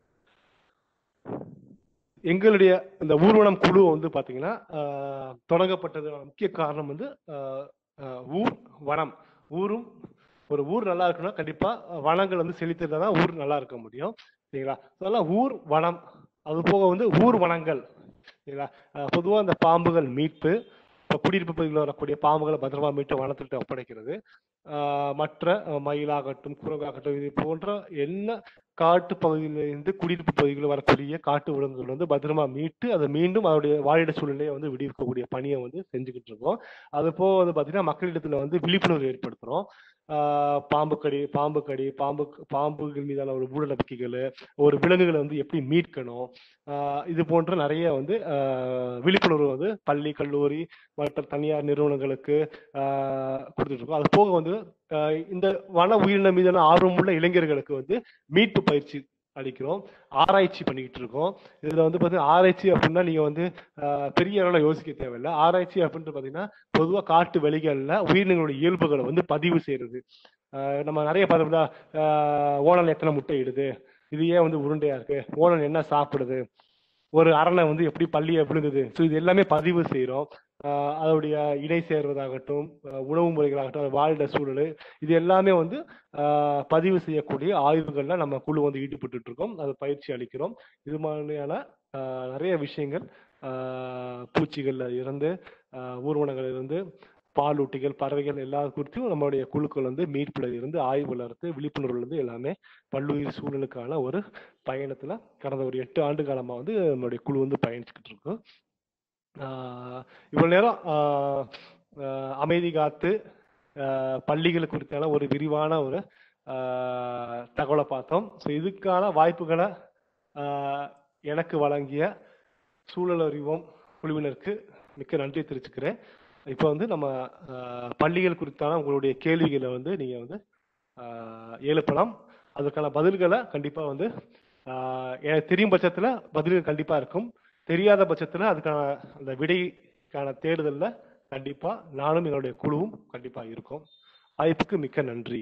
எங்களுடைய இந்த ஊர்வனம் குழு வந்து பாத்தீங்கன்னா ஆஹ் தொடங்கப்பட்டது முக்கிய காரணம் வந்து ஆஹ் ஆஹ் ஊர் வனம் ஊரும் ஒரு ஊர் நல்லா இருக்குன்னா கண்டிப்பா வனங்கள் வந்து செழித்திருந்தா தான் ஊர் நல்லா இருக்க முடியும் சரிங்களா அதெல்லாம் ஊர் வனம் அது போக வந்து ஊர் வனங்கள் சரிங்களா ஆஹ் பொதுவா இந்த பாம்புகள் மீட்பு இப்போ குடியிருப்பு பகுதியில் வரக்கூடிய பாம்புகளை பத்திரமா மீட்டு வனத்திட்ட ஒப்படைக்கிறது ஆஹ் மற்ற அஹ், மயிலாகட்டும் குரங்காகட்டும் இது போன்ற என்ன காட்டு பகுதியிலிருந்து குடியிருப்பு பகுதிகளில் வரக்கூடிய காட்டு விலங்குகள் வந்து பத்திரமா மீட்டு அதை மீண்டும் அதனுடைய வாழிட சூழ்நிலையை வந்து விடுவிக்கக்கூடிய பணியை வந்து செஞ்சுக்கிட்டு இருக்கோம் அது போக வந்து பார்த்தீங்கன்னா மக்களிடத்துல வந்து விழிப்புணர்வு ஏற்படுத்துறோம் ஆஹ் பாம்பு கடி பாம்பு கடி பாம்பு பாம்புகள் மீதான ஒரு மூட நம்பிக்கைகள் ஒரு விலங்குகளை வந்து எப்படி மீட்கணும் ஆஹ் இது போன்ற நிறைய வந்து ஆஹ் விழிப்புணர்வு வந்து பள்ளி கல்லூரி மற்ற தனியார் நிறுவனங்களுக்கு ஆஹ் கொடுத்துட்டு இருக்கோம் அது போக வந்து ஆஹ் இந்த வன உயிரினம் மீதான ஆர்வமுள்ள இளைஞர்களுக்கு வந்து மீட்பு பயிற்சி அளிக்கிறோம் ஆராய்ச்சி பண்ணிக்கிட்டு இருக்கோம் இதுல வந்து பாத்தீங்கன்னா ஆராய்ச்சி அப்படின்னா நீங்க வந்து ஆஹ் பெரிய அளவுல யோசிக்க தேவையில்லை ஆராய்ச்சி அப்படின்ட்டு பாத்தீங்கன்னா பொதுவா காட்டு வெளிகள்ல உயிரினங்களோட இயல்புகளை வந்து பதிவு செய்யறது ஆஹ் நம்ம நிறைய பார்த்தோம்னா ஆஹ் ஓணல் எத்தனை முட்டை இடுது இது ஏன் வந்து உருண்டையா இருக்கு ஓணல் என்ன சாப்பிடுது ஒரு அரணை வந்து எப்படி பள்ளியை விழுந்தது ஸோ இது எல்லாமே பதிவு செய்கிறோம் அதோடைய இடை சேர்வதாகட்டும் ஆஹ் உணவு முறைகளாகட்டும் அது வாழ்ந்த சூழல் இது எல்லாமே வந்து ஆஹ் பதிவு செய்யக்கூடிய ஆய்வுகள்ல நம்ம குழு வந்து ஈடுபட்டு இருக்கோம் அது பயிற்சி அளிக்கிறோம் இது மாதிரியான ஆஹ் நிறைய விஷயங்கள் ஆஹ் பூச்சிகள்ல இருந்து ஆஹ் ஊர்வனங்கள்ல இருந்து பாலூட்டிகள் பறவைகள் எல்லா குறித்தும் நம்மளுடைய குழுக்கள் வந்து மீட்புல இருந்து ஆய்வுல இருந்து விழிப்புணர்வுல இருந்து எல்லாமே பல்லுயிர் சூழலுக்கான ஒரு பயணத்துல கடந்த ஒரு எட்டு ஆண்டு காலமா வந்து நம்மளுடைய குழு வந்து பயணிச்சுக்கிட்டு இருக்கோம் ஆஹ் இவ்வளவு நேரம் ஆஹ் ஆஹ் அமைதி காத்து ஆஹ் பள்ளிகள் குறித்தான ஒரு விரிவான ஒரு ஆஹ் தகவலை பார்த்தோம் ஸோ இதுக்கான வாய்ப்புகளை ஆஹ் எனக்கு வழங்கிய சூழல் அறிவோம் குழுவினருக்கு மிக்க நன்றி தெரிவிச்சுக்கிறேன் இப்போ வந்து நம்ம ஆஹ் பள்ளிகள் குறித்தான உங்களுடைய கேள்விகளை வந்து நீங்க வந்து ஆஹ் எழுப்பலாம் அதற்கான பதில்களை கண்டிப்பா வந்து ஆஹ் எனக்கு தெரியும் பட்சத்துல பதில்கள் கண்டிப்பா இருக்கும் தெரியாத பட்சத்துல அதுக்கான அந்த விடைக்கான தேடுதல்ல கண்டிப்பா நானும் என்னுடைய குழுவும் கண்டிப்பா இருக்கும் வாய்ப்புக்கு மிக்க நன்றி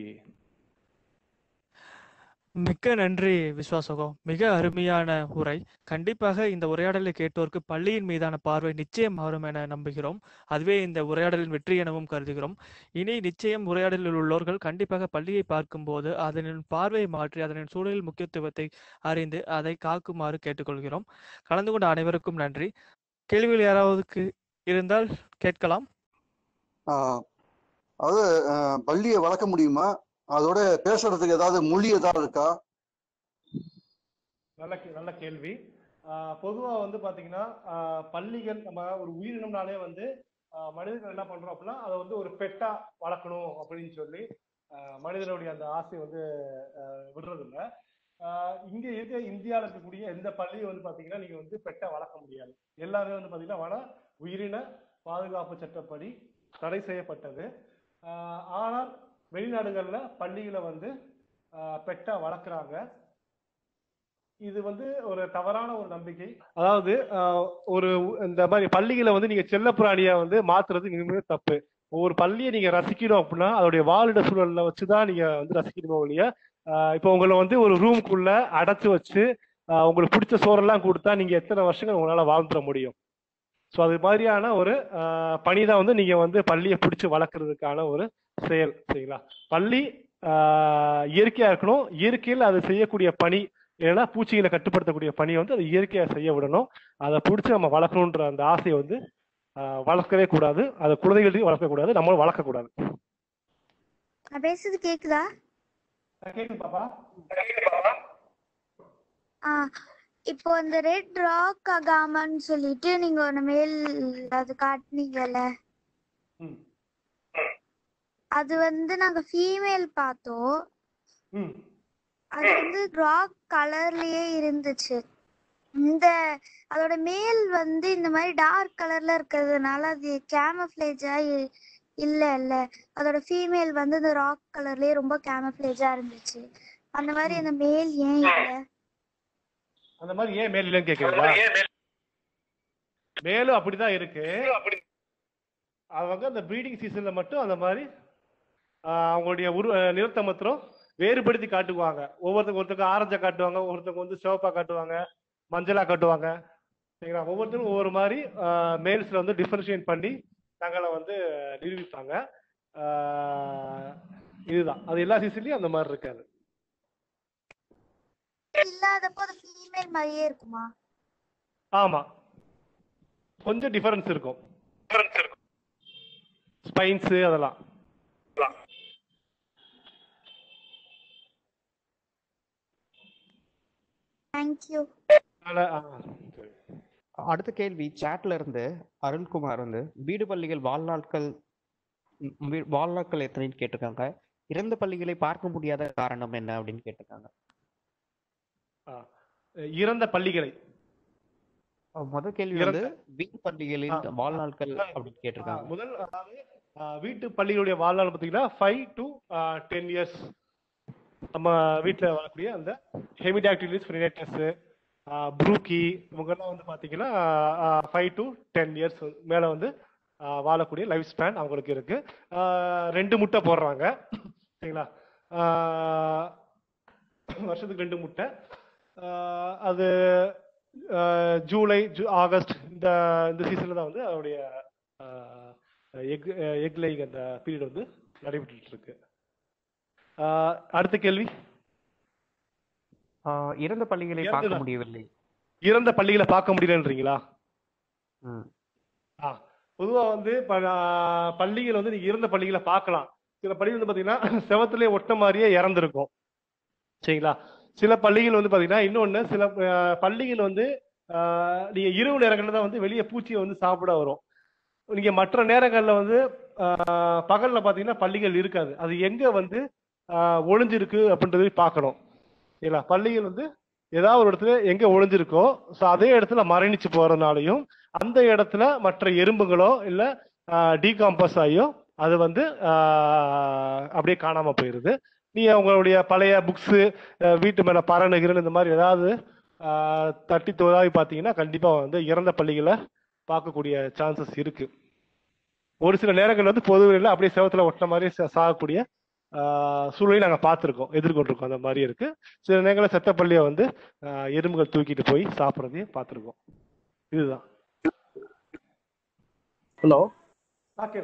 மிக்க நன்றி விஸ்வாசகம் மிக அருமையான உரை கண்டிப்பாக இந்த உரையாடலை கேட்டோருக்கு பள்ளியின் மீதான பார்வை நிச்சயம் மாறும் என நம்புகிறோம் அதுவே இந்த உரையாடலின் வெற்றி எனவும் கருதுகிறோம் இனி நிச்சயம் உரையாடலில் உள்ளவர்கள் கண்டிப்பாக பள்ளியை பார்க்கும்போது அதனின் பார்வையை மாற்றி அதனின் சூழலில் முக்கியத்துவத்தை அறிந்து அதை காக்குமாறு கேட்டுக்கொள்கிறோம் கலந்து கொண்ட அனைவருக்கும் நன்றி கேள்விகள் யாராவதுக்கு இருந்தால் கேட்கலாம் ஆஹ் அதாவது ஆஹ் பள்ளியை வளர்க்க முடியுமா அதோட பேசுறதுக்கு ஏதாவது மொழி ஏதாவது இருக்கா நல்ல கே- நல்ல கேள்வி ஆஹ் பொதுவா வந்து பாத்தீங்கன்னா ஆஹ் பள்ளிகள் நம்ம ஒரு உயிரினம்னாலே வந்து ஆஹ் மனிதர்கள் என்ன பண்றோம் அப்படின்னா அதை வந்து ஒரு பெட்டா வளர்க்கணும் அப்படின்னு சொல்லி ஆஹ் மனிதனுடைய அந்த ஆசை வந்து ஆஹ் விடுறது இல்ல ஆஹ் இங்க இருக்க இந்தியால இருக்கக்கூடிய எந்த பள்ளியும் வந்து பாத்தீங்கன்னா நீங்க வந்து பெட்டை வளர்க்க முடியாது எல்லாமே வந்து பாத்தீங்கன்னா வன உயிரின பாதுகாப்பு சட்டப்படி தடை செய்யப்பட்டது ஆஹ் ஆனால் வெளிநாடுகள்ல பள்ளிகளை வந்து ஆஹ் பெட்டா வளர்க்குறாங்க இது வந்து ஒரு தவறான ஒரு நம்பிக்கை அதாவது ஆஹ் ஒரு இந்த மாதிரி பள்ளிகளை வந்து நீங்க செல்லப்பிராணியா வந்து மாத்துறது மிக தப்பு ஒரு பள்ளியை நீங்க ரசிக்கணும் அப்படின்னா அதோடைய வாழிட சூழல்ல வச்சுதான் நீங்க வந்து ரசிக்கணுமோ ஒழிய ஆஹ் இப்போ உங்களை வந்து ஒரு ரூம்குள்ள அடைச்சு வச்சு ஆஹ் உங்களுக்கு பிடிச்ச சோறெல்லாம் கொடுத்தா நீங்க எத்தனை வருஷங்கள் உங்களால வாழ்ந்துட முடியும் ஸோ அது மாதிரியான ஒரு ஆஹ் பணிதான் வந்து நீங்க வந்து பள்ளியை பிடிச்சி வளர்க்கறதுக்கான ஒரு செயல் சரிங்களா பள்ளி ஆஹ் இயற்கையா இருக்கணும் இயற்கையில் அது செய்யக்கூடிய பணி ஏன்னா பூச்சிகளை கட்டுப்படுத்தக்கூடிய பணியை வந்து அது இயற்கையா செய்ய விடணும் அதை பிடிச்சி நம்ம வளர்க்கணுன்ற அந்த ஆசையை வந்து ஆஹ் வளர்க்கவே கூடாது அதை குழந்தைகள்டையும் வளர்க்க கூடாது நம்மளும் வளர்க்க கூடாது நான் பேசுறது கேக்குதா கேக்குது பாப்பா ஆ இப்போ அந்த ரெட் ராக் அகாமன்னு சொல்லிட்டு நீங்க ஒன்னு மேல் அது காட்டுனீங்கல்ல ம் அது வந்து நாங்க ஃபீமேல் பார்த்தோம் ம் அது வந்து ராக் கலர்லயே இருந்துச்சு இந்த அதோட மேல் வந்து இந்த மாதிரி டார்க் கலர்ல இருக்கிறதுனால அது கேமஃபிளேஜா இல்ல இல்ல அதோட ஃபீமேல் வந்து இந்த ராக் கலர்லயே ரொம்ப கேமஃபிளேஜா இருந்துச்சு அந்த மாதிரி அந்த மேல் ஏன் இல்ல அந்த மாதிரி ஏன் மேல் இல்லைன்னு கேக்குறீங்களா மேலும் அப்படிதான் இருக்கு அவங்க அந்த ப்ரீடிங் சீசன்ல மட்டும் அந்த மாதிரி ஆஹ், அவங்களுடைய உரு அஹ், நிறத்தை மாத்திரம் வேறுபடுத்தி காட்டுவாங்க ஒவ்வொருத்தங்க ஒருத்தங்க ஆரஞ்சா காட்டுவாங்க ஒருத்தங்க வந்து சிவப்பா காட்டுவாங்க மஞ்சளா காட்டுவாங்க சரிங்களா ஒவ்வொருத்தரும் ஒவ்வொரு மாதிரி மேல்ஸ்ல வந்து டிஃபரன்ஷியேட் பண்ணி தங்களை வந்து நிரூபிப்பாங்க ஆஹ், இதுதான் அது எல்லா சீசன்லயும் அந்த மாதிரி இருக்காது இல்லாதப்போ அது ஃபீமேல் மாதிரியே இருக்குமா ஆமா கொஞ்சம் டிஃபரன்ஸ் இருக்கும் ஸ்பைன்ஸ் அதெல்லாம் தேங்க்யூ அதனால, ஆ, சரி. அடுத்த கேள்வி சாட்ல இருந்து அருள்குமார் வந்து வீடு பள்ளிகள் வாழ்நாட்கள் ம், வீ- வாழ்நாட்கள் எத்தனைன்னு கேட்டிருக்காங்க இறந்த பள்ளிகளை பார்க்க முடியாத காரணம் என்ன அப்படின்னு கேட்டிருக்காங்க ஆ. இறந்த பள்ளிகளை அஹ் முதல் கேள்வி இறந்த- வந்து வீட்டு பள்ளிகளின் ஆ. வாழ்நாட்கள் ஆ. அப்படின்னு ஆ, கேட்டிருக்காங்க முதல் அதாவது ஆ, வீட்டு பள்ளிகளுடைய வாழ்நாள் பார்த்தீங்கன்னா ஃபைவ் டு டென் இயர்ஸ் நம்ம வீட்டில் வரக்கூடிய அந்த ஹெமிடாக்டிலிஸ் ஃப்ரினேட்டஸ் ப்ரூக்கி இவங்கெல்லாம் வந்து பார்த்தீங்கன்னா ஃபைவ் டு டென் இயர்ஸ் மேலே வந்து ஆ, வாழக்கூடிய லைஃப் ஸ்பேன் அவங்களுக்கு இருக்கு ஆ, ரெண்டு முட்டை போடுறாங்க சரிங்களா ஆ, வருஷத்துக்கு ரெண்டு முட்டை ஆ, அது ஆ, ஜூலை ஜூ ஆகஸ்ட் இந்த இந்த சீசன்ல தான் வந்து அதோடைய எக் எக் லைங் அந்த பீரியட் வந்து நடைபெற்றுட்டு இருக்கு ஆஹ் அடுத்த கேள்வி ஆஹ் இறந்த பள்ளிகளை இறந்ததா? பார்க்க முடியவில்லை இறந்த பள்ளிகளை பார்க்க முடியலன்றீங்களா ம். ஆ பொதுவா வந்து ப- ஆஹ் பள்ளிகள் வந்து நீங்க இறந்த பள்ளிகளை பார்க்கலாம் சில பள்ளிகள் வந்து பாத்தீங்கன்னா செவத்துலயே ஒட்ட மாதிரியே இறந்துருக்கும் சரிங்களா சில பள்ளிகள் வந்து பாத்தீங்கன்னா இன்னொன்னு சில ஆஹ் பள்ளிகள் வந்து ஆஹ் நீங்க இரவு நேரங்கள்ல தான் வந்து வெளியே பூச்சியை வந்து சாப்பிட வரும் நீங்க மற்ற நேரங்கள்ல வந்து ஆஹ் பகல்ல பாத்தீங்கன்னா பள்ளிகள் இருக்காது அது எங்க வந்து ஆஹ் ஒளிஞ்சிருக்கு அப்படின்றது பார்க்கணும் சரிங்களா பள்ளிகள் வந்து ஏதாவது ஒரு இடத்துல எங்க ஒளிஞ்சிருக்கோ ஸோ அதே இடத்துல மரணிச்சு போறதுனாலையும் அந்த இடத்துல மற்ற எறும்புகளோ இல்ல டீகாம்பஸ் ஆகியோ அது வந்து ஆஹ், அப்படியே காணாம போயிருது நீங்க உங்களுடைய பழைய புக்ஸ் வீட்டு மேல பறனுகிறன் இந்த மாதிரி ஏதாவது ஆஹ், தட்டி தோதாவி பார்த்தீங்கன்னா கண்டிப்பா வந்து இறந்த பள்ளிகளை பார்க்கக்கூடிய சான்சஸ் இருக்கு ஒரு சில நேரங்கள் வந்து பொதுவெளியில அப்படியே செவத்துல ஒட்டின மாதிரி சா- சாகக்கூடிய ஆஹ், சூழலை நாங்க பார்த்துருக்கோம் எதிர்கொண்டிருக்கோம் அந்த மாதிரி இருக்கு சில நேரங்களில் செத்த பள்ளியை வந்து ஆஹ், எறும்புகள் தூக்கிட்டு போய் சாப்பிட்றதையும் பார்த்துருக்கோம் இதுதான் ஹலோ ஓகே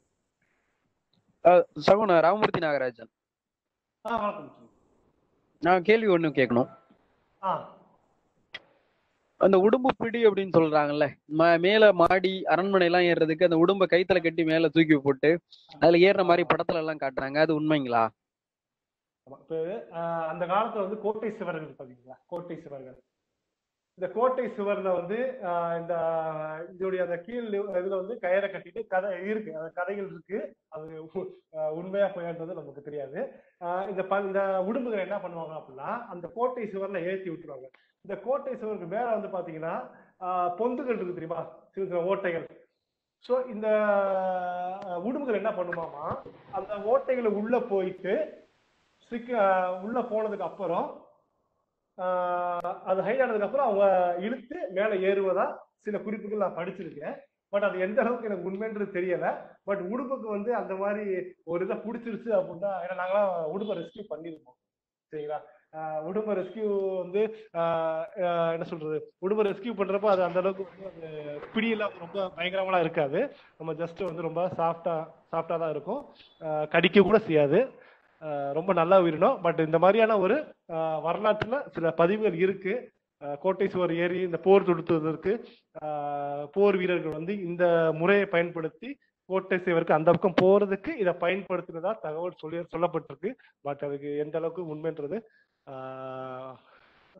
சகுன ராமமூர்த்தி நாகராஜன் ஆ வணக்கம் நான் கேள்வி ஒண்ணு கேட்கணும் ஆ அந்த உடும்பு பிடி அப்படின்னு சொல்றாங்கல்ல ம- மேல மாடி அரண்மனை எல்லாம் ஏறுறதுக்கு அந்த உடும்ப கைத்தல கட்டி மேல தூக்கி போட்டு அதுல ஏறுற மாதிரி படத்துல எல்லாம் காட்டுறாங்க அது உண்மைங்களா ஆமா. இப்ப ஆஹ், அந்த காலத்துல வந்து கோட்டை சிவர்கள் பாத்தீங்களா கோட்டை சிவர்கள் இந்த கோட்டை சுவர்ல வந்து ஆஹ், இந்த இதோடைய அந்த கீழ் இதுல வந்து கயிறை கட்டிட்டு கதை இருக்கு அந்த கதைகள் இருக்கு அது உ- ஆஹ், உண்மையா பொய்யான்றது நமக்கு தெரியாது ஆஹ், இந்த ப- இந்த உடும்புகள் என்ன பண்ணுவாங்க அப்படின்னா அந்த கோட்டை சுவர்ல ஏத்தி விட்டுருவாங்க இந்த கோட்டை சுவருக்கு மேல வந்து பாத்தீங்கன்னா ஆஹ், பொந்துகள் இருக்கு தெரியுமா சின்ன சின்ன ஓட்டைகள் சோ இந்த ஆஹ், உடும்புகள் என்ன பண்ணுமாமா அந்த ஓட்டைகளை உள்ள போயிட்டு சிக்க ஆஹ் உள்ள போனதுக்கு அப்புறம் ஆஹ் அது ஹைட் ஆனதுக்கு அப்புறம் அவங்க இழுத்து மேல ஏறுவதா சில குறிப்புகள் நான் படிச்சிருக்கேன் பட் அது எந்த அளவுக்கு எனக்கு உண்மைன்றது தெரியல பட் உடுப்புக்கு வந்து அந்த மாதிரி ஒரு இதை பிடிச்சிருச்சு அப்படின்னா ஏன்னா நாங்களாம் உடுப்பை ரெஸ்கியூ பண்ணியிருக்கோம் சரிங்களா ஆஹ் உடும்பை ரெஸ்கியூ வந்து ஆஹ் ஆஹ் என்ன சொல்றது உடும்பை ரெஸ்கியூ பண்றப்ப அது அந்த அளவுக்கு வந்து அந்த பிடியெல்லாம் ரொம்ப பயங்கரமாலாம் இருக்காது நம்ம ஜஸ்ட் வந்து ரொம்ப சாஃப்டா சாஃப்டா தான் இருக்கும் ஆஹ் கடிக்க கூட செய்யாது ஆஹ் ரொம்ப நல்ல உயிரினம் பட் இந்த மாதிரியான ஒரு ஆஹ் வரலாற்றுல சில பதிவுகள் இருக்கு ஆஹ் கோட்டை சுவர் ஏறி இந்த போர் தொடுத்துவதற்கு ஆஹ் போர் வீரர்கள் வந்து இந்த முறையை பயன்படுத்தி கோட்டை சுவருக்கு அந்த பக்கம் போறதுக்கு இதை பயன்படுத்தினதா தகவல் சொல்லி சொல்லப்பட்டிருக்கு பட் அதுக்கு எந்த அளவுக்கு உண்மைன்றது ஆஹ்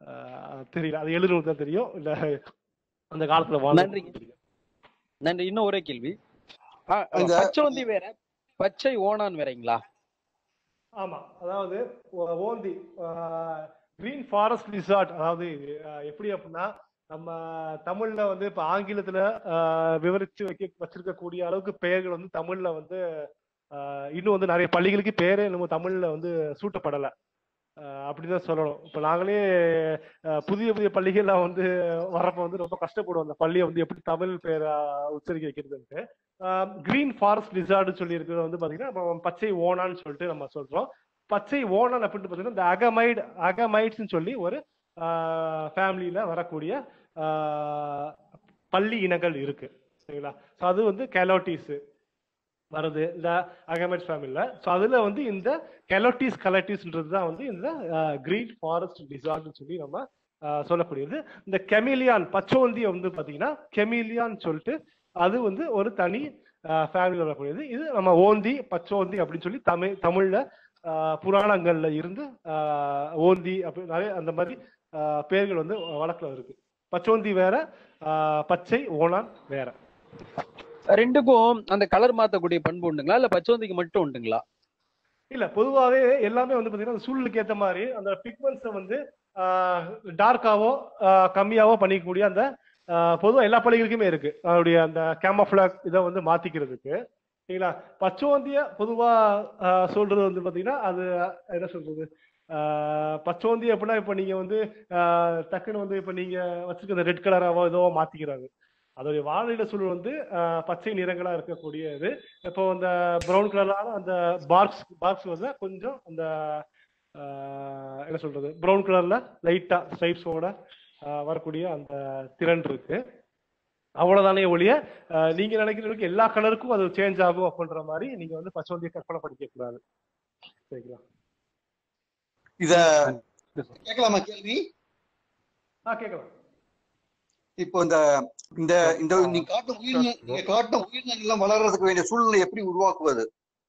ஆஹ் தெரியல அது எழுதுறது தான் தெரியும் இல்ல அந்த காலத்துல வாழ்ந்த நன்றிங்க. நன்றி இன்னும் ஒரே கேள்வி ஆ, இந்த- பச்சோந்தி வேற பச்சை ஓணான் வேறங்களா ஆமா அதாவது ஓ- ஓந்தி கிரீன் ஃபாரஸ்ட் ரிசார்ட் அதாவது ஆஹ் எப்படி அப்படின்னா நம்ம தமிழ்ல வந்து இப்ப ஆங்கிலத்துல ஆஹ் விவரிச்சு வைக்க வச்சிருக்கக்கூடிய அளவுக்கு பெயர்கள் வந்து தமிழ்ல வந்து ஆஹ் இன்னும் வந்து நிறைய பள்ளிகளுக்கு பேரே நம்ம தமிழ்ல வந்து சூட்டப்படல ஆஹ் அப்படிதான் சொல்லணும் இப்ப நாங்களே ஆஹ் புதிய புதிய பள்ளிகள்லாம் வந்து வரப்ப வந்து ரொம்ப கஷ்டப்படுவோம் அந்த பள்ளியை வந்து எப்படி தமிழ் பேரை உச்சரிக்க வைக்கிறதுன்ட்டு கிரீன் ஃபாரஸ்ட் ரிசார்ட்னு சொல்லி இருக்கிறது வந்து பாத்தீங்கன்னா நம்ம பச்சை ஓனான்னு சொல்லிட்டு நம்ம சொல்றோம் பச்சை ஓனான் அப்படின்னு பாத்தீங்கன்னா இந்த அகமைடு அகமைட்ஸ்னு சொல்லி ஒரு ஃபேமிலியில வரக்கூடிய ஆஹ் பள்ளி இனங்கள் இருக்கு சரிங்களா ஸோ அது வந்து கெலோட்டிஸ் வருது இந்த அகமைட்ஸ் ஃபேமிலியில் ஸோ அதுல வந்து இந்த கெலோட்டிஸ் கலட்டிஸ்ன்றது தான் வந்து இந்த கிரீன் ஃபாரஸ்ட் டிசார்ட்னு சொல்லி நம்ம ஆஹ் சொல்லக்கூடியது இந்த கெமிலியான் பச்சோந்தி வந்து பாத்தீங்கன்னா கெமிலியான் சொல்லிட்டு அது வந்து ஒரு தனி ஃபேமிலியில் வரக்கூடியது இது நம்ம ஓந்தி பச்சோந்தி அப்படின்னு சொல்லி தமிழ் தமிழ்ல ஆஹ் புராணங்கள்ல இருந்து ஆஹ் ஓந்தி அப்படி நிறைய அந்த மாதிரி ஆஹ் பேர்கள் வந்து வழக்குல இருக்கு பச்சோந்தி வேற ஆஹ் பச்சை ஓணான் வேற ரெண்டுக்கும் அந்த கலர் மாத்தக்கூடிய பண்பு உண்டுங்களா இல்ல பச்சோந்திக்கு மட்டும் உண்டுங்களா இல்ல பொதுவாவே எல்லாமே வந்து பாத்தீங்கன்னா அந்த சூழலுக்கு ஏத்த மாதிரி அந்த பிக்மெண்ட்ஸை வந்து டார்க்காவோ கம்மியாவோ பண்ணிக்கக்கூடிய அந்த ஆஹ் பொதுவா எல்லா பள்ளிகளுக்குமே இருக்கு அதனுடைய அந்த கேமஃபிளாக் இதை வந்து மாத்திக்கிறதுக்கு சரிங்களா பச்சோந்திய பொதுவா ஆஹ் சொல்றது வந்து பாத்தீங்கன்னா அது என்ன சொல்றது ஆஹ் பச்சோந்தி அப்படின்னா இப்ப நீங்க வந்து ஆஹ் டக்குன்னு வந்து இப்ப நீங்க வச்சிருக்க அந்த ரெட் கலராவோ ஏதோ மாத்திக்கிறாங்க அதோடைய வானிலை சூழல் வந்து ஆஹ் பச்சை நிறங்களா இருக்கக்கூடியது இப்போ அந்த ப்ரௌன் கலரான அந்த பார்க்ஸ் பார்க்ஸ் வந்து கொஞ்சம் அந்த ஆஹ் என்ன சொல்றது ப்ரௌன் கலர்ல லைட்டா ஸ்ட்ரைப்ஸோட வரக்கூடிய அந்த திறன் இருக்கு அவ்வளவுதானே ஒழிய ஆஹ் நீங்க நினைக்கிறதுக்கு எல்லா கலருக்கும் அது சேஞ்ச் ஆகும் அப்படின்ற மாதிரி நீங்க வந்து பச்சோந்தியை கற்பனை படிக்க கூடாது சரிங்களா இத கேட்கலாமா கேள்வி ஆ கேட்கலாம் இப்போ இந்த இந்த இந்த நீங்க காட்டும் உயிரின நீங்க காட்டும் உயிரினங்கள் எல்லாம் வளர்றதுக்கு வேண்டிய சூழ்நிலை எப்படி உருவாக்குவது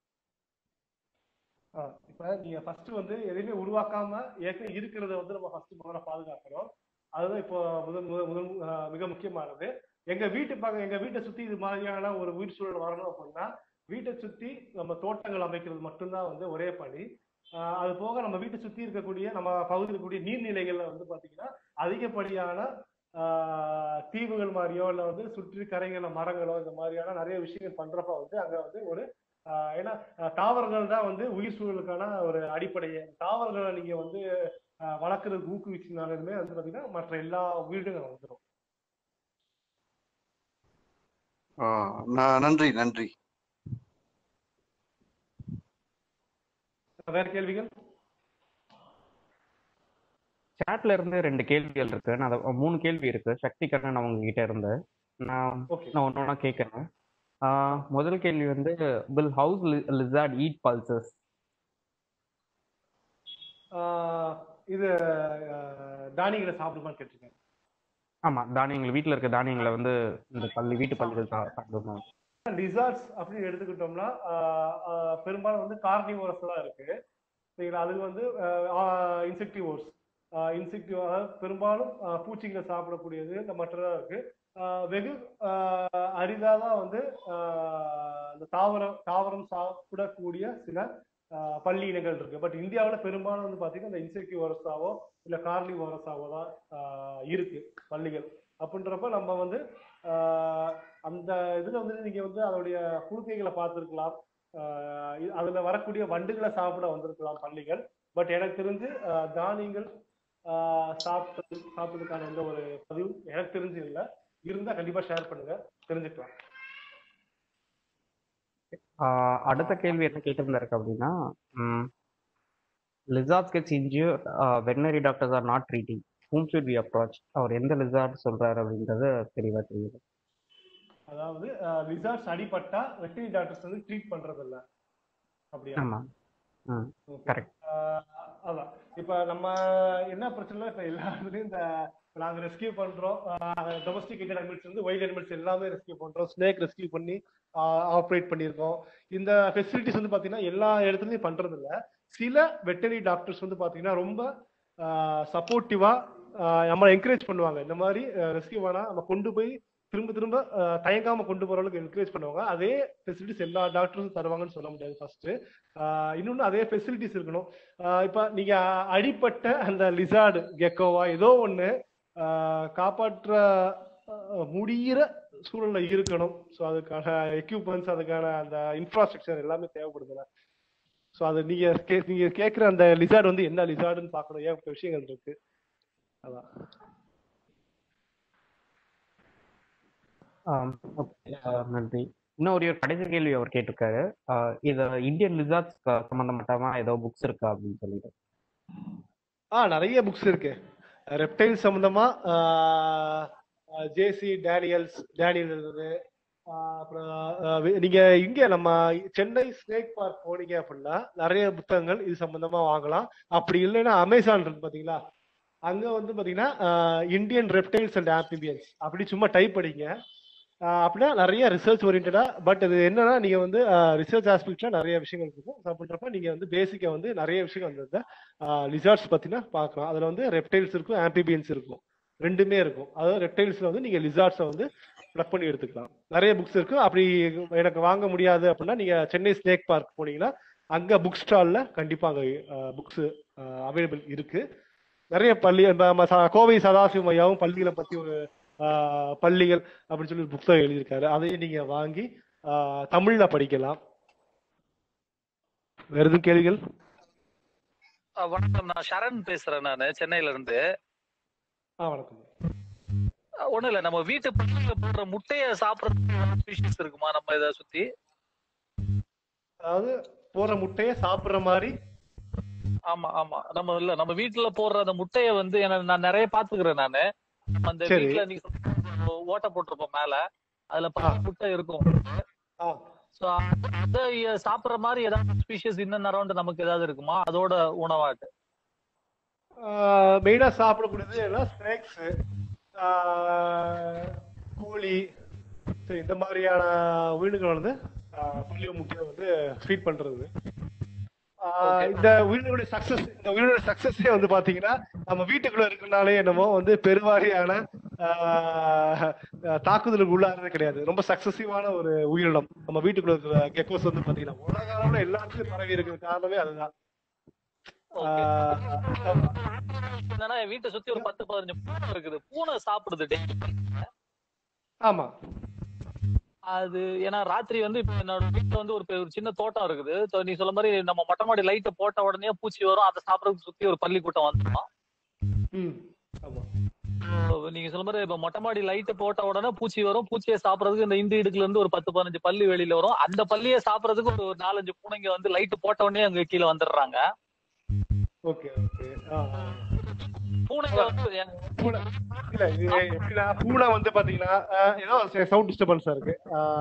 ஆ, இப்ப நீங்க ஃபர்ஸ்ட் வந்து எதையுமே உருவாக்காம ஏற்கனவே இருக்கிறத வந்து நம்ம ஃபர்ஸ்ட் முதல்ல பாதுகாக்கணும் அதுதான் இப்போ முதல் முதல் முதல் ஆ, மிக முக்கியமானது எங்க வீட்டு பக்கம் எங்க வீட்டை சுத்தி இது மாதிரியான ஒரு உயிர் சூழல் வரணும் அப்படின்னா வீட்டை சுத்தி நம்ம தோட்டங்கள் அமைக்கிறது மட்டும்தான் வந்து ஒரே பணி ஆ, அது போக நம்ம வீட்டை சுத்தி இருக்கக்கூடிய நம்ம பகுதியில் இருக்கக்கூடிய நீர்நிலைகள்ல வந்து பாத்தீங்கன்னா அதிகப்படியான ஆ, தீவுகள் மாதிரியோ இல்ல வந்து சுற்றி கரைகள மரங்களோ இந்த மாதிரியான நிறைய விஷயங்கள் பண்றப்ப வந்து அங்க வந்து ஒரு ஆ, ஏன்னா அஹ் தாவரங்கள் தான் வந்து உயிர் சூழலுக்கான ஒரு அடிப்படையே தாவரங்களை நீங்க வந்து அஹ், வளர்க்கறதுக்கு ஊக்குவிச்சினாலுமே வந்து பாத்தீங்கன்னா மற்ற எல்லா உயிரினங்களும் வந்துடும் ஆஹ் ந- நன்றி நன்றி வேற கேள்விகள் சாட்ல இருந்து ரெண்டு கேள்விகள் இருக்கு நான் அதை- மூணு கேள்வி இருக்கு சக்தி கண்ணன் அவங்க கிட்ட இருந்து நான் ஓகே நான் ஒன்று ஒன்றா கேட்குறேன் முதல் கேள்வி வந்து will house lizard eat pulses இது அஹ், தானியங்களை சாப்பிடுமான்னு கேட்டிருக்கேன் ஆமா தானியங்கள் வீட்டில் இருக்க தானியங்களை வந்து இந்த பள்ளி வீட்டு பள்ளிகள் சா- சாப்பிடுமா லிசார்ட்ஸ் அப்படின்னு எடுத்துக்கிட்டோம்னா ஆஹ், ஆஹ், பெரும்பாலும் வந்து கார்னிவோரஸ் தான் இருக்கு சரிங்களா அது வந்து இன்செக்டிவோர்ஸ் இன்செக்டிவ் அதாவது பெரும்பாலும் ஆஹ், பூச்சிங்களை சாப்பிடக்கூடியது இந்த மற்றதா இருக்கு ஆஹ், வெகு அரிதாக தான் வந்து ஆஹ், இந்த தாவரம் தாவரம் சாப்பிடக்கூடிய சில ஆஹ், பள்ளி இனங்கள் இருக்கு பட் இந்தியாவில் பெரும்பாலும் வந்து பார்த்தீங்கன்னா இந்த இன்செக்டிவோரஸாவோ இல்லை கார்னிவோரஸாவோ தான் ஆஹ், இருக்கு பள்ளிகள் அப்படின்றப்ப நம்ம வந்து ஆஹ், அந்த இதுல வந்து நீங்க வந்து அதோடைய குழுக்கைகளை பார்த்துருக்கலாம் அதுல வரக்கூடிய வண்டுகளை சாப்பிட வந்திருக்கலாம் பள்ளிகள் பட் எனக்கு தெரிஞ்சு ஆஹ், தானியங்கள் ஆஹ், சாப்பிட்டது சாப்பிட்டதுக்கான எந்த ஒரு பதிவும் எனக்கு தெரிஞ்சு இல்லை இருந்தா கண்டிப்பா ஷேர் பண்ணுங்க தெரிஞ்சுக்கலாம் ஆஹ் அடுத்த கேள்வி என்ன கேட்டிருந்தாருக்கு அப்படின்னா lizards gets injure veterinary doctors are not treating whom should we approach அவர் எந்த லிசார்ட் சொல்றாரு அப்படின்றது தெளிவா தெரியுது அதாவது ரிசார்ட்ஸ் அடிபட்டா வெட்டரி டாக்டர்ஸ் வந்து ட்ரீட் பண்றது இல்ல அப்படியா ஆமா ம் Okay. correct. ஆஹ் அதான் இப்ப நம்ம என்ன பிரச்சனை இப்ப எல்லா இதுலயும் இந்த இப்ப நாங்க ரெஸ்கியூ பண்றோம் டொமஸ்டிகேட்டட் அனிமல்ஸ் வந்து வைல்ட் அனிமல்ஸ் எல்லாமே ரெஸ்கியூ பண்றோம் ஸ்னேக் ரெஸ்கியூ பண்ணி ஆப்ரேட் பண்ணியிருக்கோம் இந்த ஃபெசிலிட்டிஸ் வந்து பாத்தீங்கன்னா எல்லா இடத்துலயும் பண்றது இல்ல சில வெட்டரி டாக்டர்ஸ் வந்து பாத்தீங்கன்னா ரொம்ப சப்போர்ட்டிவா ஆஹ் நம்மளை என்கரேஜ் பண்ணுவாங்க இந்த மாதிரி ரெஸ்கியூ வேணா நம்ம கொண்டு போய் திரும்ப திரும்ப ஆஹ் தயங்காம கொண்டு போற அளவுக்கு என்கரேஜ் பண்ணுவாங்க அதே ஃபெசிலிட்டிஸ் எல்லா டாக்டர்ஸும் தருவாங்கன்னு சொல்ல முடியாது ஃபர்ஸ்ட் இன்னொன்னு அதே ஃபெசிலிட்டிஸ் இருக்கணும் ஆஹ் இப்ப நீங்க அடிப்பட்ட அந்த லிசார்டு கெக்கோவா ஏதோ ஒண்ணு ஆஹ் காப்பாற்ற ஆஹ் முடியிற சூழல்ல இருக்கணும் ஸோ அதுக்கான எக்யூப்மெண்ட்ஸ் அதுக்கான அந்த இன்ஃப்ராஸ்ட்ரக்சர் எல்லாமே தேவைப்படுதுல ஸோ அது நீங்க கே- நீங்க கேட்குற அந்த லிசார்டு வந்து என்ன லிசார்டுன்னு பார்க்கணும் ஏகப்பட்ட விஷயங்கள் இருக்கு அதான் ஆம், okay, ஆஹ் நன்றி இன்னும் ஒரு கடைசி கேள்வி அவர் கேட்டிருக்காரு ஆஹ் இது இந்தியன் ரிசார்ட்ஸ் சம்பந்தப்பட்டமா ஏதோ புக்ஸ் இருக்கா அப்படின்னு சொல்லிட்டு ஆ நிறைய புக்ஸ் இருக்கு ரெப்டைல் சம்பந்தமா ஜேசி டேனியல்ஸ் டேனியல் இருந்தது ஆஹ் அப்புறம் ஆஹ் வி- நீங்க இங்க நம்ம சென்னை ஸ்னேக் பார்க் போனீங்க அப்படின்னா நிறைய புத்தகங்கள் இது சம்பந்தமா வாங்கலாம் அப்படி இல்லைன்னா அமேசான் இருக்கு பாத்தீங்களா அங்க வந்து பாத்தீங்கன்னா இந்தியன் ரெப்டைல்ஸ் அண்ட் ஆம்பிபியன்ஸ் அப்படி சும்மா டைப் படிங்க ஆஹ் அப்படின்னா நிறைய ரிசர்ச் ஓரியன்டா பட் இது என்னன்னா நீங்க வந்து ரிசர்ச் ஆஸ்பெக்ட்ல நிறைய விஷயங்கள் இருக்கும் So அப்படின்றப்ப நீங்க வந்து பேசிக்கா வந்து நிறைய விஷயங்கள் வந்து லிசார்ட்ஸ் பார்த்தீங்கன்னா பார்க்கலாம் அதில் வந்து ரெப்டைல்ஸ் இருக்கும் ஆம்பிபியன்ஸ் இருக்கும் ரெண்டுமே இருக்கும் அதாவது ரெப்டைல்ஸ்ல வந்து நீங்க லிசார்ட்ஸை வந்து ப்ளக் பண்ணி எடுத்துக்கலாம் நிறைய புக்ஸ் இருக்கு அப்படி எனக்கு வாங்க முடியாது அப்படின்னா நீங்க சென்னை ஸ்னேக் பார்க் போனீங்கன்னா அங்க புக் ஸ்டால்ல கண்டிப்பா அங்க புக்ஸ் அவைலபிள் இருக்கு நிறைய பள்ளி இப்ப நம்ம ச- கோவை சதாசிவம் ஐயாவும் பள்ளிகளை பத்தி ஒரு ஆஹ், பள்ளிகள் அப்படின்னு சொல்லி ஒரு புத்தகம் எழுதியிருக்காரு அதையும் நீங்க வாங்கி ஆஹ், தமிழ்ல படிக்கலாம் வேற எதுவும் கேள்விகள் அஹ் வணக்கம் நான் சரண் பேசுறேன் நானு சென்னையில இருந்து ஆ வணக்கம் அஹ் ஒண்ணும் இல்ல நம்ம வீட்டு பக்கத்துல போடுற முட்டைய சாப்பிடறதுக்கு ஸ்பீஷிஸ் இருக்குமா நம்ம இதை சுத்தி அதாவது போற முட்டையை சாப்பிடுற மாதிரி ஆமா ஆமா நம்ம இல்ல நம்ம வீட்டுல போடுற அந்த முட்டைய வந்து எனக்கு நான் நிறைய பாத்துக்கிறேன் நானு அந்த சரி. வீட்டுல நீங்க சொல்ற ஓட்டை போட்டிருப்போம் மேல அதுல ஆ. பத்து முட்டை இருக்கும் ஆ சோ அதை சாப்பிடுற மாதிரி ஏதாவது ஸ்பீஷிஸ் இன்னும் அரௌண்ட் நமக்கு ஏதாவது இருக்குமா அதோட உணவாட்டு மெயினா சாப்பிடக்கூடியது எல்லாம் ஸ்நாக்ஸ் கோழி சரி இந்த மாதிரியான உயிரினங்கள் வந்து ஆஹ் பள்ளிகள் முக்கியம் வந்து ஃபீட் பண்றது ஆஹ் Okay. இந்த உயிரினங்களுடைய சக்சஸ் இந்த உயிரினோட சக்சஸே வந்து பாத்தீங்கன்னா நம்ம வீட்டுக்குள்ள இருக்கனாலே என்னமோ வந்து பெருவாரியான ஆஹ் ஆஹ் தாக்குதலுக்கு உள்ளாகிறது கிடையாது ரொம்ப சக்சஸிவான ஒரு உயிரினம் நம்ம வீட்டுக்குள்ள இருக்கிற கெக்கோஸ் வந்து பாத்தீங்கன்னா உலக அளவுல எல்லாத்துக்கும் பரவி இருக்கிற காரணமே அதுதான் Okay. ஆஹ் ஆமா. என்னன்னா என் வீட்டை சுத்தி ஒரு பத்து பதினஞ்சு பூனை இருக்குது பூனை சாப்பிடுது daily. ஆமா அது ஏன்னா ராத்திரி வந்து இப்ப என்னோட வீட்டுல வந்து ஒரு பெ- ஒரு சின்ன தோட்டம் இருக்குது So நீ சொல்ல மாதிரி நம்ம மொட்டை மாடி லைட்டை போட்ட உடனே பூச்சி வரும் அதை சாப்பிடறதுக்கு சுத்தி ஒரு பள்ளி கூட்டம் வந்துடும் ம் ஆமா நீங்க சொல்ல மாதிரி இப்ப மொட்டை மாடி லைட்டு போட்ட உடனே பூச்சி வரும் பூச்சியை சாப்பிடறதுக்கு இந்த இந்து இடுக்குல இருந்து ஒரு பத்து பதினஞ்சு பள்ளி வெளியில வரும் அந்த பள்ளியை சாப்பிடறதுக்கு ஒரு நாலஞ்சு பூனைங்க வந்து லைட்டு போட்ட உடனே அங்க கீழே வந்துடுறாங்க ஓகே ஓகே பூனைங்க வந்து என்- பூனை இல்ல இது எப்படின்னா பூனை வந்து பாத்தீங்கன்னா ஆஹ் ஏதோ சவுண்ட் டிஸ்டர்பன்ஸா இருக்கு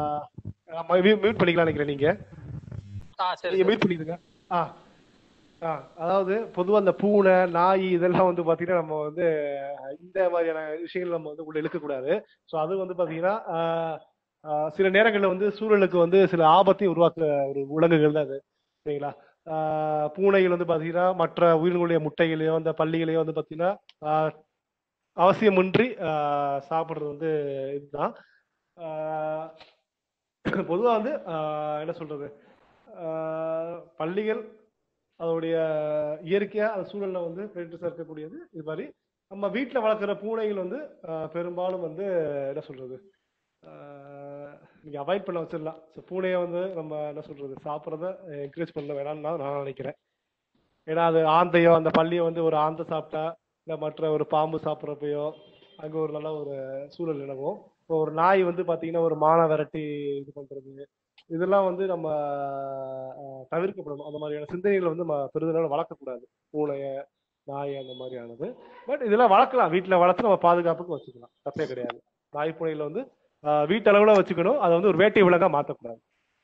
மியூட் பண்ணிக்கலாம் நினைக்கிறேன் நீங்க ஆ சரி நீங்க சரி. மியூட் பண்ணிடுங்க ஆ ஆ அதாவது பொதுவா அந்த பூனை நாய் இதெல்லாம் வந்து பாத்தீங்கன்னா நம்ம வந்து அஹ், இந்த மாதிரியான விஷயங்கள் நம்ம வந்து உள்ள இழுக்க கூடாது ஸோ அது வந்து பாத்தீங்கன்னா ஆஹ், ஆஹ், சில நேரங்கள்ல வந்து சூழலுக்கு வந்து சில ஆபத்தையும் உருவாக்குற ஒரு விலங்குகள் தான் அது சரிங்களா ஆஹ், பூனைகள் வந்து பாத்தீங்கன்னா மற்ற உயிரினங்களுடைய முட்டைகளையோ அந்த பள்ளிகளையோ வந்து பாத்தீங்கன்னா ஆஹ், அவசியமின்றி ஆஹ், சாப்பிடுறது வந்து இதுதான் ஆஹ், பொதுவா வந்து ஆஹ், என்ன சொல்றது ஆஹ், பள்ளிகள் அதோடைய இயற்கையா அந்த சூழல்ல வந்து பிரெட்ரஸா இருக்கக்கூடியது இது மாதிரி நம்ம வீட்ல வளர்க்குற பூனைகள் வந்து ஆஹ், பெரும்பாலும் வந்து என்ன சொல்றது ஆஹ், நீங்க அவாய்ட் பண்ண வச்சிடலாம் ஸோ பூனையை வந்து நம்ம என்ன சொல்றது சாப்பிட்றத என்கரேஜ் பண்ண வேணாம்னு தான் நான் நினைக்கிறேன் ஏன்னா அது ஆந்தையோ அந்த பள்ளியை வந்து ஒரு ஆந்தை சாப்பிட்டா இல்லை மற்ற ஒரு பாம்பு சாப்பிட்றப்பையோ அங்கே ஒரு நல்ல ஒரு சூழல் நிலவும் இப்போ ஒரு நாய் வந்து பார்த்தீங்கன்னா ஒரு மானை விரட்டி இது பண்றது இதெல்லாம் வந்து நம்ம ஆஹ், தவிர்க்கப்படணும் அந்த மாதிரியான சிந்தனைகளை வந்து நம்ம பெருதளவு வளர்க்கக்கூடாது பூனைய நாய் அந்த மாதிரியானது பட் இதெல்லாம் வளர்க்கலாம் வீட்டில் வளர்த்து நம்ம பாதுகாப்புக்கு வச்சுக்கலாம் தப்பே கிடையாது நாய் பூனைகளை வந்து ஆஹ், வீட்டளவுல வச்சுக்கணும் அதை வந்து ஒரு வேட்டை விலங்கா மாற்றக்கூடாது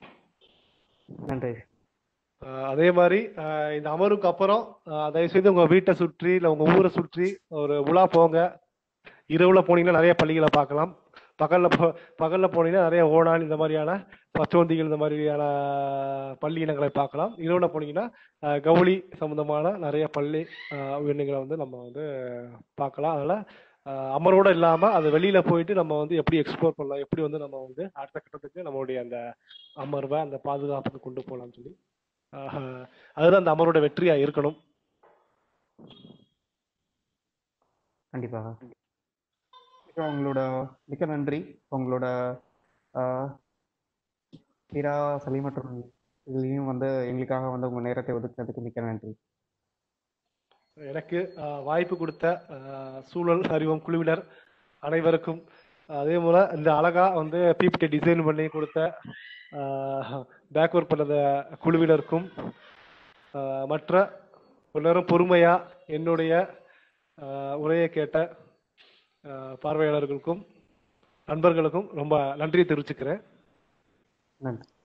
நன்றி ஆஹ் அதே மாதிரி ஆஹ் இந்த அமருக்கு அப்புறம் ஆஹ் தயவு செய்து உங்க வீட்டை சுற்றி இல்ல உங்க ஊரை சுற்றி ஒரு உலா போங்க இரவுல போனீங்கன்னா நிறைய பள்ளிகளை பார்க்கலாம் பகல்ல போ பகல்ல போனீங்கன்னா நிறைய ஓணான் இந்த மாதிரியான பச்சோந்திகள் இந்த மாதிரியான பள்ளி இனங்களை பார்க்கலாம் இரவுல போனீங்கன்னா அஹ், கவுளி சம்பந்தமான நிறைய பள்ளி அஹ், உயிரினங்களை வந்து நம்ம வந்து பார்க்கலாம் அதனால அஹ், அமரோட இல்லாம அது வெளியில போயிட்டு நம்ம வந்து எப்படி எக்ஸ்ப்ளோர் பண்ணலாம் எப்படி வந்து நம்ம வந்து அடுத்த கட்டத்துக்கு நம்மளுடைய அந்த அமர்வை அந்த பாதுகாப்புக்கு கொண்டு போகலாம்னு சொல்லி அஹ், அதுதான் அந்த அமரோட வெற்றியா இருக்கணும் கண்டிப்பாக மிக்க உங்களோட மிக்க நன்றி உங்களோட ஆஹ், இரா சலி மற்றும் இதுலேயும் வந்து எங்களுக்காக வந்து உங்க நேரத்தை ஒதுக்குனதுக்கு மிக்க நன்றி எனக்கு அஹ், வாய்ப்பு கொடுத்த அஹ், சூழல் அறிவோம் குழுவினர் அனைவருக்கும் அதே போல இந்த அழகா வந்து பிபிடி டிசைன் பண்ணி கொடுத்த பேக்வர்ட் பண்ணத குழுவினருக்கும் அஹ், மற்ற எல்லாரும் பொறுமையா என்னுடைய அஹ், உரையை கேட்ட அஹ், பார்வையாளர்களுக்கும் நண்பர்களுக்கும் ரொம்ப நன்றியை தெரிவிச்சுக்கிறேன் நன்றி